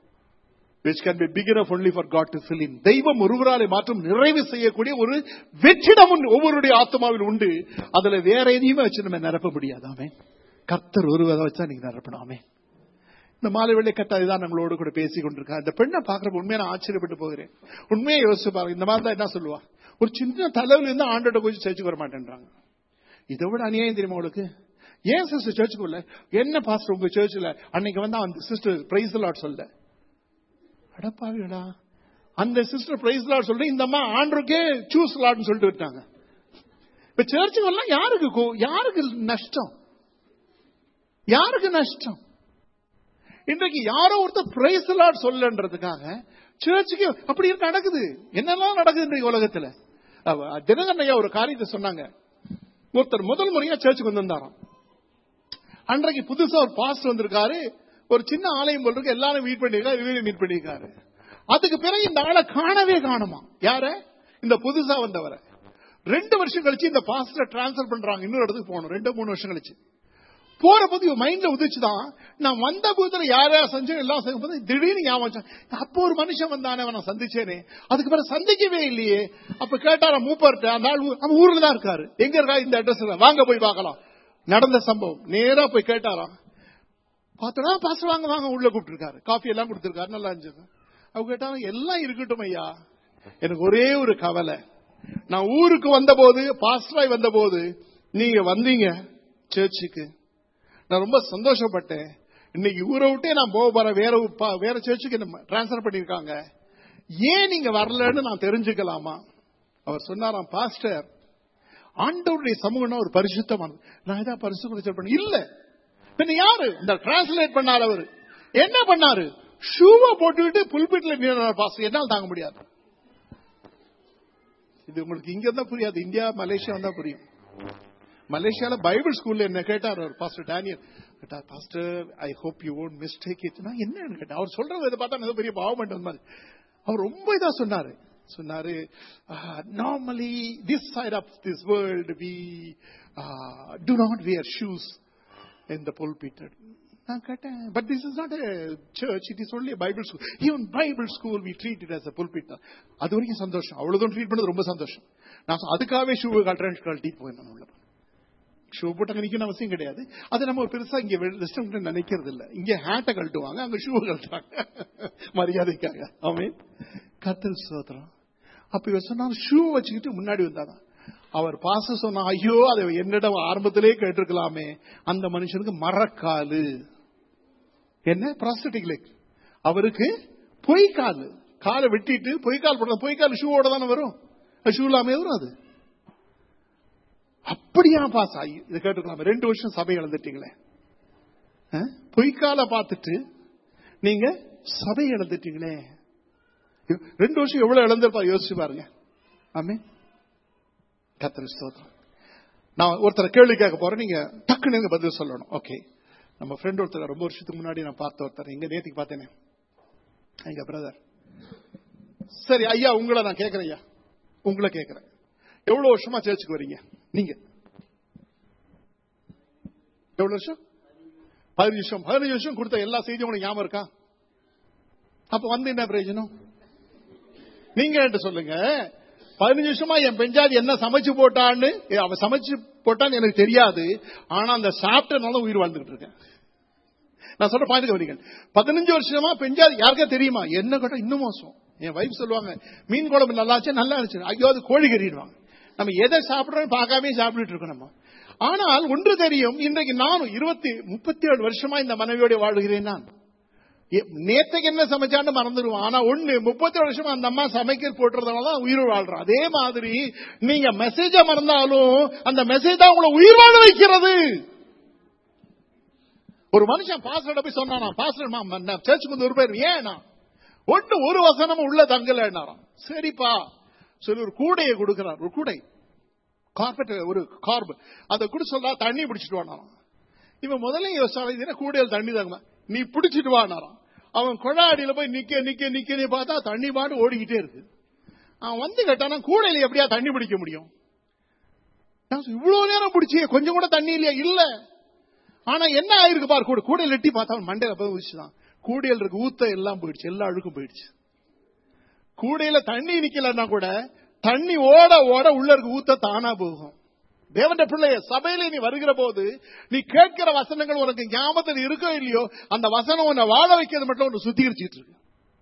which can be big enough only for God to fill in தெய்வம் ஒருவராலே மாற்றம் நிறைவு செய்யக்கூடிய ஒரு வெற்றிடம் உண்டு ஒவ்வொருடைய ஆத்மாவில் உண்டு அதுல வேற எதையுமே வச்சு நம்ம நிரப்ப முடியாதாமே கர்த்தர் ஒருவரை வச்சா நீங்க நிரப்பணாமே இந்த மாலை வெள்ளை கட்டா இதான் நம்மளோடு கூட பேசி கொண்டிருக்கா இந்த பெண்ணை பாக்குறப்ப உண்மையா நான் ஆச்சரியப்பட்டு போகிறேன் உண்மையை யோசிச்சு பாருங்க இந்த மாதிரி தான் என்ன சொல்லுவா ஒரு சின்ன தலைவல இருந்து ஆண்டோட போய் சர்ச்சுக்கு வர மாட்டேன்றாங்க இதை விட அநியாயம் தெரியுமா உங்களுக்கு ஏன் சிஸ்டர் சர்ச்சுக்கு வரல என்ன பாஸ்டர் உங்க சர்ச்சில் அன்னைக்கு வந்து அந்த சிஸ்டர் பிரைஸ் லாட் சொல்ல அடப்பாவிடா அந்த சிஸ்டர் பிரைஸ் லாட் சொல்லிட்டு இந்த அம்மா ஆண்டருக்கே சூஸ் லாட்னு சொல்லிட்டு விட்டாங்க இப்ப சர்ச்சுக்கு வரலாம் யாருக்கு கோ- யாருக்கு நஷ்டம் யாருக்கு நஷ்டம் இன்றைக்கு யாரோ ஒருத்தர் பிரைஸ் லாட் சொல்லன்றதுக்காக சர்ச்சுக்கு அப்படி இருக்க நடக்குது என்னெல்லாம் நடக்குது இன்றைக்கு உலகத்துல அவ- தினகரன் ஐயா ஒரு காரியத்தை சொன்னாங்க ஒருத்தர் முதல் முறையா சர்ச்சுக்கு வந்திருந்தாராம் அன்றைக்கு புதுசா ஒரு பாஸ்டர் வந்திருக்காரு ஒரு சின்ன ஆலயம் போல் இருக்கு எல்லாரும் மீட் பண்ணிருக்காரு இவரையும் மீட் பண்ணிருக்காரு அதுக்கு பிறகு இந்த ஆளை காணவே காணுமா யார இந்த புதுசா வந்தவரை ரெண்டு வருஷம் கழிச்சு இந்த பாஸ்டர் டிரான்ஸ்பர் பண்றாங்க இன்னொரு இடத்துக்கு போகணும் ரெண்டு மூணு வருஷம் கழிச்சு போற போது இவன் மைண்ட்ல உதிச்சுதான் நான் வந்த பூத்துல யார் யார் செஞ்சேன் எல்லாம் செய்யும் போது திடீர்னு ஞாபகம் வந்துச்சு. அப்போ ஒரு மனுஷன் வந்தானே அவனை சந்திச்சேனே அதுக்கு பிறகு சந்திக்கவே இல்லையே அப்ப கேட்டாரா மூப்பர்ட்ட அந்த ஆள் ஊ- அவன் ஊர்ல தான் இருக்காரு எங்க இருக்கா இந்த அட்ரஸ் வாங்க போய் பார்க்கலாம் நடந்த சம்பவம் நேரா போய் கேட்டாராம் பார்த்தனா பாஸ்டர் வாங்க வாங்க உள்ள கூப்பிட்டுருக்காரு காஃபி எல்லாம் கொடுத்திருக்காரு நல்லா இருந்துச்சு அவங்க கேட்டாங்க எல்லாம் இருக்கட்டும் ஐயா எனக்கு ஒரே ஒரு கவலை நான் ஊருக்கு வந்தபோது பாஸ்டராய் வந்தபோது நீங்க வந்தீங்க சர்ச்சுக்கு நான் ரொம்ப சந்தோஷப்பட்டேன் இன்னைக்கு ஊரை விட்டே நான் போக போறேன் வேற ஊ- பா- வேற சர்ச்சுக்கு டிரான்ஸ்பர் பண்ணிருக்காங்க ஏன் நீங்க வரலன்னு நான் தெரிஞ்சுக்கலாமா அவர் சொன்னாராம் பாஸ்டர் ஆண்டவருடைய சமூகம்னா ஒரு பரிசுத்தமானது நான் ஏதாவது பரிசு பண்ண இல்ல பின்ன யாரு இந்த டிரான்ஸ்லேட் பண்ணார் அவரு என்ன பண்ணாரு ஷூவை போட்டுக்கிட்டு புல்பிட்ல நின்றார் பாஸ்டர் என்னால் தாங்க முடியாது இது உங்களுக்கு இங்க இருந்தா புரியாது இந்தியா மலேசியா வந்தா புரியும் மலேசியால பைபிள் ஸ்கூல்ல என்ன கேட்டார் அவர் பாஸ்டர் டேனியல் கேட்டார் pastor I hope you won't mistake it நான் என்னன்னு கேட்டேன் அவர் சொல்றது இதை பார்த்தா ஏதோ பெரிய பாவம் பண்ண மாதிரி அவர் ரொம்ப இதா சொன்னாரு சொன்னாரு normally this side of this world we do not wear shoes in the pulpit. நான் கேட்டேன் but this is not church it is only Bible school even Bible school we treat it as a pulpit தான் அது வரைக்கும் சந்தோஷம் அவ்வளவுதான் treat பண்ணது ரொம்ப சந்தோஷம் நான் சொ- அதுக்காகவே ஷூ கட்டுறேன் கழட்டி போயிருந்தேன் உள்ள ஷூ போட்டு அங்க நிக்கணும் அவசியம் கிடையாது அது நம்ம பெருசா இங்க ரெஸ்டம் நினைக்கிறது இல்ல இங்க ஹேட்டை கழட்டுவாங்க அங்க ஷூ கழட்டுவாங்க மரியாதைக்காக ஆமென் கத்தல் சோத்திரம் அப்ப இவர் சொன்னார் ஷூ வச்சுக்கிட்டு முன்னாடி வந்தாதான் அவர் பாச சொன்னா ஐயோ அதை என்னிடம் ஆரம்பத்திலே கேட்டிருக்கலாமே அந்த மனுஷனுக்கு மரக்காலு என்ன ப்ராஸ்டட்டிக் லெக் அவருக்கு பொய்க்கால் காலை வெட்டிட்டு பொய்க்கால் போடுற பொய்க்கால் ஷூவோட தானே வரும் ஷூ இல்லாம வரும் அது அப்படியா பாஸ் ஆகி இதை கேட்டுக்கலாம் ரெண்டு வருஷம் சபை இழந்துட்டீங்களே ஆ? பொய்க்கால பார்த்துட்டு நீங்க சபை இழந்துட்டீங்களே ரெண்டு வருஷம் எவ்வளவு இழந்திருப்பா யோசிச்சு பாருங்க ஆமே கத்திர ஸ்தோத்திரம் நான் ஒருத்தர் கேள்வி கேட்க போறேன் நீங்க டக்குன்னு எனக்கு பதில் சொல்லணும் ஓகே நம்ம ஃப்ரெண்ட் ஒருத்தர் ரொம்ப வருஷத்துக்கு முன்னாடி நான் பார்த்த ஒருத்தர் இங்க நேத்திக்கு பார்த்தேனே எங்க பிரதர் சரி ஐயா உங்களை நான் கேட்கிறேன் ஐயா உங்களை கேட்கிறேன் எவ்வளவு வருஷமா சேர்ச்சுக்கு வரீங்க நீங்க எவ்வளவு வருஷம் பதினஞ்சு வருஷம் பதினஞ்சு வருஷம் கொடுத்த எல்லா செய்தியும் உங்களுக்கு ஞாபகம் இருக்கா அப்ப வந்து என்ன பிரயோஜனம் நீங்க என்கிட்ட சொல்லுங்க பதினஞ்சு வருஷமா என் பெஞ்சாதி என்ன சமைச்சு போட்டான்னு ஏ, அவ சமைச்சு போட்டான்னு எனக்கு தெரியாது ஆனா அந்த சாப்பிட்டனால உயிர் வாழ்ந்துகிட்டு இருக்கேன் நான் சொல்ற பாயிண்ட் கவனிங்க பதினஞ்சு வருஷமா பெஞ்சாதி யாருக்கா தெரியுமா என்ன கேட்டா இன்னும் மோசம் என் வைஃப் சொல்லுவாங்க மீன் குழம்பு நல்லா இருந்துச்சு நல்லா இருந்துச்சு ஐயோ அது கோழி கறிடுவாங்க நம்ம எதை சாப்பிடுறோம் பார்க்காம சாப்பிட்டுட்டு இருக்கோம் நம்ம ஆனால் ஒன்று தெரியும் இன்றைக்கு நானும் இருபத்தி முப்பத்தி ஏழு வருஷமா இந்த மனைவியோட வாழ்கிறேன் நான் எ- நேத்தைக்கு என்ன சமைச்சான்னு மறந்துடுவோம் ஆனா ஒண்ணு முப்பத்தி வருஷமா அந்த அம்மா சமைக்க போட்டுறதுனால தான் உயிர் வாழ்றோம் அதே மாதிரி நீங்க மெசேஜ மறந்தாலும் அந்த மெசேஜ் தான் உங்களை உயிர் வாழ வைக்கிறது ஒரு மனுஷன் பாஸ்டர்ட போய் சொன்னானா பாஸ்டர் சர்ச்சுக்கு வந்து ஒரு பேர் ஏன்னா ஒண்ணு ஒரு வசனமும் உள்ள தங்கலன்னாராம் சரிப்பா சரி ஒரு கூடையை கொடுக்கிறார் ஒரு கூடை கார்பெட் ஒரு கார்பு அதை குடி சொல்லா தண்ணி பிடிச்சிட்டு வானாராம் இவன் முதல்ல யோசிச்சாலும் இது என்ன கூடையில் தண்ணி தாங்க நீ பிடிச்சிட்டு வானாராம் அவன் கொழாடியில போய் நிக்க நிக்க நிக்க பார்த்தா தண்ணி பாட்டு ஓடிக்கிட்டே இருக்கு அவன் வந்து கேட்டானா கூடையில எப்படியா தண்ணி பிடிக்க முடியும் நான் சொன்னேன், இவ்வளவு நேரம் பிடிச்சியே கொஞ்சம் கூட தண்ணி இல்லையா இல்ல ஆனா என்ன ஆயிருக்கு பாரு கூட கூடையில் எட்டி பார்த்தா அவன் மண்டையில போய் ஊதிச்சுதான் கூடையில் இருக்க ஊத்த எல்லாம் போயிடுச்சு எல்லா அழுக்கும் போயிடுச்சு கூடையில தண்ணி நிக்கலன்னா கூட தண்ணி ஓட ஓட உள்ள இருக்க ஊத்த தானா போகும் தேவന്റെ பிள்ளைய சபையில நீ வருகிற போது நீ கேட்கிற வசனங்கள் உனக்கு ஞாபகத்தில் இருக்கோ இல்லையோ அந்த வசனம் உன்னை வாழ வைக்கிறது மட்டும் உன்னை சுத்திகரிச்சிட்டு இருக்கு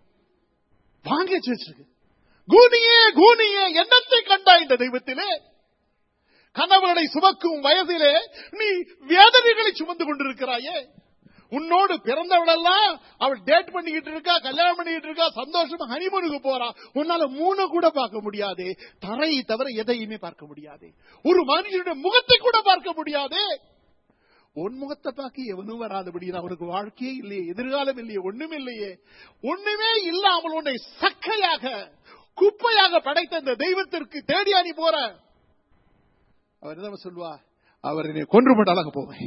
வாங்கி வச்சிருக்கு கூனியே கூனியே எண்ணத்தை கண்டா இந்த தெய்வத்திலே கணவனை சுமக்கும் வயதிலே நீ வேதனைகளை சுமந்து கொண்டிருக்கிறாயே உன்னோடு பிறந்தவளெல்லாம் அவள் டேட் பண்ணிக்கிட்டு இருக்கா கல்யாணம் பண்ணிக்கிட்டு இருக்கா சந்தோஷமா ஹனிமூனுக்கு போறா உன்னால மூணு கூட பார்க்க முடியாது தரையை தவிர எதையுமே பார்க்க முடியாது ஒரு மனுஷனுடைய முகத்தை கூட பார்க்க முடியாது உன் முகத்தை பார்க்க எவனும் வராதபடி அவனுக்கு வாழ்க்கையே இல்லையே எதிர்காலம் இல்லையே ஒண்ணுமே இல்லையே ஒண்ணுமே இல்லாமல் உன்னை சக்கையாக குப்பையாக படைத்த இந்த தெய்வத்திற்கு தேடியா நீ போற அவர் என்ன சொல்வா அவர் என்னை கொன்று போட்டாலும் போவேன்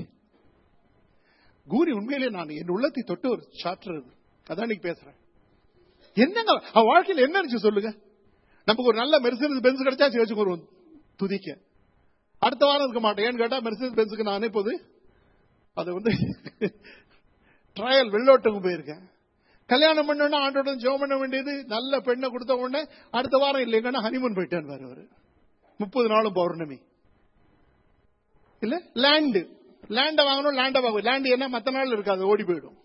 கூரி உண்மையிலே நான் என் உள்ளத்தை தொட்டு ஒரு சாப்டர் அது அதான் இன்னைக்கு பேசுறேன் என்னங்க அவ வாழ்க்கையில என்ன இருந்துச்சு சொல்லுங்க நமக்கு ஒரு நல்ல மெர்சடிஸ் பென்ஸ் கிடைச்சா சேர்ச்சு ஒரு துதிக்க அடுத்த வாரம் இருக்க மாட்டேன் ஏன்னு கேட்டா மெர்சடிஸ் பென்ஸுக்கு நான் இப்போது அது வந்து ட்ரையல் வெள்ளோட்டங்க போயிருக்கேன் கல்யாணம் பண்ணோன்னா ஆண்டோட ஜெபம் பண்ண வேண்டியது நல்ல பெண்ணை கொடுத்த உடனே அடுத்த வாரம் இல்லைங்கன்னா ஹனிமூன் போயிட்டேன் அவரு முப்பது நாளும் பௌர்ணமி இல்ல லேண்டு லேண்ட வாங்கணும் லேண்ட வாங்கணும் லேண்ட் என்ன மத்த நாள் இருக்காது ஓடி போயிடும்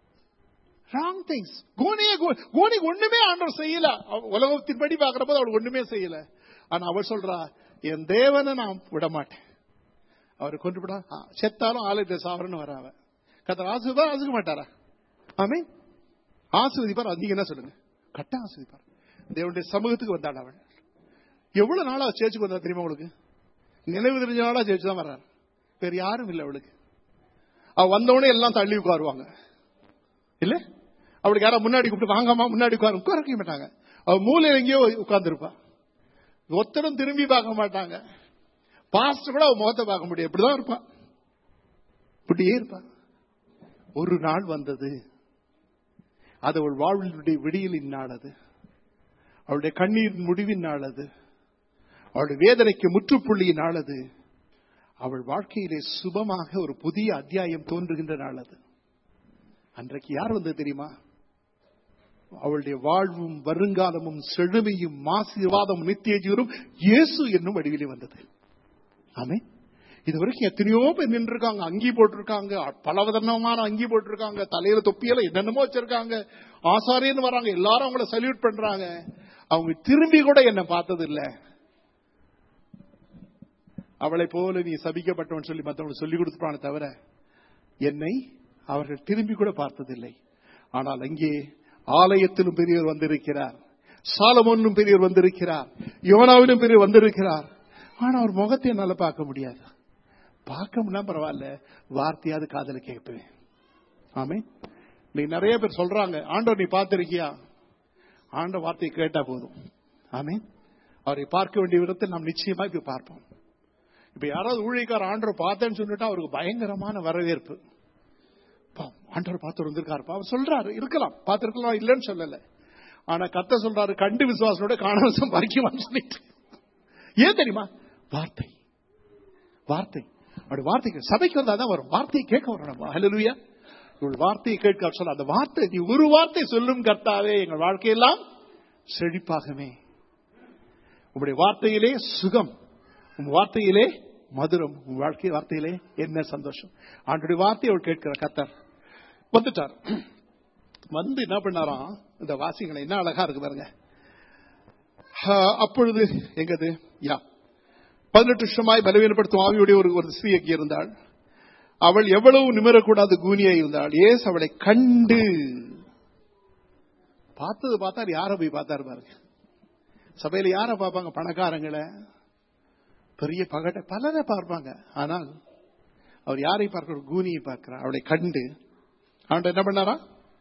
ராங் திங்ஸ் கோனியே கோனிக்கு ஒண்ணுமே ஆண்டவர் செய்யல அவ- உலகத்தின்படி பாக்குறப்போ அவள் ஒண்ணுமே செய்யல ஆனா அவள் சொல்றா என் தேவனை நான் விட மாட்டேன் அவர் கொண்டு விடா ஆ, செத்தாலும் ஆலயத்தை சாவரன்னு வராவ கத்தர் ஆசுவதா ஆசுக்க மாட்டாரா ஆமே ஆசுவதிப்பார் நீங்க என்ன சொல்லுங்க கட்ட ஆசுவதிப்பார் தேவனுடைய சமூகத்துக்கு வந்தாள் அவள் எவ்வளவு நாளா சேர்ச்சுக்கு வந்தா தெரியுமா உங்களுக்கு நினைவு தெரிஞ்ச நாளா சேர்ச்சு தான் வர்றாரு வேற யாரும் இல்லை அவளுக்கு அவ வந்தவொடனே எல்லாம் தள்ளி உட்காருவாங்க இல்ல அவளுக்கு யாரா முன்னாடி கூப்பிட்டு வாங்கம்மா முன்னாடி உட்காரு உட்கார வைக்க மாட்டாங்க அவ மூலையில எங்கேயோ உட்கார்ந்துருப்பா ஒத்தரும் திரும்பி பார்க்க மாட்டாங்க பாஸ்டர் கூட அவ முகத்தை பார்க்க முடியும் இப்படிதான் இருப்பா இப்படியே இருப்பா ஒரு நாள் வந்தது அது அவள் வாழ்வினுடைய விடியலின் நாள் அது அவளுடைய கண்ணீரின் முடிவின் நாள் அது அவளுடைய வேதனைக்கு முற்றுப்புள்ளியின் நாள் அது அவள் வாழ்க்கையிலே சுபமாக ஒரு புதிய அத்தியாயம் தோன்றுகின்ற நாள் அது அன்றைக்கு யார் வந்தது தெரியுமா அவளுடைய வாழ்வும் வருங்காலமும் செழுமையும் ஆசீர்வாதம் நித்திய ஜீவரும் இயேசு என்னும் வடிவிலே வந்தது ஆமே இது வரைக்கும் எத்தனையோ பேர் நின்று இருக்காங்க அங்கி போட்டிருக்காங்க பலவிதமான அங்கி போட்டிருக்காங்க தலையில தொப்பியெல்லாம் என்னென்னமோ வச்சிருக்காங்க ஆசாரியன்னு வராங்க எல்லாரும் அவங்கள சல்யூட் பண்றாங்க அவங்க திரும்பி கூட என்ன பார்த்தது இல்ல அவளை போல நீ சபிக்கப்பட்டவன் சொல்லி மற்றவங்களுக்கு சொல்லி கொடுத்துப்பான தவிர என்னை அவர்கள் திரும்பி கூட பார்த்ததில்லை ஆனால் அங்கே ஆலயத்திலும் பெரியவர் வந்திருக்கிறார் சாலமோனும் பெரியவர் வந்திருக்கிறார் யோனாவிலும் பெரியவர் வந்திருக்கிறார் ஆனா அவர் முகத்தை என்னால பார்க்க முடியாது பார்க்க முடியல பரவாயில்ல வார்த்தையாவது காதல கேட்பேன் ஆமே இன்னைக்கு நிறைய பேர் சொல்றாங்க ஆண்டவர் நீ பார்த்திருக்கியா ஆண்ட வார்த்தையை கேட்டா போதும் ஆமே அவரை பார்க்க வேண்டிய விதத்தில் நாம் நிச்சயமா இப்ப பார்ப்போம் இப்ப யாராவது ஊழியக்கார ஆண்டவர் பார்த்தேன்னு சொல்லிட்டா அவருக்கு பயங்கரமான வரவேற்பு பாவம், ஆண்டவர் பார்த்து வந்திருக்காருப்பா அவர் சொல்றாரு இருக்கலாம் பார்த்திருக்கலாம் இல்லைன்னு சொல்லல ஆனா கத்த சொல்றாரு கண்டு விசுவாசனோட காணவசம் பறிக்குமான்னு சொல்லிட்டு ஏன் தெரியுமா வார்த்தை வார்த்தை அப்படி வார்த்தை சபைக்கு வந்தா தான் வரும் வார்த்தையை கேட்க வரும் நம்ம ஹalleluya இவள் வார்த்தையை கேட்க சொல்ல அந்த வார்த்தை நீ ஒரு வார்த்தை சொல்லும் கர்த்தாவே எங்கள் வாழ்க்கையெல்லாம் செழிப்பாகவே உங்களுடைய வார்த்தையிலே சுகம் உன் வார்த்தையிலே மதுரம் உன் வாழ்க்கை வார்த்தையிலே என்ன சந்தோஷம் ஆண்டுடைய வார்த்தையை அவள் கேட்கிற கத்தர் வந்துட்டார் வந்து என்ன பண்ணாராம் இந்த வாசிகளை என்ன அழகா இருக்கு பாருங்க ஆ, அப்பொழுது எங்கது யா பதினெட்டு வருஷமாய் பலவீனப்படுத்தும் ஆவியுடைய ஒரு ஒரு ஸ்திரீ இருந்தாள் அவள் எவ்வளவு நிமிரக்கூடாது கூனியா இருந்தாள் ஏசு அவளை கண்டு பார்த்தது பார்த்தார் யார போய் பார்த்தாரு பாருங்க சபையில யார பார்ப்பாங்க பணக்காரங்களை பெரிய பகட்ட பலரை பார்ப்பாங்க ஆனால் அவர் யாரை பார்க்கிற கூனியை பார்க்கிறார் அவளை கண்டு அவன் என்ன பண்ணாரா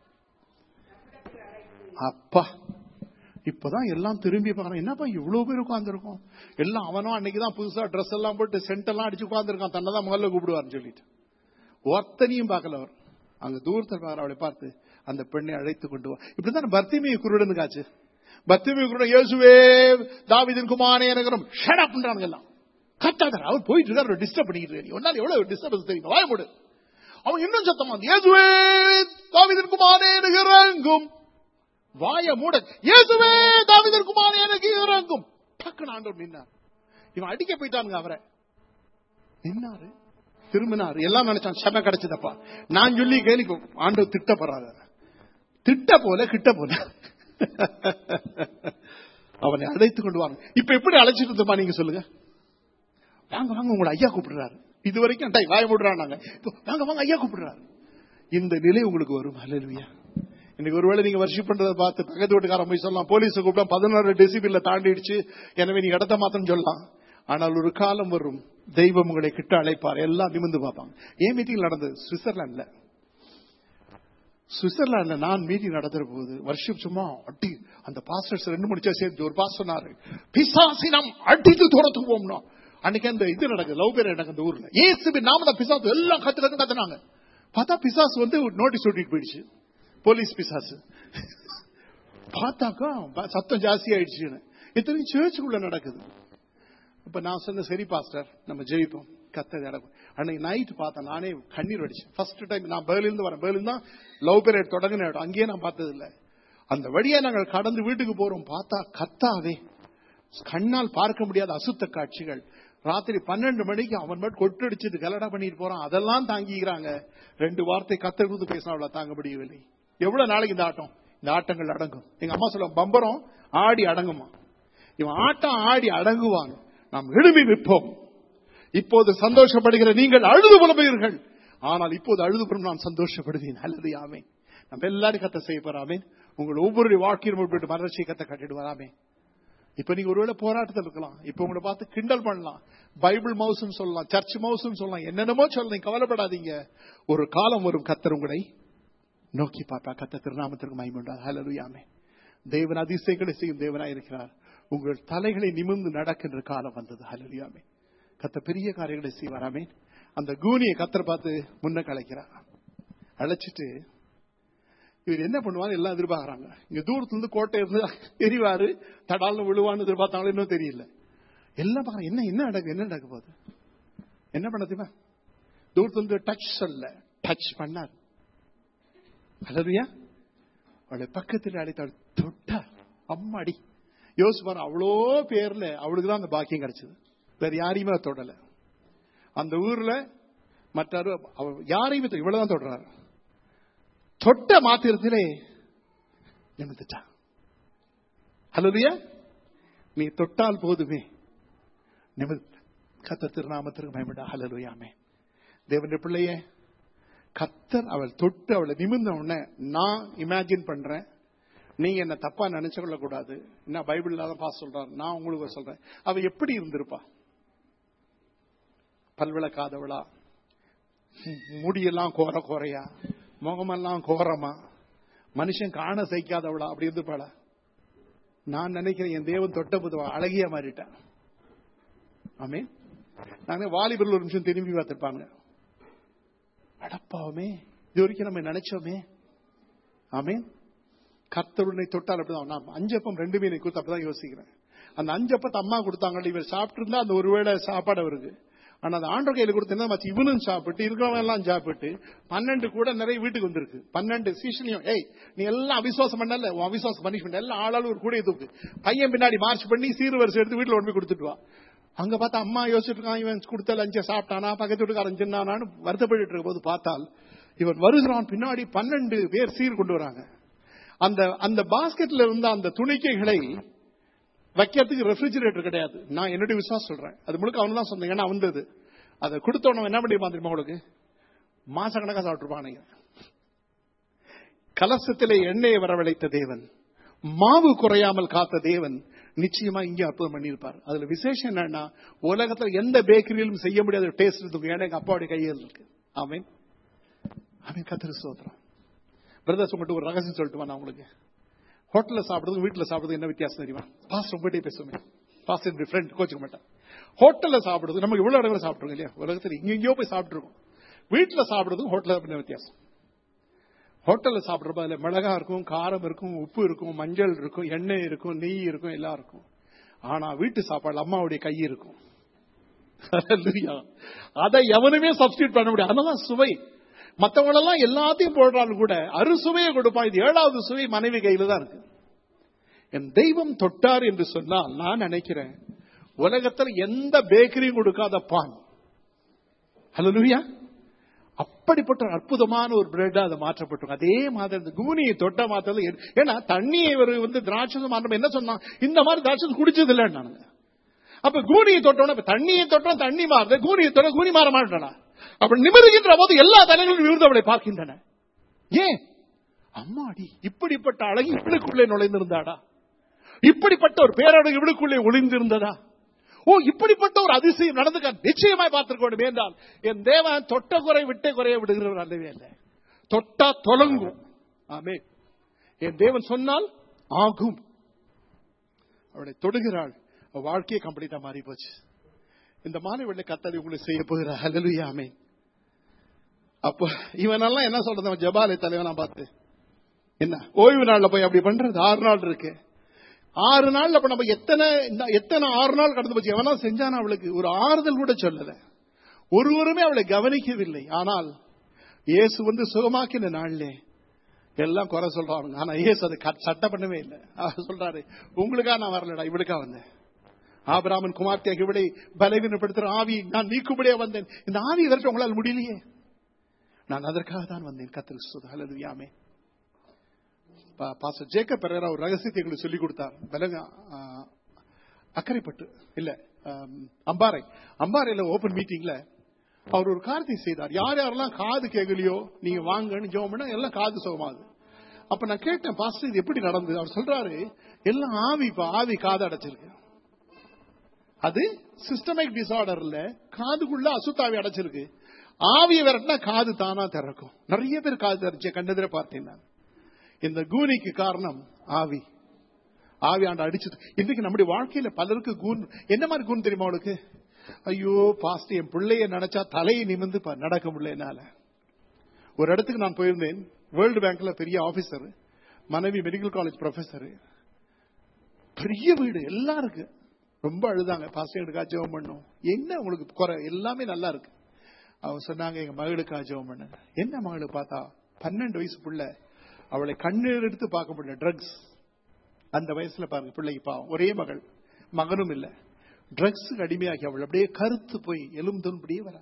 அப்பா இப்பதான் எல்லாம் திரும்பி பார்க்கணும் என்னப்பா இவ்வளவு பேர் உட்கார்ந்துருக்கோம் எல்லாம் அவனும் அன்னைக்கு தான் புதுசா ட்ரெஸ் எல்லாம் போட்டு சென்ட் எல்லாம் அடிச்சு உட்கார்ந்துருக்கான் தன்னை தான் முதல்ல கூப்பிடுவார்னு சொல்லிட்டு ஒத்தனையும் பார்க்கல அவர் அங்க தூரத்தில் பார்க்கற அவளை பார்த்து அந்த பெண்ணை அழைத்து கொண்டு வா இப்படிதான் பர்த்திமிய குருடன் காச்சு பர்த்திமிய குருடன் இயேசுவே தாவிதின் குமாரே எனக்கிறோம் ஷட் அப் பண்றாங்க எல்லாம் கத்தாதர் அவர் போயிட்டு இருக்காரு டிஸ்டர்ப் பண்ணிட்டு இருக்காரு ஒன்னால எவ்வளவு டிஸ்டர்பன்ஸ் தெரியும் வாய மூடு அவன் இன்னும் சத்தமா வந்து, இயேசுவே தாவிதின் குமாரே எனக்கு இறங்கும் வாய மூட இயேசுவே தாவிதர் குமாரே எனக்கு இறங்கும் டக்குன்னு ஆண்டவர் நின்னார் இவன் அடிக்க போயிட்டானுங்க அவரை நின்னாரு திரும்பினாரு எல்லாம் நினைச்சான் செம கிடைச்சதப்பா நான் சொல்லி கேலிக்கு ஆண்டவர் திட்ட போறாரு திட்ட போல கிட்ட போல அவனை அழைத்து கொண்டு வாங்க இப்ப எப்படி அழைச்சிட்டு இருந்தோமா நீங்க சொல்லுங்க வாங்க வாங்க உங்களை ஐயா கூப்பிடுறாரு இது வரைக்கும் டை வாய மூடுறாங்க இப்போ வாங்க வாங்க ஐயா கூப்பிடுறாரு இந்த நிலை உங்களுக்கு வரும் அல்லா இன்னைக்கு ஒருவேளை நீங்க வர்ஷிப் பண்றதை பார்த்து பக்கத்து வீட்டுக்காரன் போய் சொல்லலாம் போலீஸ் கூப்பிட்டா பதினாறு டெசிபில்ல தாண்டிடுச்சு எனவே நீங்க இடத்த மாத்தம் சொல்லலாம் ஆனால் ஒரு காலம் வரும் தெய்வம் உங்களை கிட்ட அழைப்பார் எல்லாம் நிமிந்து பார்ப்பாங்க ஏன் மீட்டிங் நடந்தது சுவிட்சர்லாந்துல சுவிட்சர்லாந்துல நான் மீட்டிங் நடத்துற போது வருஷம் சும்மா அடி அந்த பாஸ்டர்ஸ் ரெண்டு முடிச்சா சேர்ந்து ஒரு பாஸ் சொன்னாரு பிசாசி நாம் அடித்து தூரத்துக்கு போகணும் அன்னைக்கு அந்த இது நடக்குது லவ் பேர் நடக்குது அந்த ஊர்ல ஏசுபின் நாம தான் பிசாசு எல்லாம் கத்து கத்து கத்துனாங்க பார்த்தா பிசாசு வந்து நோட்டீஸ் ஓட்டிட்டு போயிடுச்சு போலீஸ் பிசாசு பார்த்தாக்கா ப- சத்தம் ஜாஸ்தி ஆயிடுச்சுன்னு இத்தனை சேர்ச்சுக்குள்ள நடக்குது இப்ப நான் சொன்ன சரி பாஸ்டர் நம்ம ஜெயிப்போம் கத்த நடக்கும் அன்னைக்கு நைட் பார்த்தேன் நானே கண்ணீர் வடிச்சேன் ஃபர்ஸ்ட் டைம் நான் பேர்லிருந்து வரேன் பேர்லிருந்து தான் லவ் பீரியட் தொடங்கின இடம் அங்கேயே நான் பார்த்தது இல்ல அந்த வழியா நாங்கள் கடந்து வீட்டுக்கு போறோம் பார்த்தா கத்தாவே கண்ணால் பார்க்க முடியாத அசுத்த காட்சிகள் ராத்திரி பன்னெண்டு மணிக்கு அவன் மட்டும் கொட்டடிச்சிட்டு கலடா பண்ணிட்டு போறான் அதெல்லாம் தாங்கிக்கிறாங்க ரெண்டு வார்த்தை கத்தர் கொடுத்து பேசினா அவளை தாங்க முடியவில்லை எவ்வளவு நாளைக்கு இந்த ஆட்டம் இந்த ஆட்டங்கள் அடங்கும் எங்க அம்மா சொல்லுவாங்க பம்பரம் ஆடி அடங்குமா இவன் ஆட்டம் ஆடி அடங்குவாங்க நாம் எழுப்பி நிற்போம் இப்போது சந்தோஷப்படுகிற நீங்கள் அழுது புலம்புகிறீர்கள் ஆனால் இப்போது அழுது புறம் நான் சந்தோஷப்படுவேன் அல்லது ஆமே நம்ம எல்லாரும் கத்த செய்ய போறாமே உங்கள் ஒவ்வொரு வாழ்க்கையும் உட்பட்டு மலர்ச்சியை கத்த கட்டிடுவாராமே இப்ப நீங்க ஒருவேளை போராட்டத்தில் இருக்கலாம் இப்ப உங்களை பார்த்து கிண்டல் பண்ணலாம் பைபிள் மவுஸ்னு சொல்லலாம் சர்ச் மவுஸ்னு சொல்லலாம் என்னென்னமோ சொல்லலாம் கவலைப்படாதீங்க ஒரு காலம் வரும் கத்தர் உங்களை நோக்கி பார்ப்பா கத்த திருநாமத்திற்கு மயமுண்டார் ஹலலுயாமே தேவன் அதிசயங்களை செய்யும் தேவனாய் இருக்கிறார் உங்கள் தலைகளை நிமிர்ந்து நடக்கின்ற காலம் வந்தது ஹலலுயாமே கத்த பெரிய காரியங்களை செய்வாராமே அந்த கூனியை கத்தர் பார்த்து முன்ன கலைக்கிறார் அழைச்சிட்டு இவர் என்ன பண்ணுவாரு எல்லாம் எதிர்பார்க்கறாங்க இங்க தூரத்துல இருந்து கோட்டை இருந்து எரிவாரு தடால்னு விழுவான்னு எதிர்பார்த்தாங்களோ இன்னும் தெரியல எல்லாம் பாக்குறாங்க என்ன என்ன நடக்கு என்ன நடக்க போகுது என்ன பண்ண தெரியுமா தூரத்துல இருந்து டச் சொல்ல டச் பண்ணார் அல்லதுயா அவளை பக்கத்தில் அழைத்தாள் தொட்டார் அம்மாடி யோசிச்சு பாரு அவ்வளோ பேர்ல அவளுக்கு தான் அந்த பாக்கியம் கிடைச்சது வேற யாரையுமே அவ தொடல அந்த ஊர்ல மற்றாரு அவ யாரையுமே தொ- இவ்வளவுதான் தொடறாரு தொட்ட மாத்திரத்திலே நிமிந்துட்டா அல்லதுயா நீ தொட்டால் போதுமே நிமிர்ந்த கத்த திருநாமத்திற்கு பயப்படா ஹலலுயாமே தேவனுடைய பிள்ளையே கத்தர் அவள் தொட்டு அவளை நிமிர்ந்த உடனே நான் இமேஜின் பண்றேன் நீங்க என்ன தப்பா நினைச்சு கொள்ள கூடாது என்ன பைபிள் இல்லாத பாஸ் சொல்றாரு நான் உங்களுக்கு சொல்றேன் அவ எப்படி இருந்திருப்பா பல்விளக்காதவளா ம், முடியெல்லாம் கோர கோரையா முகமெல்லாம் கோரமா மனுஷன் காண சைக்காதவளா அப்படி இருந்துப்பாளா நான் நினைக்கிறேன் என் தேவன் தொட்ட புதுவா அழகிய மாறிட்டேன் ஆமே நாங்க வாலிபர்கள் ஒரு நிமிஷம் திரும்பி பார்த்திருப்பாங்க அடப்பாவமே இது வரைக்கும் நம்ம நினைச்சோமே ஆமேன் கர்த்தருனை தொட்டால் அப்படிதான் நான் அஞ்சப்பம் ரெண்டு மீனை கொடுத்து அப்படிதான் யோசிக்கிறேன் அந்த அஞ்சப்பத்தை அம்மா கொடுத்தாங்க இவர் சாப்பிட்டு இருந்தா அந்த ஒருவேளை சாப்பாடு அவருக்கு ஆனா அந்த ஆண்டவர் கையில கொடுத்தா மத்த இவனும் சாப்பிட்டு இருக்கிறவங்க எல்லாம் சாப்பிட்டு பன்னெண்டு கூட நிறைய வீட்டுக்கு வந்திருக்கு பன்னெண்டு சீசனையும் ஏய் நீ எல்லாம் அவிசுவாசம் பண்ணல உன் அவிசுவாசம் பனிஷ்மெண்ட் எல்லாம் ஆளாலும் ஒரு கூடையை தூக்கு பையன் பின்னாடி மார்ச் பண்ணி சீர் வரிசை எடுத்து வீட்டுல கொண்டு போய் கொடுத்துட்டு வா அங்க பார்த்தா அம்மா யோசிச்சுட்டு இருக்கான் இவன் கொடுத்த லஞ்ச சாப்பிட்டானா பக்கத்து வீட்டுக்காரன் சின்னானான்னு வருத்தப்பட்டு இருக்க போது பார்த்தால் இவன் வருகிறான் பின்னாடி பன்னெண்டு பேர் சீர் கொண்டு வராங்க அந்த அந்த பாஸ்கெட்ல இருந்த அந்த துணிக்கைகளை வைக்கிறதுக்கு ரெஃப்ரிஜிரேட்டர் கிடையாது நான் என்னுடைய விசுவாசம் சொல்றேன் அது முழுக்க அவன் தான் சொன்னேன் ஏன்னா வந்தது அதை கொடுத்தவன என்ன பண்ணி தெரியுமா உங்களுக்கு மாசக்கணக்கா சாப்பிட்டுருப்பானுங்க கலசத்திலே எண்ணெயை வரவழைத்த தேவன் மாவு குறையாமல் காத்த தேவன் நிச்சயமா இங்கே அற்புதம் பண்ணியிருப்பார் அதுல விசேஷம் என்னன்னா உலகத்துல எந்த பேக்கரியிலும் செய்ய முடியாத டேஸ்ட் இருக்கு ஏன்னா எங்க அப்பாவுடைய கையில் இருக்கு ஆமீன் ஆமீன் கத்திர சோத்திரம் பிரதர்ஸ் உங்கள்கிட்ட ஒரு ரகசியம் சொல்லட்டுமா நான் உங்களுக்கு ஹோட்டல்ல சாப்பிடுறது வீட்டுல சாப்பிடுறது என்ன வித்தியாசம் தெரியுமா பாஸ் உங்கள்கிட்ட பேசுவேன் பாஸ் என் ஃப்ரெண்ட் கோச்சுக்க மாட்டேன் ஹோட்டல்ல சாப்பிடுறது நம்ம இவ்வளவு இடங்களை சாப்பிட்டுருக்கோம் இல்லையா உலகத்துல இங்கெங்கயோ போய் சாப்பிட்டுருக்கோம் வீட்டுல சாப்பிடுறதும் ஹோட்டல்ல என்ன வித்தியாசம் ஹோட்டல்ல சாப்பிடுறப்ப அதுல மிளகா இருக்கும் காரம் இருக்கும் உப்பு இருக்கும் மஞ்சள் இருக்கும் எண்ணெய் இருக்கும் நெய் இருக்கும் எல்லாம் இருக்கும் ஆனா வீட்டு சாப்பாடு அம்மாவுடைய கை இருக்கும் Hallelujah. அதை எவனுமே சப்ஸ்டியூட் பண்ண முடியாது அதனால சுவை மற்றவங்களெல்லாம் எல்லாத்தையும் போடுறாலும் கூட அறுசுவையை கொடுப்பான் இது ஏழாவது சுவை மனைவி கையில தான் இருக்கு என் தெய்வம் தொட்டார் என்று சொன்னால் நான் நினைக்கிறேன் உலகத்தில் எந்த பேக்கரியும் கொடுக்காத பான் ஹலோ அப்படிப்பட்ட ஒரு அற்புதமான ஒரு பிரெட் அதை மாற்றப்பட்டோம் அதே மாதிரி இந்த கூனியை தொட்ட மாத்திரம் எ- ஏன்னா தண்ணியை இவர் வந்து திராட்சம் மாற்றம் என்ன சொன்னா இந்த மாதிரி திராட்சம் குடிச்சது இல்லைன்னு நானுங்க அப்ப கூனியை தொட்டோம் இப்ப தண்ணியை தொட்டோம் தண்ணி மாறுது கூனியை தொட்ட கூனி மாற மாட்டானா அப்ப நிமிருகின்ற போது எல்லா தலைகளும் விழுந்தவளை பார்க்கின்றன ஏன் அம்மாடி இப்படிப்பட்ட அழகி இவளுக்குள்ளே நுழைந்திருந்தாடா இப்படிப்பட்ட ஒரு பேரழகு இவளுக்குள்ளே ஒளிந்திருந்ததா ஓ இப்படிப்பட்ட ஒரு அதிசயம் நடந்துக்க நிச்சயமாய் பார்த்திருக்க வேண்டும் என்றால் என் தேவன் தொட்ட குறை விட்ட குறைய விடுகிறவர் அல்லவே இல்லை தொட்டா தொலங்கும் ஆமே என் தேவன் சொன்னால் ஆகும் அவளை தொடுகிறாள் அவ வாழ்க்கையை கம்ப்ளீட்டா மாறி போச்சு இந்த மாணவர்களை கத்தளை உங்களுக்கு செய்ய போகிறார் ஹalleluya ஆமென் அப்போ இவனெல்லாம் என்ன சொல்றது அவன் ஜபாலை தலைவனா பார்த்து என்ன ஓய்வு நாள்ல போய் அப்படி பண்றது ஆறு நாள் இருக்கு ஆறு நாள்ல அப்ப நம்ம எத்தனை இந்த- எத்தனை ஆறு நாள் கடந்து போச்சு எவனா செஞ்சானா அவளுக்கு ஒரு ஆறுதல் கூட சொல்லல ஒருவருமே அவளை கவனிக்கவில்லை ஆனால் இயேசு வந்து சுகமாக்கின நாள்லே எல்லாம் குறை சொல்றாங்க ஆனா இயேசு அதை க- சட்டை பண்ணவே இல்லை அவர் சொல்றாரு உங்களுக்கா நான் வரலடா இவளுக்கா வந்தேன் ஆபிராமன் குமார்த்தியாக இவளை பலவீனப்படுத்துற ஆவி நான் நீக்கும்படியா வந்தேன் இந்த ஆவி விரட்ட உங்களால் முடியலையே நான் அதற்காக தான் வந்தேன் கத்திரி சுதாலதுவியாமே பாஸ்டர் ஜேக்கப் பெரேரா ஒரு ரகசியத்தை எங்களுக்கு சொல்லிக் கொடுத்தார் பலங்க ஆ, அக்கரைப்பட்டு இல்ல ஆம், அம்பாறை அம்பாறையில ஓபன் மீட்டிங்ல அவர் ஒரு காரியத்தை செய்தார் யார் யாரெல்லாம் காது கேட்கலையோ நீங்க வாங்கன்னு ஜெபம் பண்ணா எல்லாம் காது சுகமாகுது அப்ப நான் கேட்டேன் பாஸ்டர் இது எப்படி நடந்தது அவர் சொல்றாரு எல்லாம் ஆவி இப்ப ஆவி காது அடைச்சிருக்கு அது சிஸ்டமிக் டிசார்டர்ல காதுக்குள்ள அசுத்தாவி அடைச்சிருக்கு ஆவியை விரட்டினா காது தானா திறக்கும் நிறைய பேர் காது திறச்ச கண்டதிர பார்த்தேன் நான் இந்த கூனிக்கு காரணம் ஆவி ஆவி ஆண்டு அடிச்சது இன்னைக்கு நம்முடைய வாழ்க்கையில பலருக்கு கூன் என்ன மாதிரி கூன் தெரியுமா அவளுக்கு ஐயோ பாஸ்ட் என் பிள்ளைய நினைச்சா தலையை நிமிந்து ப- நடக்க முடியல என்னால ஒரு இடத்துக்கு நான் போயிருந்தேன் வேர்ல்டு பேங்க்ல பெரிய ஆபீசர் மனைவி மெடிக்கல் காலேஜ் ப்ரொஃபசர் பெரிய வீடு எல்லாம் இருக்கு ரொம்ப அழுதாங்க பாஸ்ட் எடுக்கா ஜெபம் பண்ணும் என்ன உங்களுக்கு குறை எல்லாமே நல்லா இருக்கு அவங்க சொன்னாங்க எங்க மகளுக்கா ஜெபம் பண்ண என்ன மகளுக்கு பார்த்தா பன்னெண்டு வயசு புள்ள அவளை கண்ணீர் எடுத்து பார்க்க முடியல ட்ரக்ஸ் அந்த வயசுல பாருங்க பிள்ளைக்கு பாவம் ஒரே மகள் மகனும் இல்ல ட்ரக்ஸ் அடிமையாகி அவள் அப்படியே கருத்து போய் எலும் துன்படியே வரா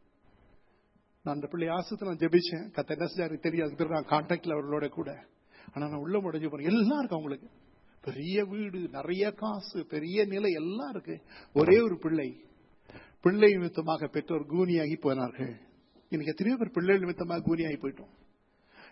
நான் அந்த பிள்ளை ஆசத்தை நான் ஜெபிச்சேன் கத்த என்ன செஞ்சாரு தெரியாது அதுக்கு பிறகு நான் கான்டாக்ட்ல அவர்களோட கூட ஆனா நான் உள்ள முடிஞ்சு போறேன் எல்லாம் இருக்கு அவங்களுக்கு பெரிய வீடு நிறைய காசு பெரிய நிலை எல்லாம் இருக்கு ஒரே ஒரு பிள்ளை பிள்ளை நிமித்தமாக பெற்றோர் கூனியாகி போனார்கள் இன்னைக்கு எத்தனையோ பேர் பிள்ளை நிமித்தமாக கூனியாகி போயிட்டோம்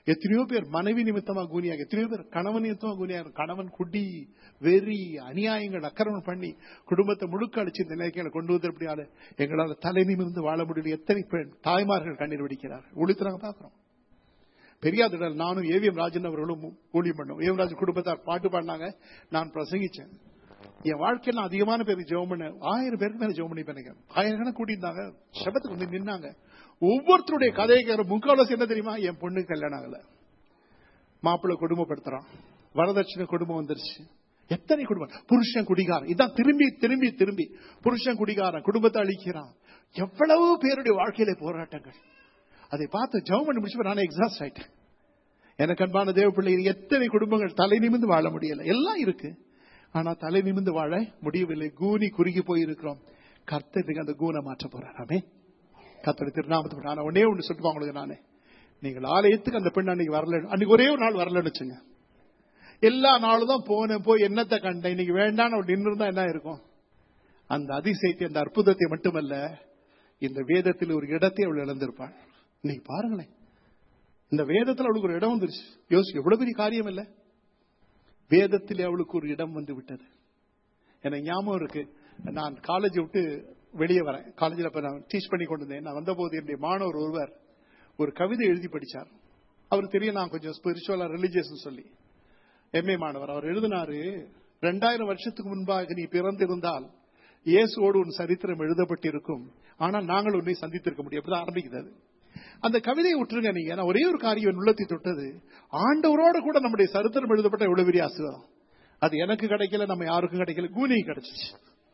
எத்தனையோ பேர் மனைவி நிமித்தமா கூனியாக எத்தனையோ பேர் கணவன் நிமித்தமா கூனியாக கணவன் குடி வெறி அநியாயங்கள் அக்கிரமம் பண்ணி குடும்பத்தை முழுக்க அடிச்சு இந்த நிலைக்கு கொண்டு வந்து எப்படியால எங்களால் தலை நிமிர்ந்து வாழ முடியல எத்தனை பெண் தாய்மார்கள் கண்ணீர் வெடிக்கிறார் ஒழித்து நாங்க பாக்குறோம் பெரியாதிடல் நானும் ஏவிஎம் ராஜன் அவர்களும் ஊழியம் பண்ணோம் ஏவிஎம் ராஜன் குடும்பத்தார் பாட்டு பாடினாங்க நான் பிரசங்கிச்சேன் என் வாழ்க்கையில நான் அதிகமான பேருக்கு ஜெபம் பண்ண ஆயிரம் பேருக்கு மேல ஜெபம் பண்ணி பண்ணிருக்கேன் ஆயிரம் கூட்டியிருந்தாங்க சபத்துக்கு வந்து நின்னாங்க ஒவ்வொருத்தருடைய கதையை கேட்கிற முக்கால்வாசி என்ன தெரியுமா என் பொண்ணு கல்யாணம் ஆகல மாப்பிள்ளை குடும்பப்படுத்துறான் வரதட்சணை குடும்பம் வந்துருச்சு எத்தனை குடும்பம் புருஷன் குடிகாரன் இதான் திரும்பி திரும்பி திரும்பி புருஷன் குடிகாரன் குடும்பத்தை அழிக்கிறான் எவ்வளவு பேருடைய வாழ்க்கையில போராட்டங்கள் அதை பார்த்து ஜெபம் பண்ணி முடிச்சு நானே எக்ஸாஸ்ட் ஆயிட்டேன் எனக்கு அன்பான தேவ பிள்ளை எத்தனை குடும்பங்கள் தலை நிமிந்து வாழ முடியல எல்லாம் இருக்கு ஆனா தலை நிமிந்து வாழ முடியவில்லை கூனி குறுகி போயிருக்கிறோம் கர்த்தத்துக்கு அந்த கூனை மாற்ற போறாராமே கத்தோட திருநாமத்துக்கு நான் ஒன்னே ஒன்று சொல்லிட்டு உங்களுக்கு நானே நீங்கள் ஆலயத்துக்கு அந்த பெண் அன்னைக்கு வரல அன்னைக்கு ஒரே ஒரு நாள் வரலன்னு வச்சுங்க எல்லா நாளும் தான் போனேன் போய் என்னத்தை கண்டேன் இன்னைக்கு வேண்டான்னு அவள் நின்று இருந்தா என்ன இருக்கும் அந்த அதிசயத்தை அந்த அற்புதத்தை மட்டுமல்ல இந்த வேதத்தில் ஒரு இடத்தை அவள் இழந்திருப்பாள் இன்னைக்கு பாருங்களேன் இந்த வேதத்தில் அவளுக்கு ஒரு இடம் வந்துருச்சு யோசி எவ்வளவு பெரிய காரியம் இல்ல வேதத்தில் அவளுக்கு ஒரு இடம் வந்து விட்டது எனக்கு ஞாபகம் இருக்கு நான் காலேஜ் விட்டு வெளியே வரேன் காலேஜில் இப்ப நான் டீச் பண்ணி கொண்டு வந்தேன் நான் வந்தபோது என்னுடைய மாணவர் ஒருவர் ஒரு கவிதை எழுதி படிச்சார் அவருக்கு தெரியும் நான் கொஞ்சம் ஸ்பிரிச்சுவலா ரிலிஜியஸ் சொல்லி எம்ஏ மாணவர் அவர் எழுதினாரு ரெண்டாயிரம் வருஷத்துக்கு முன்பாக நீ பிறந்திருந்தால் இயேசுவோடு உன் சரித்திரம் எழுதப்பட்டிருக்கும் ஆனால் நாங்கள் உன்னை சந்தித்திருக்க முடியும் அப்படிதான் ஆரம்பிக்குது அது அந்த கவிதையை விட்டுருங்க நீங்க நான் ஒரே ஒரு காரியம் உள்ளத்தை தொட்டது ஆண்டவரோட கூட நம்முடைய சரித்திரம் எழுதப்பட்ட எவ்வளவு பெரிய ஆசீர்வாதம் அது எனக்கு கிடைக்கல நம்ம யாருக்கும் கிடைக்கல கூனிக்கு கிடைச்சிச்சு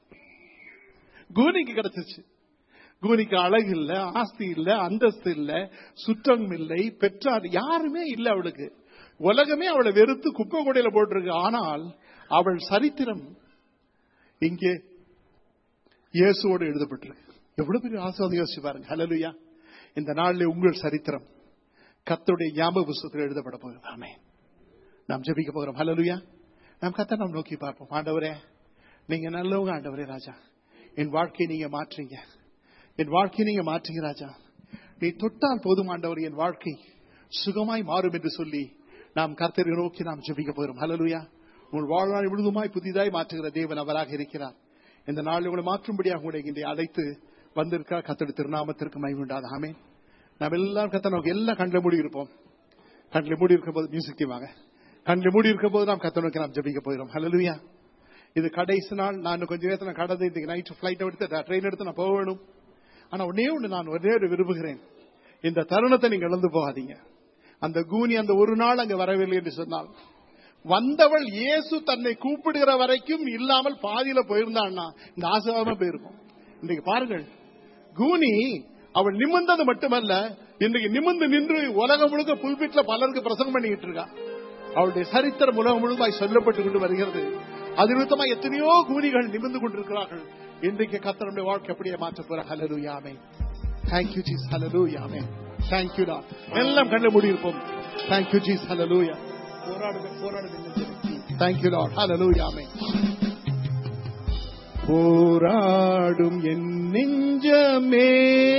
கூனிக்கு கிடைச்சிச்சு கூனிக்கு அழகு இல்ல ஆஸ்தி இல்ல அந்தஸ்து இல்ல சுற்றம் இல்லை பெற்றார் யாருமே இல்ல அவளுக்கு உலகமே அவளை வெறுத்து குப்பை கொடையில போட்டிருக்கு ஆனால் அவள் சரித்திரம் இங்கே இயேசுவோடு எழுதப்பட்டிருக்கு எவ்வளவு பெரிய ஆசிர்வாதம் யோசிச்சு பாருங்க ஹலலுயா இந்த நாளில் உங்கள் சரித்திரம் கத்தருடைய ஞாபக புஸ்தகத்தில் எழுதப்பட போகிறது ஆமே நாம் ஜெபிக்க போகிறோம் ஹலலுயா நாம் கத்த நாம் நோக்கி பார்ப்போம் ஆண்டவரே நீங்க நல்லவங்க ஆண்டவரே ராஜா என் வாழ்க்கையை நீங்க மாற்றுங்க என் வாழ்க்கையை நீங்க மாற்றுங்க ராஜா நீ தொட்டால் போதும் ஆண்டவர் என் வாழ்க்கை சுகமாய் மாறும் என்று சொல்லி நாம் கர்த்தரை நோக்கி நாம் ஜெபிக்க போகிறோம் ஹலலுயா உங்கள் வாழ்நாள் முழுதுமாய் புதிதாய் மாற்றுகிற தேவன் அவராக இருக்கிறார் இந்த நாள் உங்களை மாற்றும்படியாக உங்களை இங்கே அழைத்து வந்திருக்கா கத்தோட திருநாமத்திற்கு மைவுண்டாது ஆமே நாம் எல்லாரும் கத்த நோக்கி எல்லாம் கண்ணில் மூடி இருப்போம் கண்ணில் மூடி இருக்கும் போது மியூசிக் வாங்க கண்ணில் மூடி இருக்கும் போது நாம் கத்த நோக்கி நாம் ஜபிக்க போயிடும் ஹலலுயா இது கடைசி நாள் நான் கொஞ்சம் நேரத்தில் நான் கடந்து இன்னைக்கு நைட் ஃபிளைட் எடுத்து ட்ரெயின் எடுத்து நான் போக வேணும் ஆனா ஒன்னே ஒன்று நான் ஒரே ஒரு விரும்புகிறேன் இந்த தருணத்தை நீங்க இழந்து போகாதீங்க அந்த கூனி அந்த ஒரு நாள் அங்க வரவில்லை என்று சொன்னால் வந்தவள் இயேசு தன்னை கூப்பிடுகிற வரைக்கும் இல்லாமல் பாதியில போயிருந்தான்னா இந்த ஆசீர்வாதமா போயிருக்கும் இன்றைக்கு பாருங்கள் கூனி அவள் நிமிர்ந்தது மட்டுமல்ல இன்றைக்கு நிமிர்ந்து நின்று உலகம் முழுக்க புல்பிட்ல பலருக்கு பிரசங்கம் பண்ணிக்கிட்டு இருக்கா அவளுடைய சரித்திரம் உலகம் முழுவதாய் சொல்லப்பட்டு கொண்டு வருகிறது அது நிமித்தமா எத்தனையோ கூனிகள் நிமிர்ந்து கொண்டிருக்கிறார்கள் இன்றைக்கு கத்தனுடைய வாழ்க்கை அப்படியே மாற்ற போற ஹலலு யாமே தேங்க்யூ ஜீஸ் ஹலலு யாமே தேங்க்யூ டா எல்லாம் கண்டு முடியிருப்போம் தேங்க்யூ ஜீஸ் ஹலலு யா போராடுங்க போராடுங்க தேங்க்யூ லார்ட் ஹலலு யாமே போராடும் என் நெஞ்சமே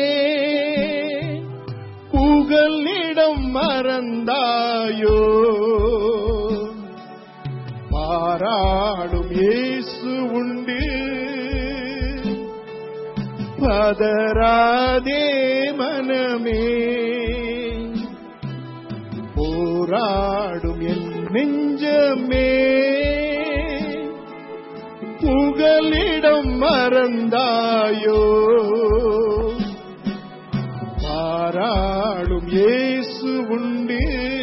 புகலிடம் மறந்தாயோ பாராடும் இயேசு உண்டு பதராதே மனமே போராடும் என் நெஞ்சமே புகலிடம் மறந்தாயோ பாராளும் இயேசு உண்டு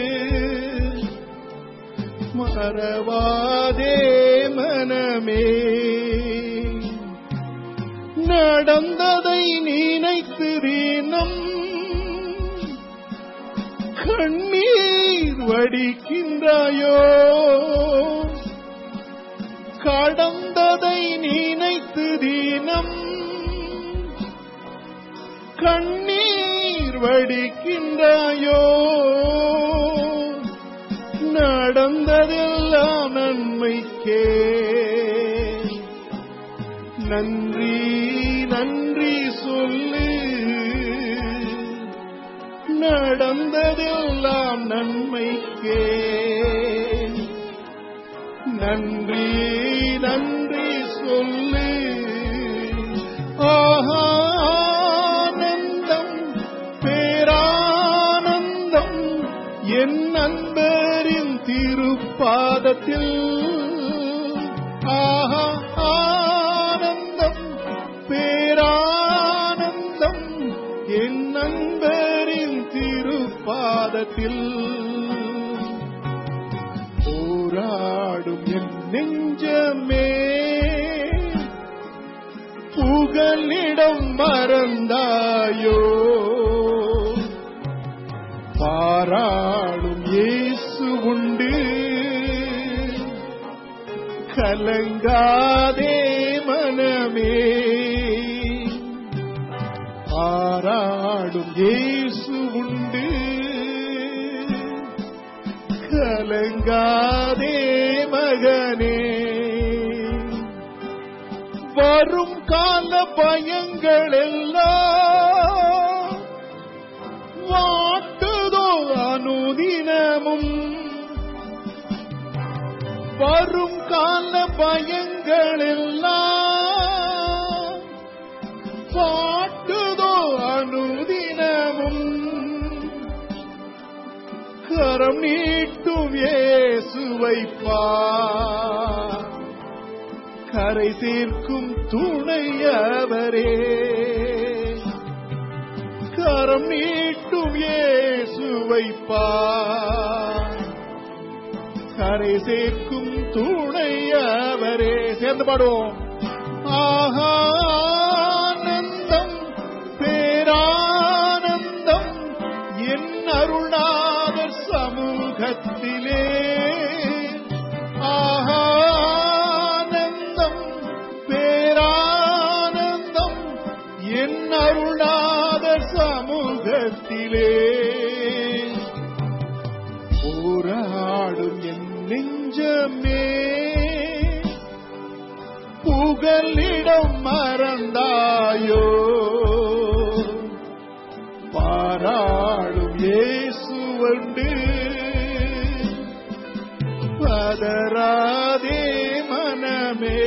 மறவாதே மனமே நடந்ததை நினைத்து தினம் கண்ணீர் வடிக்கின்றாயோ கடந்ததை நினைத்து தினம் கண்ணீர் வடிக்கின்றாயோ நடந்ததெல்லாம் நன்மைக்கே நன்றி நன்றி சொல்லு நடந்ததெல்லாம் நன்மைக்கே நன்றி நன்றி சொல்லு ஆனந்தம் பேரானந்தம் என் நண்பரின் திருப்பாதத்தில் ஆஹா ஆனந்தம் பேரானந்தம் என் நண்பரின் திருப்பாதத்தில் போராடும் என் நெஞ்சமே புகலிடம் மறந்தாயோ பாராடும் இயேசு உண்டு கலங்காதே மனமே பாராடும் இயேசு உண்டு கலங்காதே மகனே வரும் கால பயங்கள் எல்லாம் வாட்டுதோ அனுதினமும் வரும் கால பயங்கள் எல்லாம் வாட்டுதோ அனுதினமும் கரம் நீட்டும் இயேசுவை பார் கரை சேர்க்கும் துணையவரே கரம் நீட்டும் இயேசுவை பார் கரை சேர்க்கும் துணையவரே சேர்ந்து பாடுவோம் ஆனந்தம் பேரானந்தம் என் அருளாதர் சமூகத்திலே ஆனந்தம் பேரானந்தம் என் அருளாதர் சமூகத்திலே போராடும் என் நெஞ்சமே புகலிடம் மறந்தாயோ பாராடும் இயேசுவண்டு பதராதே மனமே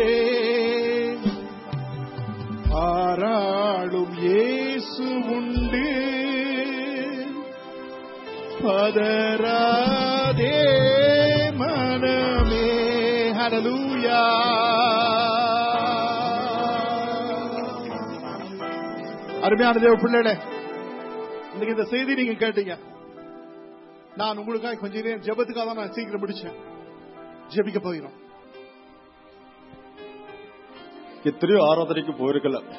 பாராடும் இயேசு உண்டு பதராதே மனமே ஹalleluya அருமையான தேவ பிள்ளைகளே இன்னைக்கு இந்த செய்தி நீங்க கேட்டீங்க நான் உங்களுக்காக கொஞ்ச நேரம் ஜெபத்துக்காக தான் நான் சீக்கிரம் முடிச்சேன் ஜெபிக்க போகிறோம் எத்தனையோ ஆராதனைக்கு போயிருக்கலாம்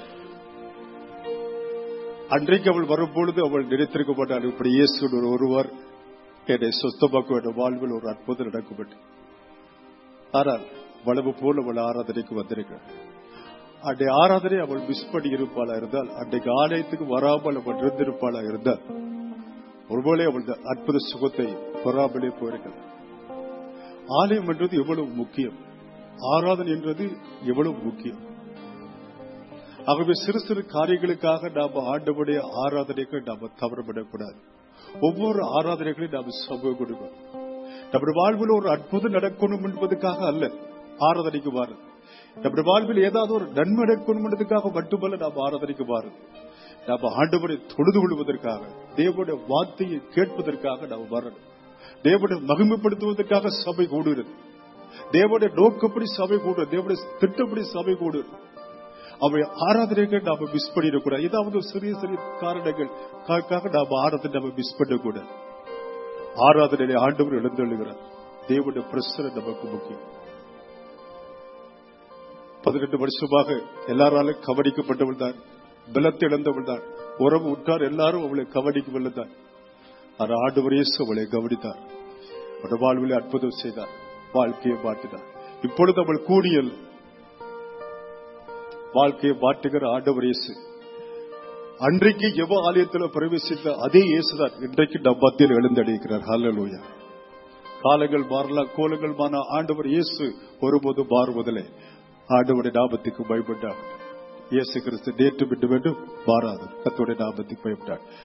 அன்றைக்கு அவள் வரும்பொழுது அவள் நினைத்திருக்க மாட்டாள் இப்படி இயேசு ஒரு ஒருவர் என்னை சொத்தமாக்க வேண்டும் வாழ்வில் ஒரு அற்புதம் நடக்கும் ஆனால் வளவு போல் அவள் ஆராதனைக்கு வந்திருக்கிறாள் அன்றைய ஆராதனை அவள் மிஸ் பண்ணி இருப்பாளா இருந்தால் அன்றைக்கு ஆலயத்துக்கு வராமல் அவள் இருந்திருப்பாளா இருந்தால் ஒருவேளை அவள் இந்த அற்புத சுகத்தை பெறாமலே போயிருக்கிறாள் ஆலயம் என்றது எவ்வளவு முக்கியம் ஆராதனை என்றது எவ்வளவு முக்கியம் ஆகவே சிறு சிறு காரியங்களுக்காக நாம ஆண்டவுடைய ஆராதனைக்கு நாம தவறப்படக்கூடாது ஒவ்வொரு ஆராதனைகளையும் நாம சமூகம் கொடுக்கணும் நம்முடைய வாழ்வில் ஒரு அற்புதம் நடக்கணும் என்பதற்காக அல்ல ஆராதனைக்கு வாருது நம்முடைய வாழ்வில் ஏதாவது ஒரு நன்மை நடக்கணும் என்பதற்காக மட்டுமல்ல நாம் ஆராதனைக்கு வாருது நாம் ஆண்டவரை தொழுது கொள்வதற்காக தேவனுடைய வார்த்தையை கேட்பதற்காக நாம் வரணும் தேவனை மகிமைப்படுத்துவதற்காக சபை கூடுகிறது தேவனுடைய நோக்கப்படி சபை கூடுறது தேவனுடைய திட்டப்படி சபை கூடுறது அவை ஆராதனைகள் நாம மிஸ் பண்ணிடக்கூடாது ஏதாவது ஒரு சிறிய சிறிய காரணங்கள் காக நாம ஆராதனை நாம மிஸ் பண்ணக்கூடாது ஆராதனையை ஆண்டவர் எழுந்தள்ளுகிறார் தேவனுடைய பிரசனை நமக்கு முக்கியம் பதினெட்டு வருஷமாக எல்லாராலும் கவனிக்கப்பட்டவள் தான் பலத்தை இழந்தவள் தான் உறவு உற்றார் எல்லாரும் அவளை கவனிக்கவில்லை தான் ஆனால் ஆண்டவர் இயேசு அவளை கவனித்தார் அவருடைய வாழ்விலே அற்புதம் செய்தார் வாழ்க்கையை மாற்றினார் இப்பொழுது அவள் கூடியல் வாழ்க்கையை மாற்றுகிற ஆண்டவர் இயேசு அன்றைக்கு எவ ஆலயத்தில் பிரவேசித்த அதே இயேசுதான் இன்றைக்கு நம் மத்தியில் எழுந்தடைக்கிறார் ஹalleluya காலங்கள் மாறலாம் கோலங்கள் மாற ஆண்டவர் இயேசு ஒருபோதும் மாறுவதில்லை ஆண்டவருடைய நாமத்துக்கு பயப்பட்டார் இயேசு கிறிஸ்து நேற்று விட்டு வேண்டும் மாறாது கத்தோடைய நாமத்துக்கு பயப்பட்டார்